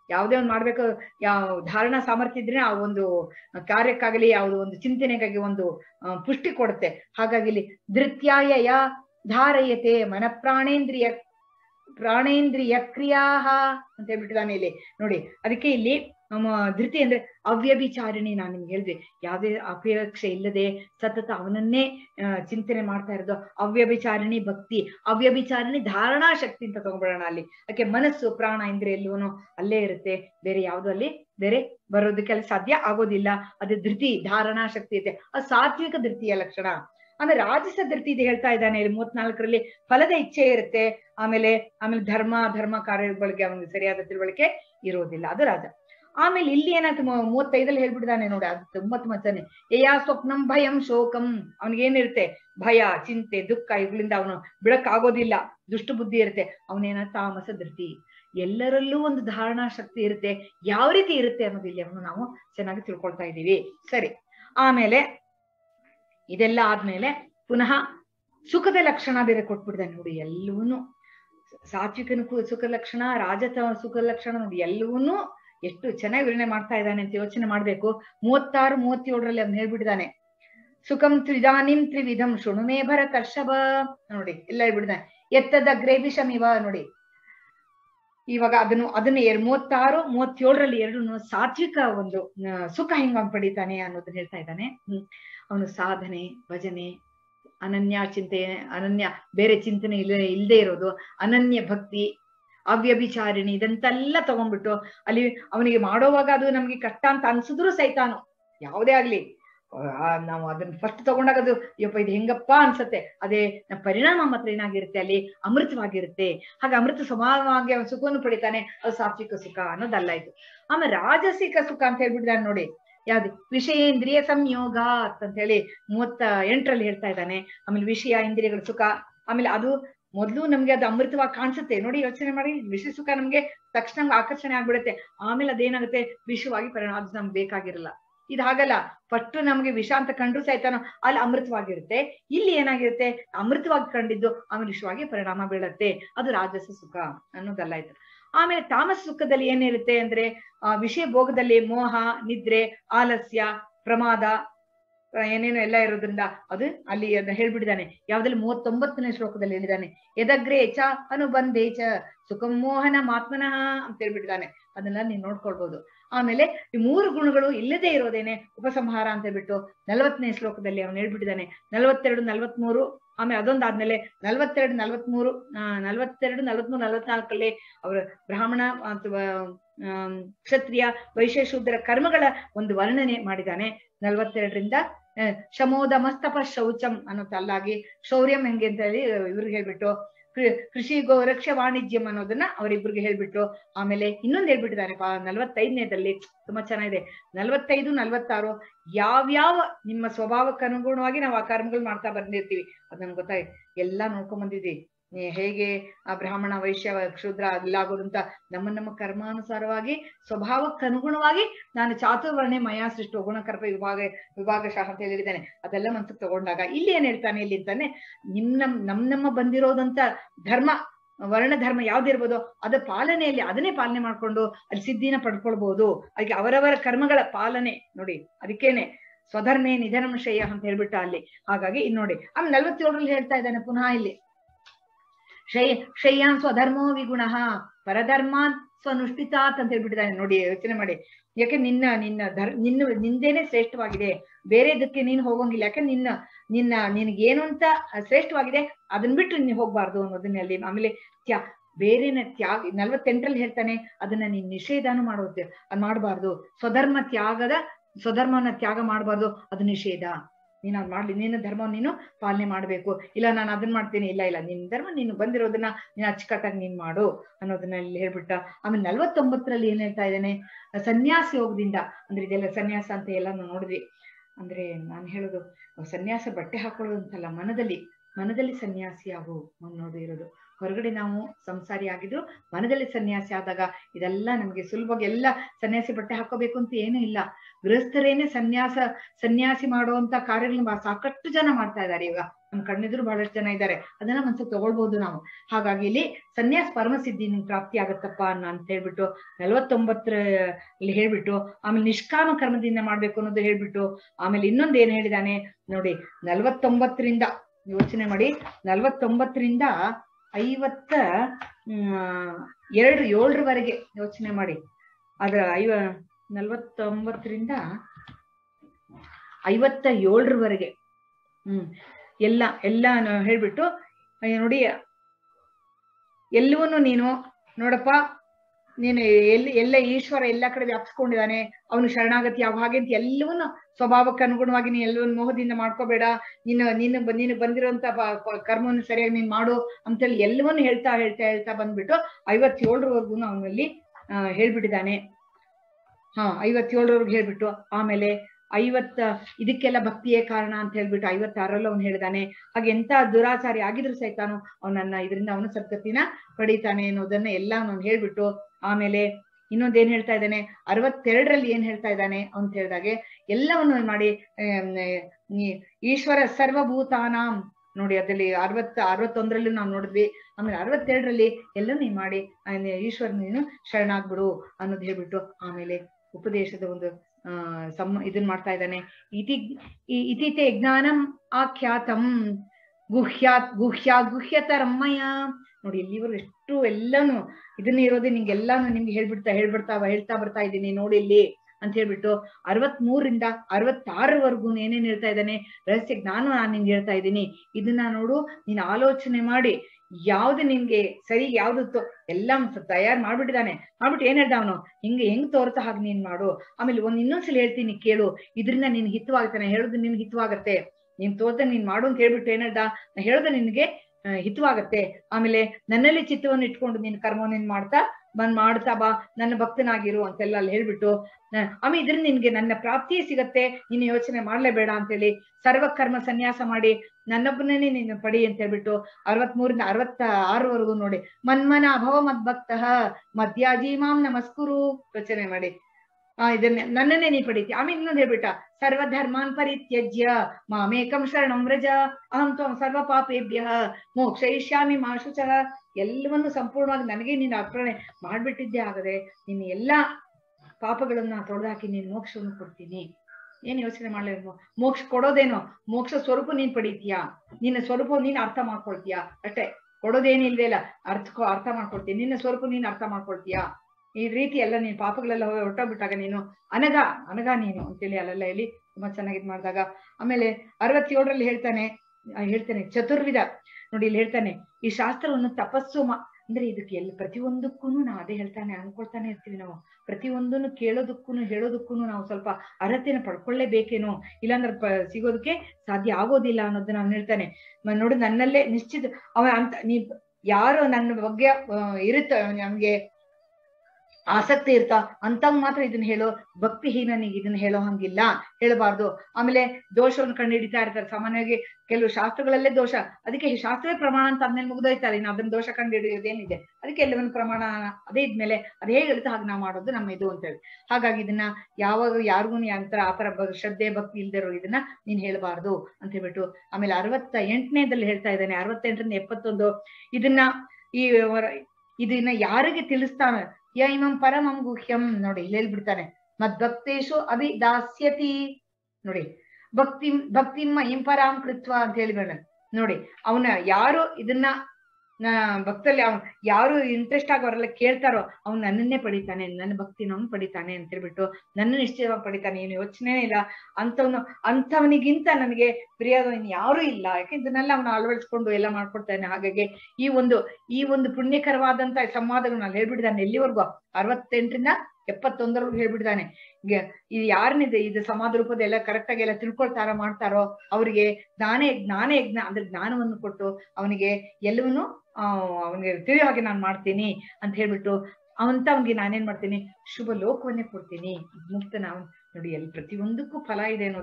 ಯಾವುದೇ ಒಂದು ಮಾಡ್ಬೇಕು ಯಾವ ಧಾರಣಾ ಸಾಮರ್ಥ್ಯ ಇದ್ರೆ ಆ ಒಂದು ಕಾರ್ಯಕ್ಕಾಗಲಿ ಯಾವುದೋ ಒಂದು ಚಿಂತನೆಗಾಗಿ ಒಂದು ಆ, ಪುಷ್ಟಿ ಕೊಡುತ್ತೆ ಹಾಗಾಗಿ ಇಲ್ಲಿ ಧೃತ್ಯಾಯ ಯ ಧಾರಯತೆ ಮನ ಪ್ರಾಣೇಂದ್ರಿಯ ಪ್ರಾಣೇಂದ್ರಿಯ ಕ್ರಿಯಾ ಅಂತ ಹೇಳ್ಬಿಟ್ಟಿದ್ದಾನೆ ಇಲ್ಲಿ ನೋಡಿ ಅದಕ್ಕೆ ಇಲ್ಲಿ ನಮ್ಮ ಧೃತಿ ಅಂದ್ರೆ ಅವ್ಯಭಿಚಾರಿಣಿ ನಾನು ನಿಮ್ಗೆ ಹೇಳಿದೆ ಯಾವುದೇ ಅಪೇಕ್ಷೆ ಇಲ್ಲದೆ ಸತತ ಅವನನ್ನೇ ಆ, ಚಿಂತನೆ ಮಾಡ್ತಾ ಇರೋದು ಅವ್ಯಭಿಚಾರಿಣಿ ಭಕ್ತಿ ಅವ್ಯಭಿಚಾರಿಣಿ ಧಾರಣಾ ಶಕ್ತಿ ಅಂತ ತಗೊಂಡ್ಬಿಡೋಣ ಅಲ್ಲಿ ಅದಕ್ಕೆ ಮನಸ್ಸು ಪ್ರಾಣ ಇಂದ್ರಿಯ ಎಲ್ಲವೂ ಅಲ್ಲೇ ಇರುತ್ತೆ ಬೇರೆ ಯಾವುದು ಅಲ್ಲಿ ಬೇರೆ ಬರೋದಕ್ಕೆಲ್ಲ ಸಾಧ್ಯ ಆಗೋದಿಲ್ಲ ಅದು ಧೃತಿ ಧಾರಣಾ ಶಕ್ತಿ ಇದೆ ಅದು ಸಾತ್ವಿಕ ಧೃತಿಯ ಲಕ್ಷಣ ಆಮೇಲೆ ರಾಜಸ ಧೃತಿ ಇದೆ ಹೇಳ್ತಾ ಇದ್ದಾನೆ ಇಲ್ಲಿ ಮೂವತ್ನಾಲ್ಕರಲ್ಲಿ ಫಲದ ಇಚ್ಛೆ ಇರುತ್ತೆ ಆಮೇಲೆ ಆಮೇಲೆ ಧರ್ಮ ಧರ್ಮ ಕಾರ್ಯಗಳಿಗೆ ಅವನಿಗೆ ಸರಿಯಾದ ತಿಳುವಳಿಕೆ ಇರೋದಿಲ್ಲ ಅದು ರಾಜ ಆಮೇಲೆ ಇಲ್ಲಿ ಏನಾಯ್ತು ಮೂ- ಮೂವತ್ತೈದಲ್ಲಿ ಹೇಳ್ಬಿಟ್ಟಿದ್ದಾನೆ ನೋಡಿ ಅದು ತುಂಬಾ ತುಂಬಾ ಚೆನ್ನಾಗಿ ಯಯಾ ಸ್ವಪ್ನಂ ಭಯಂ ಶೋಕಂ ಅವನಿಗೇನಿರುತ್ತೆ ಭಯ ಚಿಂತೆ ದುಃಖ ಇವುಗಳಿಂದ ಅವನು ಬಿಡಕ್ಕಾಗೋದಿಲ್ಲ ದುಷ್ಟ ಬುದ್ಧಿ ಇರುತ್ತೆ ಅವನೇನ ತಾಮಸ ಧೃತಿ ಎಲ್ಲರಲ್ಲೂ ಒಂದು ಧಾರಣಾ ಶಕ್ತಿ ಇರುತ್ತೆ ಯಾವ ರೀತಿ ಇರುತ್ತೆ ಅನ್ನೋದು ಇಲ್ಲಿ ಅವನು ನಾವು ಚೆನ್ನಾಗಿ ತಿಳ್ಕೊಳ್ತಾ ಇದ್ದೀವಿ ಸರಿ ಆಮೇಲೆ ಇದೆಲ್ಲ ಆದ್ಮೇಲೆ ಪುನಃ ಸುಖದ ಲಕ್ಷಣ ಬೇರೆ ಕೊಟ್ಬಿಡ್ತಾನೆ ನೋಡಿ ಎಲ್ಲವನ್ನೂ ಸಾತ್ವಿಕನ ಕು- ಸುಖ ಲಕ್ಷಣ ರಾಜತ ಸುಖ ಲಕ್ಷಣ ನೋಡಿ ಎಲ್ಲವನ್ನೂ ಎಷ್ಟು ಚೆನ್ನಾಗಿ ವಿವರಣೆ ಮಾಡ್ತಾ ಇದ್ದಾನೆ ಅಂತ ಯೋಚನೆ ಮಾಡ್ಬೇಕು ಮೂವತ್ತಾರು ಮೂವತ್ತೇಳರಲ್ಲಿ ಅವ್ನು ಹೇಳ್ಬಿಟ್ಟಿದ್ದಾನೆ ಸುಖಂ ತ್ರಿದಾನಿಂ ತ್ರಿವಿಧಂ ಶೃಣುಮೇ ಭರ ಕರ್ಷಭ ನೋಡಿ ಎಲ್ಲ ಹೇಳ್ಬಿಟ್ಟಿದ್ದಾನೆ ಎತ್ತದ ಗ್ರೇವಿಷಮಿವ ನೋಡಿ ಇವಾಗ ಅದನ್ನು ಅದನ್ನ ಎರ್ ಮೂವತ್ತಾರು ಮೂವತ್ತೇಳರಲ್ಲಿ ಎರಡು ಸಾತ್ವಿಕ ಒಂದು ಆ, ಸುಖ ಹೆಂಗ ಅವ್ನು ಪಡಿತಾನೆ ಅನ್ನೋದನ್ನ ಹೇಳ್ತಾ ಇದ್ದಾನೆ ಹ್ಮ್ ಅವನು ಸಾಧನೆ ಭಜನೆ ಅನನ್ಯ ಚಿಂತೆ ಅನನ್ಯ ಬೇರೆ ಚಿಂತನೆ ಇಲ್ಲ ಇಲ್ಲದೆ ಇರೋದು ಅನನ್ಯ ಭಕ್ತಿ ಅವ್ಯಭಿಚಾರಿಣಿ ಇದಂತೆಲ್ಲ ತಗೊಂಡ್ಬಿಟ್ಟು ಅಲ್ಲಿ ಅವನಿಗೆ ಮಾಡೋವಾಗ ಅದು ನಮ್ಗೆ ಕಷ್ಟ ಅಂತ ಅನ್ಸಿದ್ರು ಸೈತಾನು ಯಾವುದೇ ಆಗ್ಲಿ ಆ, ನಾವು ಅದನ್ನ ಫಸ್ಟ್ ತಗೊಂಡಾಗ ಅದು ಯಪ್ಪ ಇದು ಹೆಂಗಪ್ಪ ಅನ್ಸತ್ತೆ ಅದೇ ನಮ್ಮ ಪರಿಣಾಮ ಮಾತ್ರ ಏನಾಗಿರುತ್ತೆ ಅಲ್ಲಿ ಅಮೃತವಾಗಿರುತ್ತೆ ಹಾಗೆ ಅಮೃತ ಸಮಾನವಾಗಿ ಅವನ ಸುಖವನ್ನು ಪಡಿತಾನೆ ಅದು ಸಾತ್ವಿಕ ಸುಖ ಅನ್ನೋದಲ್ಲ ಇದು ಆಮೇಲೆ ರಾಜಸಿಕ ಸುಖ ಅಂತ ಹೇಳ್ಬಿಟ್ಟಿದ್ದಾನೆ ನೋಡಿ ಯಾವ್ದು ವಿಷಯೇಂದ್ರಿಯ ಸಂಯೋಗ ಅಂತ ಹೇಳಿ ಮೂವತ್ತ ಎಂಟರಲ್ಲಿ ಹೇಳ್ತಾ ಇದ್ದಾನೆ ಆಮೇಲೆ ವಿಷಯ ಇಂದ್ರಿಯಗಳ ಸುಖ ಆಮೇಲೆ ಅದು ಮೊದ್ಲು ನಮ್ಗೆ ಅದು ಅಮೃತವಾಗಿ ಕಾಣಿಸುತ್ತೆ ನೋಡಿ ಯೋಚನೆ ಮಾಡಿ ವಿಷಯ ಸುಖ ನಮ್ಗೆ ತಕ್ಷಣ ಆಕರ್ಷಣೆ ಆಗ್ಬಿಡುತ್ತೆ ಆಮೇಲೆ ಅದೇನಾಗುತ್ತೆ ವಿಷವಾಗಿ ಪರಿಣಾಮ ಅದು ನಮ್ಗೆ ಬೇಕಾಗಿರಲ್ಲ ಇದು ಹಾಗಲ್ಲ ಫಸ್ಟ್ ನಮ್ಗೆ ವಿಷ ಅಂತ ಕಂಡ್ರು ಸಹಿತಾನು ಅಲ್ಲಿ ಅಮೃತವಾಗಿರುತ್ತೆ ಇಲ್ಲಿ ಏನಾಗಿರುತ್ತೆ ಅಮೃತವಾಗಿ ಕಂಡಿದ್ದು ಆಮೇಲೆ ವಿಷವಾಗಿ ಪರಿಣಾಮ ಬೀಳತ್ತೆ ಅದು ರಾಜಸ ಸುಖ ಅನ್ನೋದಲ್ಲ ಇದು ಆಮೇಲೆ ತಾಮಸ ಸುಖದಲ್ಲಿ ಏನಿರುತ್ತೆ ಅಂದ್ರೆ ಆ ವಿಷಯ ಭೋಗದಲ್ಲಿ ಮೋಹ ನಿದ್ರೆ ಆಲಸ್ಯ ಪ್ರಮಾದ ಆ, ಏನೇನೋ ಎಲ್ಲ ಇರೋದ್ರಿಂದ ಅದು ಅಲ್ಲಿ ಅದನ್ನ ಹೇಳ್ಬಿಟ್ಟಿದ್ದಾನೆ ಯಾವ್ದ್ರಲ್ಲಿ ಮೂವತ್ತೊಂಬತ್ತನೇ ಶ್ಲೋಕದಲ್ಲಿ ಹೇಳಿದ್ದಾನೆ ಎದಗ್ರೇ ಚ ಅನುಬಂಧೇ ಚ ಸುಖಂ ಮೋಹನ ಮಾತ್ಮನಃ ಅಂತ ಹೇಳ್ಬಿಟ್ಟಿದ್ದಾನೆ ಅದನ್ನೆಲ್ಲ ನೀನ್ ನೋಡ್ಕೊಳ್ಬಹುದು ಆಮೇಲೆ ಈ ಮೂರು ಗುಣಗಳು ಇಲ್ಲದೆ ಇರೋದೇನೆ ಉಪಸಂಹಾರ ಅಂತ ಹೇಳ್ಬಿಟ್ಟು ನಲವತ್ತನೇ ಶ್ಲೋಕದಲ್ಲಿ ಅವನು ಹೇಳ್ಬಿಟ್ಟಿದ್ದಾನೆ ನಲವತ್ತೆರಡು ನಲವತ್ಮೂರು ಆಮೇಲೆ ಅದೊಂದಾದ್ಮೇಲೆ ನಲವತ್ತೆರಡು ನಲವತ್ಮೂರು ಆ ನಲವತ್ತೆರಡು ನಲವತ್ಮೂರು ನಲವತ್ನಾಲ್ಕಲ್ಲಿ ಅವರು ಬ್ರಾಹ್ಮಣ ಅಥವಾ ಆಮ್, ಕ್ಷತ್ರಿಯ ವೈಶ್ಯ ಶೂದ್ರ ಕರ್ಮಗಳ ಒಂದು ವರ್ಣನೆ ಮಾಡಿದ್ದಾನೆ ನಲವತ್ತೆರಡರಿಂದ ಆ, ಶಮೋದ ಮಸ್ತಪ ಶೌಚಂ ಅನ್ನೋದಲ್ಲಾಗಿ ಶೌರ್ಯಂ ಹೆಂಗೆ ಅಂತ ಹೇಳಿ ಇವ್ರಿಗೆ ಹೇಳ್ಬಿಟ್ಟು ಕೃ- ಕೃಷಿ ಗೋರಕ್ಷ ವಾಣಿಜ್ಯಂ ಅನ್ನೋದನ್ನ ಅವರಿಬ್ರಿಗೆ ಹೇಳ್ಬಿಟ್ಟು ಆಮೇಲೆ ಇನ್ನೊಂದು ಹೇಳ್ಬಿಟ್ಟಿದ್ದಾರೆ ಪಾ ನಲವತ್ತೈದನೇದಲ್ಲಿ ತುಂಬಾ ಚೆನ್ನಾಗಿದೆ ನಲವತ್ತೈದು ನಲವತ್ತಾರು ಯಾವ್ಯಾವ ನಿಮ್ಮ ಸ್ವಭಾವಕ್ಕೆ ಅನುಗುಣವಾಗಿ ನಾವು ಆ ಕರ್ಮಗಳು ಮಾಡ್ತಾ ಬಂದಿರ್ತೀವಿ ಅದ್ ನಮ್ಗೆ ಗೊತ್ತಾಯ್ತು ಎಲ್ಲಾ ನೋಡ್ಕೊಂಡ್ ಬಂದಿದ್ವಿ ನೀ ಹೇಗೆ ಆ ಬ್ರಾಹ್ಮಣ ವೈಶ್ಯ ಕ್ಷುದ್ರ ಅಲ್ಲಾಗೋದಂತ ನಮ್ಮ ನಮ್ಮ ಕರ್ಮಾನುಸಾರವಾಗಿ ಸ್ವಭಾವಕ್ಕೆ ಅನುಗುಣವಾಗಿ ನಾನು ಚಾತುರ್ವರ್ಣೆ ಮಯಾ ಸೃಷ್ಟು ಗುಣಕರ್ಪ ವಿಭಾಗ ವಿಭಾಗಶಃ ಅಂತ ಹೇಳಿದ್ದಾನೆ ಅದೆಲ್ಲ ಮನ್ಸಕ್ಕೆ ತಗೊಂಡಾಗ ಇಲ್ಲಿ ಏನ್ ಹೇಳ್ತಾನೆ ಇಲ್ಲಿ ಅಂತಾನೆ ನಿಮ್ ನಮ್ ನಮ್ ನಮ್ಮ ಬಂದಿರೋದಂತ ಧರ್ಮ ವರ್ಣ ಧರ್ಮ ಯಾವ್ದಿರ್ಬೋದು ಅದ ಪಾಲನೆಯಲ್ಲಿ ಅದನ್ನೇ ಪಾಲನೆ ಮಾಡ್ಕೊಂಡು ಅಲ್ಲಿ ಸಿದ್ಧಿನ ಪಡ್ಕೊಳ್ಬಹುದು ಅದಕ್ಕೆ ಅವರವರ ಕರ್ಮಗಳ ಪಾಲನೆ ನೋಡಿ ಅದಕ್ಕೇನೆ ಸ್ವಧರ್ಮೇ ನಿಧನಂ ಶ್ರೇಯ ಅಂತ ಹೇಳ್ಬಿಟ್ಟ ಅಲ್ಲಿ ಹಾಗಾಗಿ ಇನ್ ನೋಡಿ ಆಮೇಲೆ ನಲ್ವತ್ತೇಳರಲ್ಲಿ ಹೇಳ್ತಾ ಇದ್ದಾನೆ ಪುನಃ ಇಲ್ಲಿ ಶ್ರೇಯ ಶ್ರೇಯಾನ್ ಸ್ವಧರ್ಮೋ ವಿಗುಣ ಪರಧರ್ಮಾನ್ ಸ್ವನುಷ್ಠಿತಾತ್ ಅಂತ ಹೇಳ್ಬಿಟ್ಟಿದ್ದಾನೆ ನೋಡಿ ಯೋಚನೆ ಮಾಡಿ ಯಾಕೆ ನಿನ್ನ ನಿನ್ನ ಧರ್ ನಿನ್ನ ನಿಂದೇನೆ ಶ್ರೇಷ್ಠವಾಗಿದೆ ಬೇರೆ ಇದಕ್ಕೆ ನೀನು ಹೋಗಂಗಿಲ್ಲ ಯಾಕೆ ನಿನ್ನ ನಿನ್ನ ನಿನಗೇನು ಅಂತ ಶ್ರೇಷ್ಠವಾಗಿದೆ ಅದನ್ನ ಬಿಟ್ಟು ನೀನು ಹೋಗ್ಬಾರ್ದು ಅನ್ನೋದನ್ನ ಅಲ್ಲಿ ಆಮೇಲೆ ತ್ಯಾ ಬೇರೆನ ತ್ಯಾಗ ನಲ್ವತ್ತೆಂಟರಲ್ಲಿ ಹೇಳ್ತಾನೆ ಅದನ್ನ ನೀನ್ ನಿಷೇಧನು ಮಾಡೋದು ಅದ್ ಮಾಡಬಾರ್ದು ಸ್ವಧರ್ಮ ತ್ಯಾಗದ ಸ್ವಧರ್ಮವನ್ನ ತ್ಯಾಗ ಮಾಡಬಾರ್ದು ಅದು ನಿಷೇಧ ನೀನ್ ಅದ್ ಮಾಡ್ಲಿ ನಿನ್ನ ಧರ್ಮ ನೀನು ಪಾಲನೆ ಮಾಡ್ಬೇಕು ಇಲ್ಲ ನಾನು ಅದನ್ನ ಮಾಡ್ತೀನಿ ಇಲ್ಲ ಇಲ್ಲ ನಿನ್ನ ಧರ್ಮ ನೀನು ಬಂದಿರೋದನ್ನ ನೀನ್ ಅಚ್ಚುಕಟ್ಟಾಗಿ ನೀನ್ ಮಾಡು ಅನ್ನೋದನ್ನ ಇಲ್ಲಿ ಹೇಳ್ಬಿಟ್ಟ ಆಮೇಲೆ ನಲ್ವತ್ತೊಂಬತ್ತರಲ್ಲಿ ಏನ್ ಹೇಳ್ತಾ ಇದ್ದಾನೆ ಸನ್ಯಾಸ ಯೋಗದಿಂದ ಅಂದ್ರೆ ಇದೆಲ್ಲ ಸನ್ಯಾಸ ಅಂತ ಎಲ್ಲ ನಾವು ನೋಡಿದ್ವಿ ಅಂದ್ರೆ ನಾನು ಹೇಳೋದು ಸನ್ಯಾಸ ಬಟ್ಟೆ ಹಾಕೊಳ್ಳೋದು ಅಂತಲ್ಲ ಮನದಲ್ಲಿ ಮನದಲ್ಲಿ ಸನ್ಯಾಸಿ ಆಗು ಅನ್ನೋದು ಇರೋದು ಹೊರಗಡೆ ನಾವು ಸಂಸಾರಿ ಆಗಿದ್ರು ಮನದಲ್ಲಿ ಸನ್ಯಾಸಿ ಆದಾಗ ಇದೆಲ್ಲ ನಮ್ಗೆ ಸುಲಭವಾಗಿ ಎಲ್ಲ ಸನ್ಯಾಸಿ ಬಟ್ಟೆ ಹಾಕೋಬೇಕು ಅಂತ ಏನೂ ಇಲ್ಲ ಗೃಹಸ್ಥರೇನೆ ಸನ್ಯಾಸ ಸನ್ಯಾಸಿ ಮಾಡುವಂತ ಕಾರ್ಯಗಳನ್ನ ಸಾಕಷ್ಟು ಜನ ಮಾಡ್ತಾ ಇದ್ದಾರೆ ಈಗ ನಮ್ ಕಣ್ಣೆದುರು ಬಹಳಷ್ಟು ಜನ ಇದ್ದಾರೆ ಅದನ್ನ ಮನ್ಸು ತಗೊಳ್ಬಹುದು ನಾವು ಹಾಗಾಗಿ ಇಲ್ಲಿ ಸನ್ಯಾಸ ಪರಮಸಿದ್ಧಿ ನಿಂಗೆ ಪ್ರಾಪ್ತಿ ಆಗತ್ತಪ್ಪ ಅನ್ನ ಅಂತ ಹೇಳ್ಬಿಟ್ಟು ನಲವತ್ತೊಂಬತ್ತರಲ್ಲಿ ಹೇಳ್ಬಿಟ್ಟು ಆಮೇಲೆ ನಿಷ್ಕಾಮ ಕರ್ಮದಿಂದ ಮಾಡ್ಬೇಕು ಅನ್ನೋದು ಹೇಳ್ಬಿಟ್ಟು ಆಮೇಲೆ ಇನ್ನೊಂದು ಏನ್ ಹೇಳಿದಾನೆ ನೋಡಿ ನಲವತ್ತೊಂಬತ್ತರಿಂದ ಯೋಚನೆ ಮಾಡಿ ನಲವತ್ತೊಂಬತ್ತರಿಂದ ಐವತ್ತ ಹ್ಮ್, ಎರಡು ಏಳರವರೆಗೆ ಯೋಚನೆ ಮಾಡಿ ಅದ್ರ ಐವ ನಲವತ್ತೊಂಬತ್ತರಿಂದ ಐವತ್ತ ಏಳರವರೆಗೆ ಹ್ಮ್ ಎಲ್ಲ ಎಲ್ಲ ನ- ಹೇಳ್ಬಿಟ್ಟು ಅಯ್ಯ ನೋಡಿ ಎಲ್ಲವನ್ನೂ ನೀನು ನೋಡಪ್ಪ ನೀನು ಎಲ್ಲಿ ಎಲ್ಲ ಈಶ್ವರ ಎಲ್ಲ ಕಡೆ ವ್ಯಾಪಿಸ್ಕೊಂಡಿದ್ದಾನೆ ಅವನು ಶರಣಾಗತಿ ಯಾವ ಹಾಗೆ ಅಂತ ಎಲ್ಲವನ್ನ ಸ್ವಭಾವಕ್ಕೆ ಅನುಗುಣವಾಗಿ ನೀನು ಎಲ್ಲವನ್ನ ಮೋಹದಿಂದ ಮಾಡ್ಕೋಬೇಡ ನೀನು ನೀನು ಬ- ನೀನು ಬಂದಿರುವಂತ ಪ- ಪ- ಕರ್ಮವನ್ನು ಸರಿಯಾಗಿ ನೀನು ಮಾಡು ಅಂತೇಳಿ ಎಲ್ಲವನ್ನೂ ಹೇಳ್ತಾ ಹೇಳ್ತಾ ಹೇಳ್ತಾ ಬಂದ್ಬಿಟ್ಟು ಐವತ್ತೇಳರವರೆಗೂ ಅವನಲ್ಲಿ ಆ, ಹೇಳ್ಬಿಟ್ಟಿದ್ದಾನೆ ಹಾ ಐವತ್ತೇಳರವರೆಗೆ ಹೇಳ್ಬಿಟ್ಟು ಆಮೇಲೆ ಐವತ್ತ ಇದಕ್ಕೆಲ್ಲ ಭಕ್ತಿಯೇ ಕಾರಣ ಅಂತ ಹೇಳ್ಬಿಟ್ಟು ಐವತ್ತಾರರಲ್ಲಿ ಅವನು ಹೇಳಿದಾನೆ ಹಾಗೆ ಎಂತ ದುರಾಚಾರಿ ಆಗಿದ್ರು ಸಹಿತಾನು ಅವನನ್ನ ಇದರಿಂದ ಅವನು ಸದ್ಗತಿನ ಪಡೀತಾನೆ ಅನ್ನೋದನ್ನ ಎಲ್ಲ ಅವನು ಹೇಳ್ಬಿಟ್ಟು ಆಮೇಲೆ ಇನ್ನೊಂದೇನ್ ಹೇಳ್ತಾ ಇದ್ದಾನೆ ಅರವತ್ತೆರಡರಲ್ಲಿ ಏನ್ ಹೇಳ್ತಾ ಇದ್ದಾನೆ ಅಂತ ಹೇಳಿದಾಗೆ ಎಲ್ಲವನ್ನು ಮಾಡಿ ಆಮ್, ಈ ಈಶ್ವರ ಸರ್ವಭೂತಾನಾಂ ನೋಡಿ ಅದ್ರಲ್ಲಿ ಅರವತ್ತ ಅರವತ್ತೊಂದರಲ್ಲೂ ನಾವು ನೋಡಿದ್ವಿ ಆಮೇಲೆ ಅರವತ್ತೆರಡರಲ್ಲಿ ಎಲ್ಲ ನೀನ್ ಮಾಡಿ ಆ, ಈಶ್ವರ ನೀನು ಶರಣಾಗ್ಬಿಡು ಅನ್ನೋದು ಹೇಳ್ಬಿಟ್ಟು ಆಮೇಲೆ ಉಪದೇಶದ ಒಂದು ಆ ಸಮ್ ಇದನ್ ಮಾಡ್ತಾ ಇದ್ದಾನೆ ಇತಿ ಇ- ಇತಿತೆ ಜ್ಞಾನಂ ಆಖ್ಯಾತಂ ಗುಹ್ಯಾತ್ ಗುಹ್ಯ ಗುಹ್ಯತರಮ್ಮಯ್ಯ ನೋಡಿ ಇಲ್ಲಿವರೆಗೂ ಎಷ್ಟು ಎಲ್ಲಾನು ಇದನ್ನ ಇರೋದೇ ನಿಂಗೆ ಎಲ್ಲಾನು ನಿಮ್ಗೆ ಹೇಳ್ಬಿಡ್ತಾ ಹೇಳ್ಬಿಡ್ತಾ ಹೇಳ್ತಾ ಬರ್ತಾ ಇದ್ದೀನಿ ನೋಡಿ ಇಲ್ಲಿ ಅಂತ ಹೇಳ್ಬಿಟ್ಟು ಅರವತ್ ಮೂರರಿಂದ ಅರವತ್ತಾರವರೆಗೂ ಏನೇನ್ ಹೇಳ್ತಾ ಇದ್ದಾನೆ ರಹಸ್ಯ ಜ್ಞಾನ ನಾನು ನಿನ್ಗೆ ಹೇಳ್ತಾ ಇದ್ದೀನಿ ಇದನ್ನ ನೋಡು ನೀನ್ ಆಲೋಚನೆ ಮಾಡಿ ಯಾವ್ದು ನಿನ್ಗೆ ಸರಿ ಯಾವ್ದು ತೊ- ಎಲ್ಲ ತಯಾರು ಮಾಡ್ಬಿಟ್ಟಿದ್ದಾನೆ ಮಾಡ್ಬಿಟ್ಟು ಏನ್ ಹೇಳ್ದ ಅವನು ಹಿಂಗೆ ಹೆಂಗ್ ತೋರ್ತಾ ಹಾಗೆ ನೀನ್ ಮಾಡು ಆಮೇಲೆ ಒಂದ್ ಇನ್ನೊಂದ್ಸಲ ಹೇಳ್ತೀನಿ ಕೇಳು ಇದರಿಂದ ನಿನ್ ಹಿತವಾಗುತ್ತೆ ನಾ ಹೇಳೋದು ನಿನ್ ಹಿತವಾಗತ್ತೆ ನೀನ್ ತೋರ್ದ ನೀನ್ ಮಾಡು ಅಂತ ಹೇಳ್ಬಿಟ್ಟು ಏನ್ ಹೇಳ್ದ ನಾ ಹೇಳೋದು ನಿನ್ಗೆ ಆ, ಹಿತವಾಗತ್ತೆ ಆಮೇಲೆ ನನ್ನಲ್ಲಿ ಚಿತ್ತವನ್ನು ಇಟ್ಕೊಂಡು ನೀನ್ ಕರ್ಮವನ್ನು ನೀನ್ ಮಾಡ್ತಾ ಬಂದ್ ಮಾಡ್ತಾ ಬಾ ನನ್ನ ಭಕ್ತನಾಗಿರು ಅಂತೆಲ್ಲ ಅಲ್ಲಿ ಹೇಳ್ಬಿಟ್ಟು ನ- ಆಮೇಲೆ ಇದ್ರಿಂದ ನಿನ್ಗೆ ನನ್ನ ಪ್ರಾಪ್ತಿಯೇ ಸಿಗತ್ತೆ ನೀನು ಯೋಚನೆ ಮಾಡ್ಲೇಬೇಡ ಅಂತೇಳಿ ಸರ್ವ ಕರ್ಮ ಸನ್ಯಾಸ ಮಾಡಿ ನನ್ನೊಬ್ಬನೇ ನೀನು ಪಡಿ ಅಂತ ಹೇಳ್ಬಿಟ್ಟು ಅರವತ್ಮೂರಿಂದ ಅರವತ್ತ ಆರವರೆಗೂ ನೋಡಿ ಮನ್ಮನ ಅಭವ ಮದ್ಭಕ್ತ ಮಧ್ಯಾಜಿ ಮಾಂ ನಮಸ್ಕುರು ಯೋಚನೆ ಮಾಡಿ ಆ ಇದನ್ನ ನನ್ನನ್ನೇ ನೀ ಪಡೀತಿ ಆಮೇಲೆ ಇನ್ನೊಂದು ಹೇಳ್ಬಿಟ್ಟ ಸರ್ವಧರ್ಮಾನ್ ಪರಿತ್ಯಜ್ಯ ಮಾಮೇಕಂ ಶರಣಂ ವ್ರಜ ಅಹಂ ತ್ವಂ ಸರ್ವ ಪಾಪೇಭ್ಯ ಮೋಕ್ಷಯಿಷ್ಯಾಮಿ ಮಾ ಶುಚಃ ಎಲ್ಲವನ್ನು ಸಂಪೂರ್ಣವಾಗಿ ನನಗೆ ನೀನು ಅರ್ಪಣೆ ಮಾಡ್ಬಿಟ್ಟಿದ್ದೆ ಆಗದೆ ನೀನು ಎಲ್ಲಾ ಪಾಪಗಳನ್ನ ತೊಡೆದಾಕಿ ನೀನು ಮೋಕ್ಷವನ್ನು ಕೊಡ್ತೀನಿ ಏನ್ ಯೋಚನೆ ಮಾಡ್ಲೇನು ಮೋಕ್ಷ ಕೊಡೋದೇನೋ ಮೋಕ್ಷ ಸ್ವರೂಪ ನೀನ್ ಪಡೀತೀಯಾ ನಿನ್ನ ಸ್ವರೂಪ ನೀನ್ ಅರ್ಥ ಮಾಡ್ಕೊಳ್ತೀಯಾ ಅಷ್ಟೇ ಕೊಡೋದೇನಿಲ್ವೇ ಇಲ್ಲ ಅರ್ಥ ಅರ್ಥ ಮಾಡ್ಕೊಳ್ತೀನಿ ನಿನ್ನ ಸ್ವರೂಪ ನೀನ್ ಅರ್ಥ ಮಾಡ್ಕೊಳ್ತೀಯಾ ಈ ರೀತಿ ಎಲ್ಲ ನೀನ್ ಪಾಪಗಳೆಲ್ಲ ಹೊರಟೋಗ್ಬಿಟ್ಟಾಗ ನೀನು ಅನಗ ಅನಗ ನೀನು ಅಂತೇಳಿ ಅಲ್ಲೆಲ್ಲ ಹೇಳಿ ತುಂಬಾ ಚೆನ್ನಾಗಿ ಇದ್ ಮಾಡಿದಾಗ ಆಮೇಲೆ ಅರವತ್ತೇಳರಲ್ಲಿ ಹೇಳ್ತಾನೆ ಆ, ಹೇಳ್ತಾನೆ ಚತುರ್ವಿಧ ನೋಡಿ ಇಲ್ಲಿ ಹೇಳ್ತಾನೆ ಈ ಶಾಸ್ತ್ರವನ್ನು ತಪಸ್ಸು ಮಾ ಅಂದ್ರೆ ಇದಕ್ಕೆ ಎಲ್ಲ ಪ್ರತಿಯೊಂದಕ್ಕೂ ನಾವು ಅದೇ ಹೇಳ್ತಾನೆ ಅನ್ಕೊಳ್ತಾನೆ ಇರ್ತೀವಿ ನಾವು ಪ್ರತಿಯೊಂದನ್ನು ಕೇಳೋದಕ್ಕೂ ಹೇಳೋದಕ್ಕೂ ನಾವು ಸ್ವಲ್ಪ ಅರ್ಹತೆನ ಪಡ್ಕೊಳ್ಳೇಬೇಕೇನೋ ಇಲ್ಲಾಂದ್ರೆ ಪ ಸಿಗೋದಕ್ಕೆ ಸಾಧ್ಯ ಆಗೋದಿಲ್ಲ ಅನ್ನೋದನ್ನ ಅವ್ನು ಹೇಳ್ತಾನೆ ಮ- ನೋಡು ನನ್ನಲ್ಲೇ ನಿಶ್ಚಿತ ಅವ ಅಂತ ನೀ ಯಾರು ನನ್ನ ಬಗ್ಗೆ ಆ, ಇರುತ್ತ ನಮ್ಗೆ ಆಸಕ್ತಿ ಇರ್ತಾ ಅಂತವ್ ಮಾತ್ರ ಇದನ್ನ ಹೇಳೋ ಭಕ್ತಿಹೀನನಿಗೆ ಇದನ್ನ ಹೇಳೋ ಹಂಗಿಲ್ಲ ಹೇಳಬಾರ್ದು ಆಮೇಲೆ ದೋಷವನ್ನು ಕಂಡು ಹಿಡಿತಾ ಇರ್ತಾರೆ ಸಾಮಾನ್ಯವಾಗಿ ಕೆಲವು ಶಾಸ್ತ್ರಗಳಲ್ಲೇ ದೋಷ ಅದಕ್ಕೆ ಈ ಶಾಸ್ತ್ರವೇ ಪ್ರಮಾಣ ಅಂತ ಆದ್ಮೇಲೆ ಮುಗ್ದೋಯ್ತಾರೆ ಇನ್ನು ಅದನ್ನ ದೋಷ ಕಂಡು ಹಿಡಿಯೋದೇನಿದೆ ಅದಕ್ಕೆ ಎಲ್ಲವನ್ನ ಪ್ರಮಾಣ ಅದೇ ಇದ್ಮೇಲೆ ಅದ್ ಹೇಗೆ ಹೇಳ್ತಾ ಹಾಗೆ ನಾವು ಮಾಡೋದು ನಮ್ಮ ಇದು ಅಂತ ಹೇಳಿ ಹಾಗಾಗಿ ಇದನ್ನ ಯಾವಾಗ ಯಾರಿಗೂ ಅಂತರ ಆತರ ಬ- ಶ್ರದ್ಧೆ ಭಕ್ತಿ ಇಲ್ದಿರೋ ಇದನ್ನ ನೀನ್ ಹೇಳ್ಬಾರ್ದು ಅಂತ ಹೇಳ್ಬಿಟ್ಟು ಆಮೇಲೆ ಅರವತ್ತ ಎಂಟನೇದಲ್ಲಿ ಹೇಳ್ತಾ ಇದ್ದಾನೆ ಅರವತ್ತೆಂಟರಿಂದ ಎಪ್ಪತ್ತೊಂದು ಇದನ್ನ ಈ ವರ- ಇದನ್ನ ಯಾರಿಗೆ ತಿಳಿಸ್ತಾನೆ ಯ ಇಮಂ ಪರಮಂ ಗುಹ್ಯಂ ನೋಡಿ ಇಲ್ಲಿ ಹೇಳ್ಬಿಡ್ತಾನೆ ಮದ್ಭಕ್ತೇಶು ಅಭಿದಾಸ್ಯತಿ ನೋಡಿ ಭಕ್ತಿ ಭಕ್ತಿಮ್ಮ ಇಂ ಪರಾಂ ಕೃತ್ವ ಅಂತ ಹೇಳಿಬೇಡ ನೋಡಿ ಅವನ ಯಾರು ಇದನ್ನ ನ ಭಕ್ತಲ್ಲಿ ಅವ್ನು ಯಾರು ಇಂಟ್ರೆಸ್ಟ್ ಆಗಿ ಅವರೆಲ್ಲ ಕೇಳ್ತಾರೋ ಅವ್ನು ನನ್ನನ್ನೇ ಪಡಿತಾನೆ ನನ್ನ ಭಕ್ತಿನ ಅವ್ನು ಪಡಿತಾನೆ ಅಂತ ಹೇಳ್ಬಿಟ್ಟು ನನ್ನ ನಿಶ್ಚಯವಾಗಿ ಪಡಿತಾನೆ ಏನು ಯೋಚನೆ ಇಲ್ಲ ಅಂತವನು ಅಂಥವನಿಗಿಂತ ನನಗೆ ಪ್ರಿಯಾದ ಇನ್ ಯಾರೂ ಇಲ್ಲ ಯಾಕೆ ಇದನ್ನೆಲ್ಲ ಅವನು ಅಳವಡಿಸ್ಕೊಂಡು ಎಲ್ಲ ಮಾಡ್ಕೊಡ್ತಾನೆ ಹಾಗಾಗಿ ಈ ಒಂದು ಈ ಒಂದು ಪುಣ್ಯಕರವಾದಂತ ಸಂವಾದಗಳನ್ನ ಅಲ್ಲಿ ಹೇಳ್ಬಿಟ್ಟಿದ್ದಾನೆ ಎಲ್ಲಿವರೆಗೂ ಅರವತ್ತೆಂಟರಿಂದ ಎಪ್ಪತ್ತೊಂದರವರೆಗೂ ಹೇಳ್ಬಿಟ್ಟಿದ್ದಾನೆ ಈಗ ಇದು ಯಾರನ್ನಿದೆ ಇದು ಸಮಾಧ ರೂಪದ ಎಲ್ಲ ಕರೆಕ್ಟ್ ಆಗಿ ಎಲ್ಲ ತಿಳ್ಕೊಳ್ತಾರ ಮಾಡ್ತಾರೋ ಅವರಿಗೆ ಜ್ಞಾನ ಜ್ಞಾನ ಯಜ್ಞ ಅಂದ್ರೆ ಜ್ಞಾನವನ್ನು ಕೊಟ್ಟು ಅವನಿಗೆ ಎಲ್ಲವನ್ನೂ ಆ ಅವನಿಗೆ ತಿಳಿಯೋ ಹಾಗೆ ನಾನು ಮಾಡ್ತೀನಿ ಅಂತ ಹೇಳ್ಬಿಟ್ಟು ಅವಂತ ಅವನಿಗೆ ನಾನೇನ್ ಮಾಡ್ತೀನಿ ಶುಭ ಲೋಕವನ್ನೇ ಕೊಡ್ತೀನಿ ಮುಕ್ತನ ಅವನ್ ನೋಡಿ ಎಲ್ಲಿ ಪ್ರತಿಯೊಂದಕ್ಕೂ ಫಲ ಇದೆ ಅನ್ನೋದು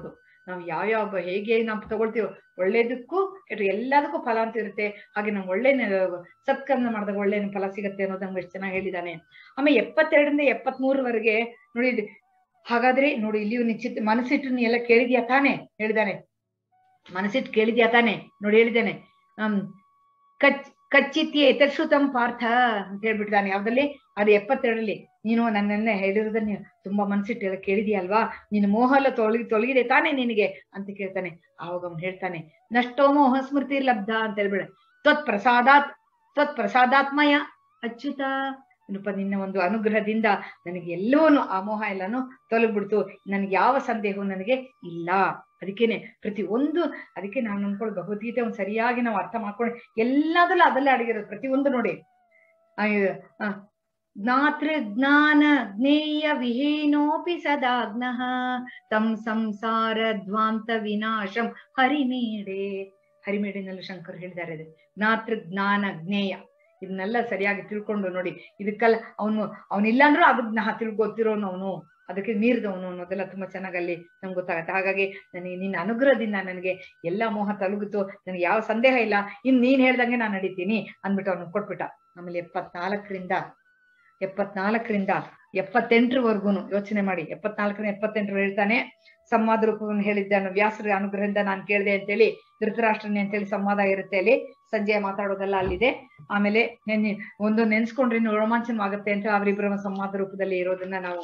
ನಾವು ಯಾವ್ಯಾವ ಬ- ಹೇಗೆ ನಾವು ತಗೊಳ್ತೀವೋ ಒಳ್ಳೇದಕ್ಕೂ ಕೆಟ್ಟ ಎಲ್ಲದಕ್ಕೂ ಫಲ ಅಂತ ಇರುತ್ತೆ ಹಾಗೆ ನಾವು ಒಳ್ಳೆ ನ- ಸತ್ಕರ್ಮ ಮಾಡಿದಾಗ ಒಳ್ಳೆ ಫಲ ಸಿಗುತ್ತೆ ಅನ್ನೋದು ನಮ್ಗೆ ಎಷ್ಟು ಚೆನ್ನಾಗಿ ಹೇಳಿದ್ದಾನೆ ಆಮೇಲೆ ಎಪ್ಪತ್ತೆರಡರಿಂದ ಎಪ್ಪತ್ಮೂರವರೆಗೆ ನೋಡಿ ಇದು- ಹಾಗಾದ್ರೆ ನೋಡಿ ಇಲ್ಲಿ ನಿಶ್ಚಿತ ಮನಸ್ಸಿಟ್ಟು ನೀ ಎಲ್ಲ ಕೇಳಿದ್ಯಾ ತಾನೆ ಹೇಳಿದಾನೆ ಮನಸ್ಸಿಟ್ಟು ಕೇಳಿದ್ಯಾ ತಾನೆ ನೋಡಿ ಹೇಳಿದ್ದಾನೆ ಹ್ಮ್ ಕಚ್ ಕಚ್ಚಿತ್ಯ ಯಥಶ್ರುತಂ ಪಾರ್ಥ ಅಂತ ಹೇಳ್ಬಿಟ್ಟಿದ್ದಾನೆ ಯಾವ್ದಲ್ಲಿ ಅದು ಎಪ್ಪತ್ತೆರಡರಲ್ಲಿ ನೀನು ನನ್ನನ್ನ ಹೇಳಿರೋದನ್ನ ತುಂಬಾ ಮನಸ್ಸಿಟ್ಟು ಎಲ್ಲ ಕೇಳಿದ್ಯಾ ಅಲ್ವಾ ನಿನ್ನ ಮೋಹ ಎಲ್ಲ ತೊಲಗಿ ತೊಲಗಿದೆ ತಾನೆ ನಿನಗೆ ಅಂತ ಕೇಳ್ತಾನೆ ಆವಾಗ ಅವ್ನು ಹೇಳ್ತಾನೆ ನಷ್ಟೋ ಮೋಹ ಸ್ಮೃತಿ ಲಬ್ಧ ಅಂತ ಹೇಳ್ಬೇಡ ತ್ವತ್ ಪ್ರಸಾದಾತ್ ತ್ವತ್ ಪ್ರಸಾದಾತ್ಮಯ ಅಚ್ಯುತ ಏನಪ್ಪ ನಿನ್ನ ಒಂದು ಅನುಗ್ರಹದಿಂದ ನನಗೆ ಎಲ್ಲವೂ ಆ ಮೋಹ ಎಲ್ಲಾನು ತೊಲಗ್ಬಿಡ್ತು ನನಗೆ ಯಾವ ಸಂದೇಹವೂ ನನಗೆ ಇಲ್ಲ ಅದಕ್ಕೇನೆ ಪ್ರತಿ ಒಂದು ಅದಕ್ಕೆ ನಾವು ಅನ್ಕೊಳ್ಳಿ ಭಗವದ್ಗೀತೆ ಒಂದು ಸರಿಯಾಗಿ ನಾವು ಅರ್ಥ ಮಾಡ್ಕೊಂಡು ಎಲ್ಲದಲ್ಲೂ ಅದಲ್ಲೇ ಅಡಗಿರೋದು ಪ್ರತಿ ಒಂದು ನೋಡಿ ಆ, ಆ, ಜ್ಞಾತೃ ಜ್ಞಾನ ಜ್ಞೇಯ ವಿಹೀನೋಪಿ ಸದಾಗ್ನಃ ತಂ ಸಂಸಾರ ಧ್ವಾಂತ ವಿನಾಶಂ ಹರಿಮೇಡೆ ಹರಿಮೇಡಿನಲ್ಲೂ ಶಂಕರ್ ಹೇಳಿದ್ದಾರೆ ಇದು ಜ್ಞಾತೃ ಜ್ಞಾನ ಜ್ಞೇಯ ಇದನ್ನೆಲ್ಲ ಸರಿಯಾಗಿ ತಿಳ್ಕೊಂಡು ನೋಡಿ ಇದಕ್ಕೆಲ್ಲ ಅವನು ಅವನಿಲ್ಲ ಅಂದ್ರೂ ಅದನ್ನ ತಿಳ್ಕೊತಿರೋನು ಅವನು ಅದಕ್ಕೆ ಮೀರಿದವನು ಅನ್ನೋದೆಲ್ಲ ತುಂಬಾ ಚೆನ್ನಾಗಿ ಅಲ್ಲಿ ನಮ್ಗೆ ಗೊತ್ತಾಗತ್ತೆ ಹಾಗಾಗಿ ನನಗೆ ನಿನ್ನ ಅನುಗ್ರಹದಿಂದ ನನಗೆ ಎಲ್ಲ ಮೋಹ ತಲುಗಿತು ನನಗೆ ಯಾವ ಸಂದೇಹ ಇಲ್ಲ ಇನ್ ನೀನ್ ಹೇಳ್ದಂಗೆ ನಾನು ನಡೀತೀನಿ ಅಂದ್ಬಿಟ್ಟು ಅವನು ಕೊಟ್ಬಿಟ್ಟ ಆಮೇಲೆ ಎಪ್ಪತ್ನಾಲ್ಕರಿಂದ ಎಪ್ಪತ್ನಾಲ್ಕರಿಂದ ಎಪ್ಪತ್ತೆಂಟರವರೆಗೂ ಯೋಚನೆ ಮಾಡಿ ಎಪ್ಪತ್ನಾಲ್ಕರಿಂದ ಎಪ್ಪತ್ತೆಂಟರು ಹೇಳ್ತಾನೆ ಸಂವಾದ ರೂಪವನ್ನು ಹೇಳಿದ್ದಾನು ವ್ಯಾಸರ ಅನುಗ್ರಹದಿಂದ ನಾನು ಕೇಳಿದೆ ಅಂತೇಳಿ ಧೃತರಾಷ್ಟ್ರನೇ ಅಂತೇಳಿ ಸಂವಾದ ಇರುತ್ತೆ ಅಲ್ಲಿ ಸಂಜೆ ಮಾತಾಡೋದೆಲ್ಲ ಅಲ್ಲಿದೆ ಆಮೇಲೆ ನೆನ್ನೆ ಒಂದು ನೆನ್ಸ್ಕೊಂಡ್ರೆ ಇನ್ನು ರೋಮಾಂಚನವಾಗುತ್ತೆ ಅಂತ ಅವರಿಬ್ಬರ ಸಂವಾದ ರೂಪದಲ್ಲಿ ಇರೋದನ್ನ ನಾವು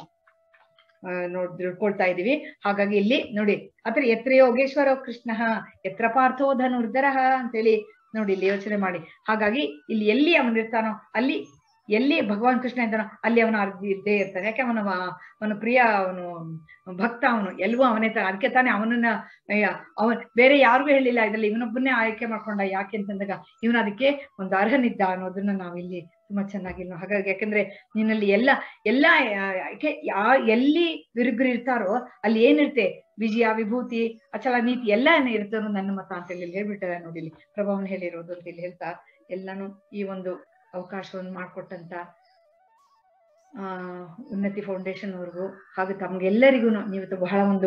ಆ, ನೋಡ್ ತಿಳ್ಕೊಳ್ತಾ ಇದೀವಿ ಹಾಗಾಗಿ ಇಲ್ಲಿ ನೋಡಿ ಅತ್ರ ಎತ್ರ ಯೋಗೇಶ್ವರ ಕೃಷ್ಣ ಎತ್ರ ಪಾರ್ಥೋ ಧನುರ್ಧರಃ ಅಂತೇಳಿ ನೋಡಿ ಇಲ್ಲಿ ಯೋಚನೆ ಮಾಡಿ ಹಾಗಾಗಿ ಇಲ್ಲಿ ಎಲ್ಲಿ ಅವನಿರ್ತಾನೋ ಅಲ್ಲಿ ಎಲ್ಲಿ ಭಗವಾನ್ ಕೃಷ್ಣ ಇದ್ದಾನೋ ಅಲ್ಲಿ ಅವನ ಅರ್ಧ ಇದ್ದೇ ಇರ್ತಾನೆ ಯಾಕೆ ಅವನ ಅವನ ಪ್ರಿಯ ಅವನು ಭಕ್ತ ಅವನು ಎಲ್ಲವೂ ಅವನೇ ತ ಅದಕ್ಕೆ ತಾನೇ ಅವನನ್ನ ಅವನ್ ಬೇರೆ ಯಾರಿಗೂ ಹೇಳಿಲ್ಲ ಇದರಲ್ಲಿ ಇವನೊಬ್ಬನ್ನೇ ಆಯ್ಕೆ ಮಾಡ್ಕೊಂಡ ಯಾಕೆ ಅಂತಂದಾಗ ಇವನು ಅದಕ್ಕೆ ಒಂದು ಅರ್ಹನಿದ್ದ ಅನ್ನೋದನ್ನ ನಾವಿಲ್ಲಿ ತುಂಬಾ ಚೆನ್ನಾಗಿ ನಾವು ಹಾಗಾಗಿ ಯಾಕಂದ್ರೆ ನಿನ್ನಲ್ಲಿ ಎಲ್ಲ ಎಲ್ಲ ಆ, ಯಾಕೆ ಯಾ ಎಲ್ಲಿ ವಿರುಗ್ರು ಇರ್ತಾರೋ ಅಲ್ಲಿ ಏನಿರುತ್ತೆ ವಿಜಯ ವಿಭೂತಿ ಅಚಲ ನೀತಿ ಎಲ್ಲ ಇರುತ್ತೆ ಅನ್ನೋದು ನನ್ನ ಮತ ಅಂತ ಹೇಳಿ ಇಲ್ಲಿ ಹೇಳ್ಬಿಟ್ಟಾರೆ ನೋಡಿ ಇಲ್ಲಿ ಪ್ರಭಾವನ ಹೇಳಿರೋದು ಅಂತ ಇಲ್ಲಿ ಹೇಳ್ತಾ ಎಲ್ಲಾನು ಈ ಒಂದು ಅವಕಾಶವನ್ನು ಮಾಡಿಕೊಟ್ಟಂತ ಆ ಉನ್ನತಿ ಫೌಂಡೇಶನ್ ಅವ್ರಿಗೂ ಹಾಗೂ ತಮ್ಗೆಲ್ಲರಿಗೂ ನೀವು ಬಹಳ ಒಂದು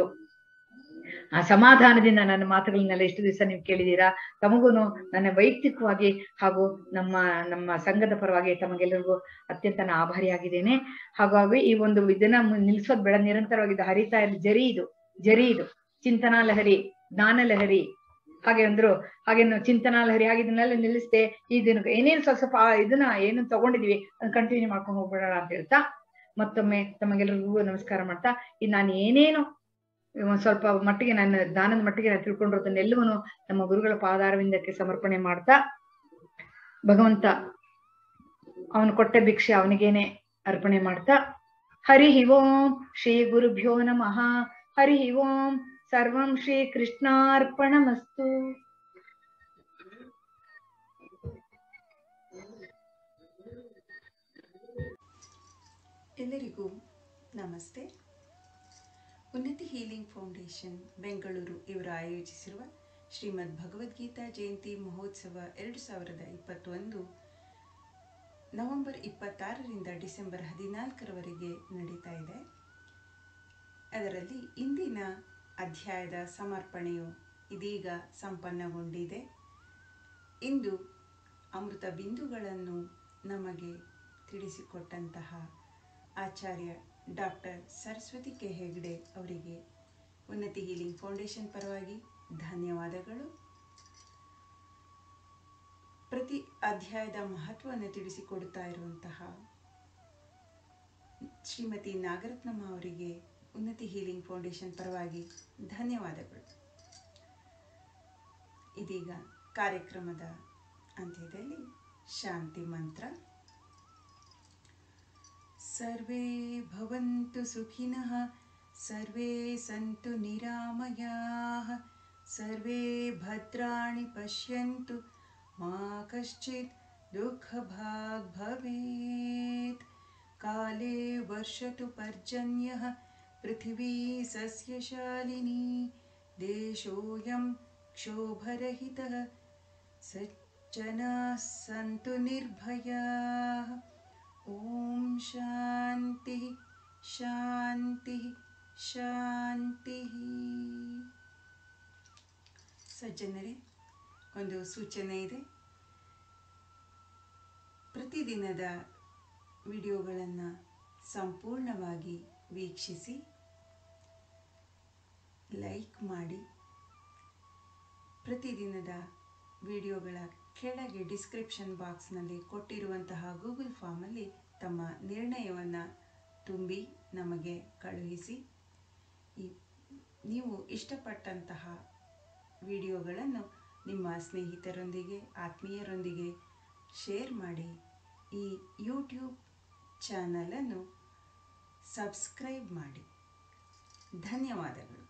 ಆ ಸಮಾಧಾನದಿಂದ ನನ್ನ ಮಾತುಗಳನ್ನೆಲ್ಲ ಇಷ್ಟು ದಿವಸ ನೀವು ಕೇಳಿದೀರಾ ತಮಗೂನು ನನ್ನ ವೈಯಕ್ತಿಕವಾಗಿ ಹಾಗೂ ನಮ್ಮ ನಮ್ಮ ಸಂಘದ ಪರವಾಗಿ ತಮಗೆಲ್ಲರಿಗೂ ಅತ್ಯಂತ ನಾನು ಆಭಾರಿಯಾಗಿದ್ದೇನೆ ಹಾಗಾಗಿ ಈ ಒಂದು ಇದನ್ನ ಮು- ನಿಲ್ಸೋದ್ ಬೇಡ ನಿರಂತರವಾಗಿ ಇದು ಹರಿತಾ ಇರಲಿ ಜರಿ ಇದು ಜರಿ ಇದು ಚಿಂತನಾ ಲಹರಿ ಜ್ಞಾನ ಲಹರಿ ಹಾಗೆ ಅಂದ್ರು ಹಾಗೆ ನಾವು ಚಿಂತನಾ ಲಹರಿ ಹಾಗೆ ಇದನ್ನೆಲ್ಲ ನಿಲ್ಲಿಸ್ದೆ ಇದನ್ನ ಏನೇನು ಸ್ವಲ್ಪ ಸ್ವಲ್ಪ ಆ ಇದನ್ನ ಏನು ತಗೊಂಡಿದೀವಿ ಅದನ್ನ ಕಂಟಿನ್ಯೂ ಮಾಡ್ಕೊಂಡು ಹೋಗ್ಬಿಡೋಣ ಅಂತ ಹೇಳ್ತಾ ಮತ್ತೊಮ್ಮೆ ತಮಗೆಲ್ಲರಿಗೂ ನಮಸ್ಕಾರ ಮಾಡ್ತಾ ಇದು ನಾನು ಏನೇನು ಒಂದ್ ಸ್ವಲ್ಪ ಮಟ್ಟಿಗೆ ನನ್ನ ಜ್ಞಾನದ ಮಟ್ಟಿಗೆ ನಾನು ತಿಳ್ಕೊಂಡಿರೋದನ್ನೆಲ್ಲವೂ ನಮ್ಮ ಗುರುಗಳ ಪಾದಾರವಿಂದಕ್ಕೆ ಸಮರ್ಪಣೆ ಮಾಡ್ತಾ ಭಗವಂತ ಅವನು ಕೊಟ್ಟ ಭಿಕ್ಷೆ ಅವನಿಗೇನೆ ಅರ್ಪಣೆ ಮಾಡ್ತಾ ಹರಿ ಓಂ ಶ್ರೀ ಗುರುಭ್ಯೋ ನಮಃ ಹರಿ ಓಂ ಸರ್ವಂ ಶ್ರೀ ಕೃಷ್ಣಾರ್ಪಣಮಸ್ತು ಎಲ್ಲರಿಗೂ ನಮಸ್ತೆ ಉನ್ನತಿ ಹೀಲಿಂಗ್ ಫೌಂಡೇಶನ್ ಬೆಂಗಳೂರು ಇವರು ಆಯೋಜಿಸಿರುವ ಶ್ರೀಮದ್ ಭಗವದ್ಗೀತಾ ಜಯಂತಿ ಮಹೋತ್ಸವ ಎರಡು ಸಾವಿರದ ಇಪ್ಪತ್ತೊಂದು ನವೆಂಬರ್ ಇಪ್ಪತ್ತಾರರಿಂದ ಡಿಸೆಂಬರ್ ಹದಿನಾಲ್ಕರವರೆಗೆ ನಡೀತಾ ಇದೆ ಅದರಲ್ಲಿ ಇಂದಿನ ಅಧ್ಯಾಯದ ಸಮರ್ಪಣೆಯು ಇದೀಗ ಸಂಪನ್ನಗೊಂಡಿದೆ ಇಂದು ಅಮೃತ ಬಿಂದುಗಳನ್ನು ನಮಗೆ ತಿಳಿಸಿಕೊಟ್ಟಂತಹ ಆಚಾರ್ಯ ಡಾಕ್ಟರ್ ಸರಸ್ವತಿ ಕೆ ಹೆಗ್ಡೆ ಅವರಿಗೆ ಉನ್ನತಿ ಹೀಲಿಂಗ್ ಫೌಂಡೇಶನ್ ಪರವಾಗಿ ಧನ್ಯವಾದಗಳು ಪ್ರತಿ ಅಧ್ಯಾಯದ ಮಹತ್ವವನ್ನು ತಿಳಿಸಿಕೊಡುತ್ತಾ ಇರುವಂತಹ ಶ್ರೀಮತಿ ನಾಗರತ್ನಮ್ಮ ಅವರಿಗೆ ಉನ್ನತಿ ಹೀಲಿಂಗ್ ಫೌಂಡೇಶನ್ ಪರವಾಗಿ ಧನ್ಯವಾದಗಳು ಇದೀಗ ಕಾರ್ಯಕ್ರಮದ ಅಂತ್ಯದಲ್ಲಿ ಶಾಂತಿ ಮಂತ್ರ सर्वे भवन्तु सुखिनः सर्वे सन्तु निरामयाः सर्वे भद्राणि पश्यन्तु मा कश्चित् दुःखभाग् भवेत् काले वर्षतु पर्जन्यः पृथिवी सस्यशालिनी देशोऽयं क्षोभरहितः सज्जनाः सन्तु निर्भयाः ॐ शान्तिः शान्तिः शान्तिः ಸಜ್ಜನರೇ ಒಂದು ಸೂಚನೆ ಇದೆ ಪ್ರತಿದಿನದ ವಿಡಿಯೋಗಳನ್ನು ಸಂಪೂರ್ಣವಾಗಿ ವೀಕ್ಷಿಸಿ ಲೈಕ್ ಮಾಡಿ ಪ್ರತಿದಿನದ ವಿಡಿಯೋಗಳ ಕೆಳಗೆ ಡಿಸ್ಕ್ರಿಪ್ಷನ್ ಬಾಕ್ಸ್ನಲ್ಲಿ ಕೊಟ್ಟಿರುವಂತಹ ಗೂಗಲ್ ಫಾರ್ಮಲ್ಲಿ ತಮ್ಮ ನಿರ್ಣಯವನ್ನು ತುಂಬಿ ನಮಗೆ ಕಳುಹಿಸಿ ಈ ನೀವು ಇಷ್ಟಪಟ್ಟಂತಹ ವಿಡಿಯೋಗಳನ್ನು ನಿಮ್ಮ ಸ್ನೇಹಿತರೊಂದಿಗೆ ಆತ್ಮೀಯರೊಂದಿಗೆ ಶೇರ್ ಮಾಡಿ ಈ ಯೂಟ್ಯೂಬ್ ಚಾನಲನ್ನು ಸಬ್ಸ್ಕ್ರೈಬ್ ಮಾಡಿ ಧನ್ಯವಾದಗಳು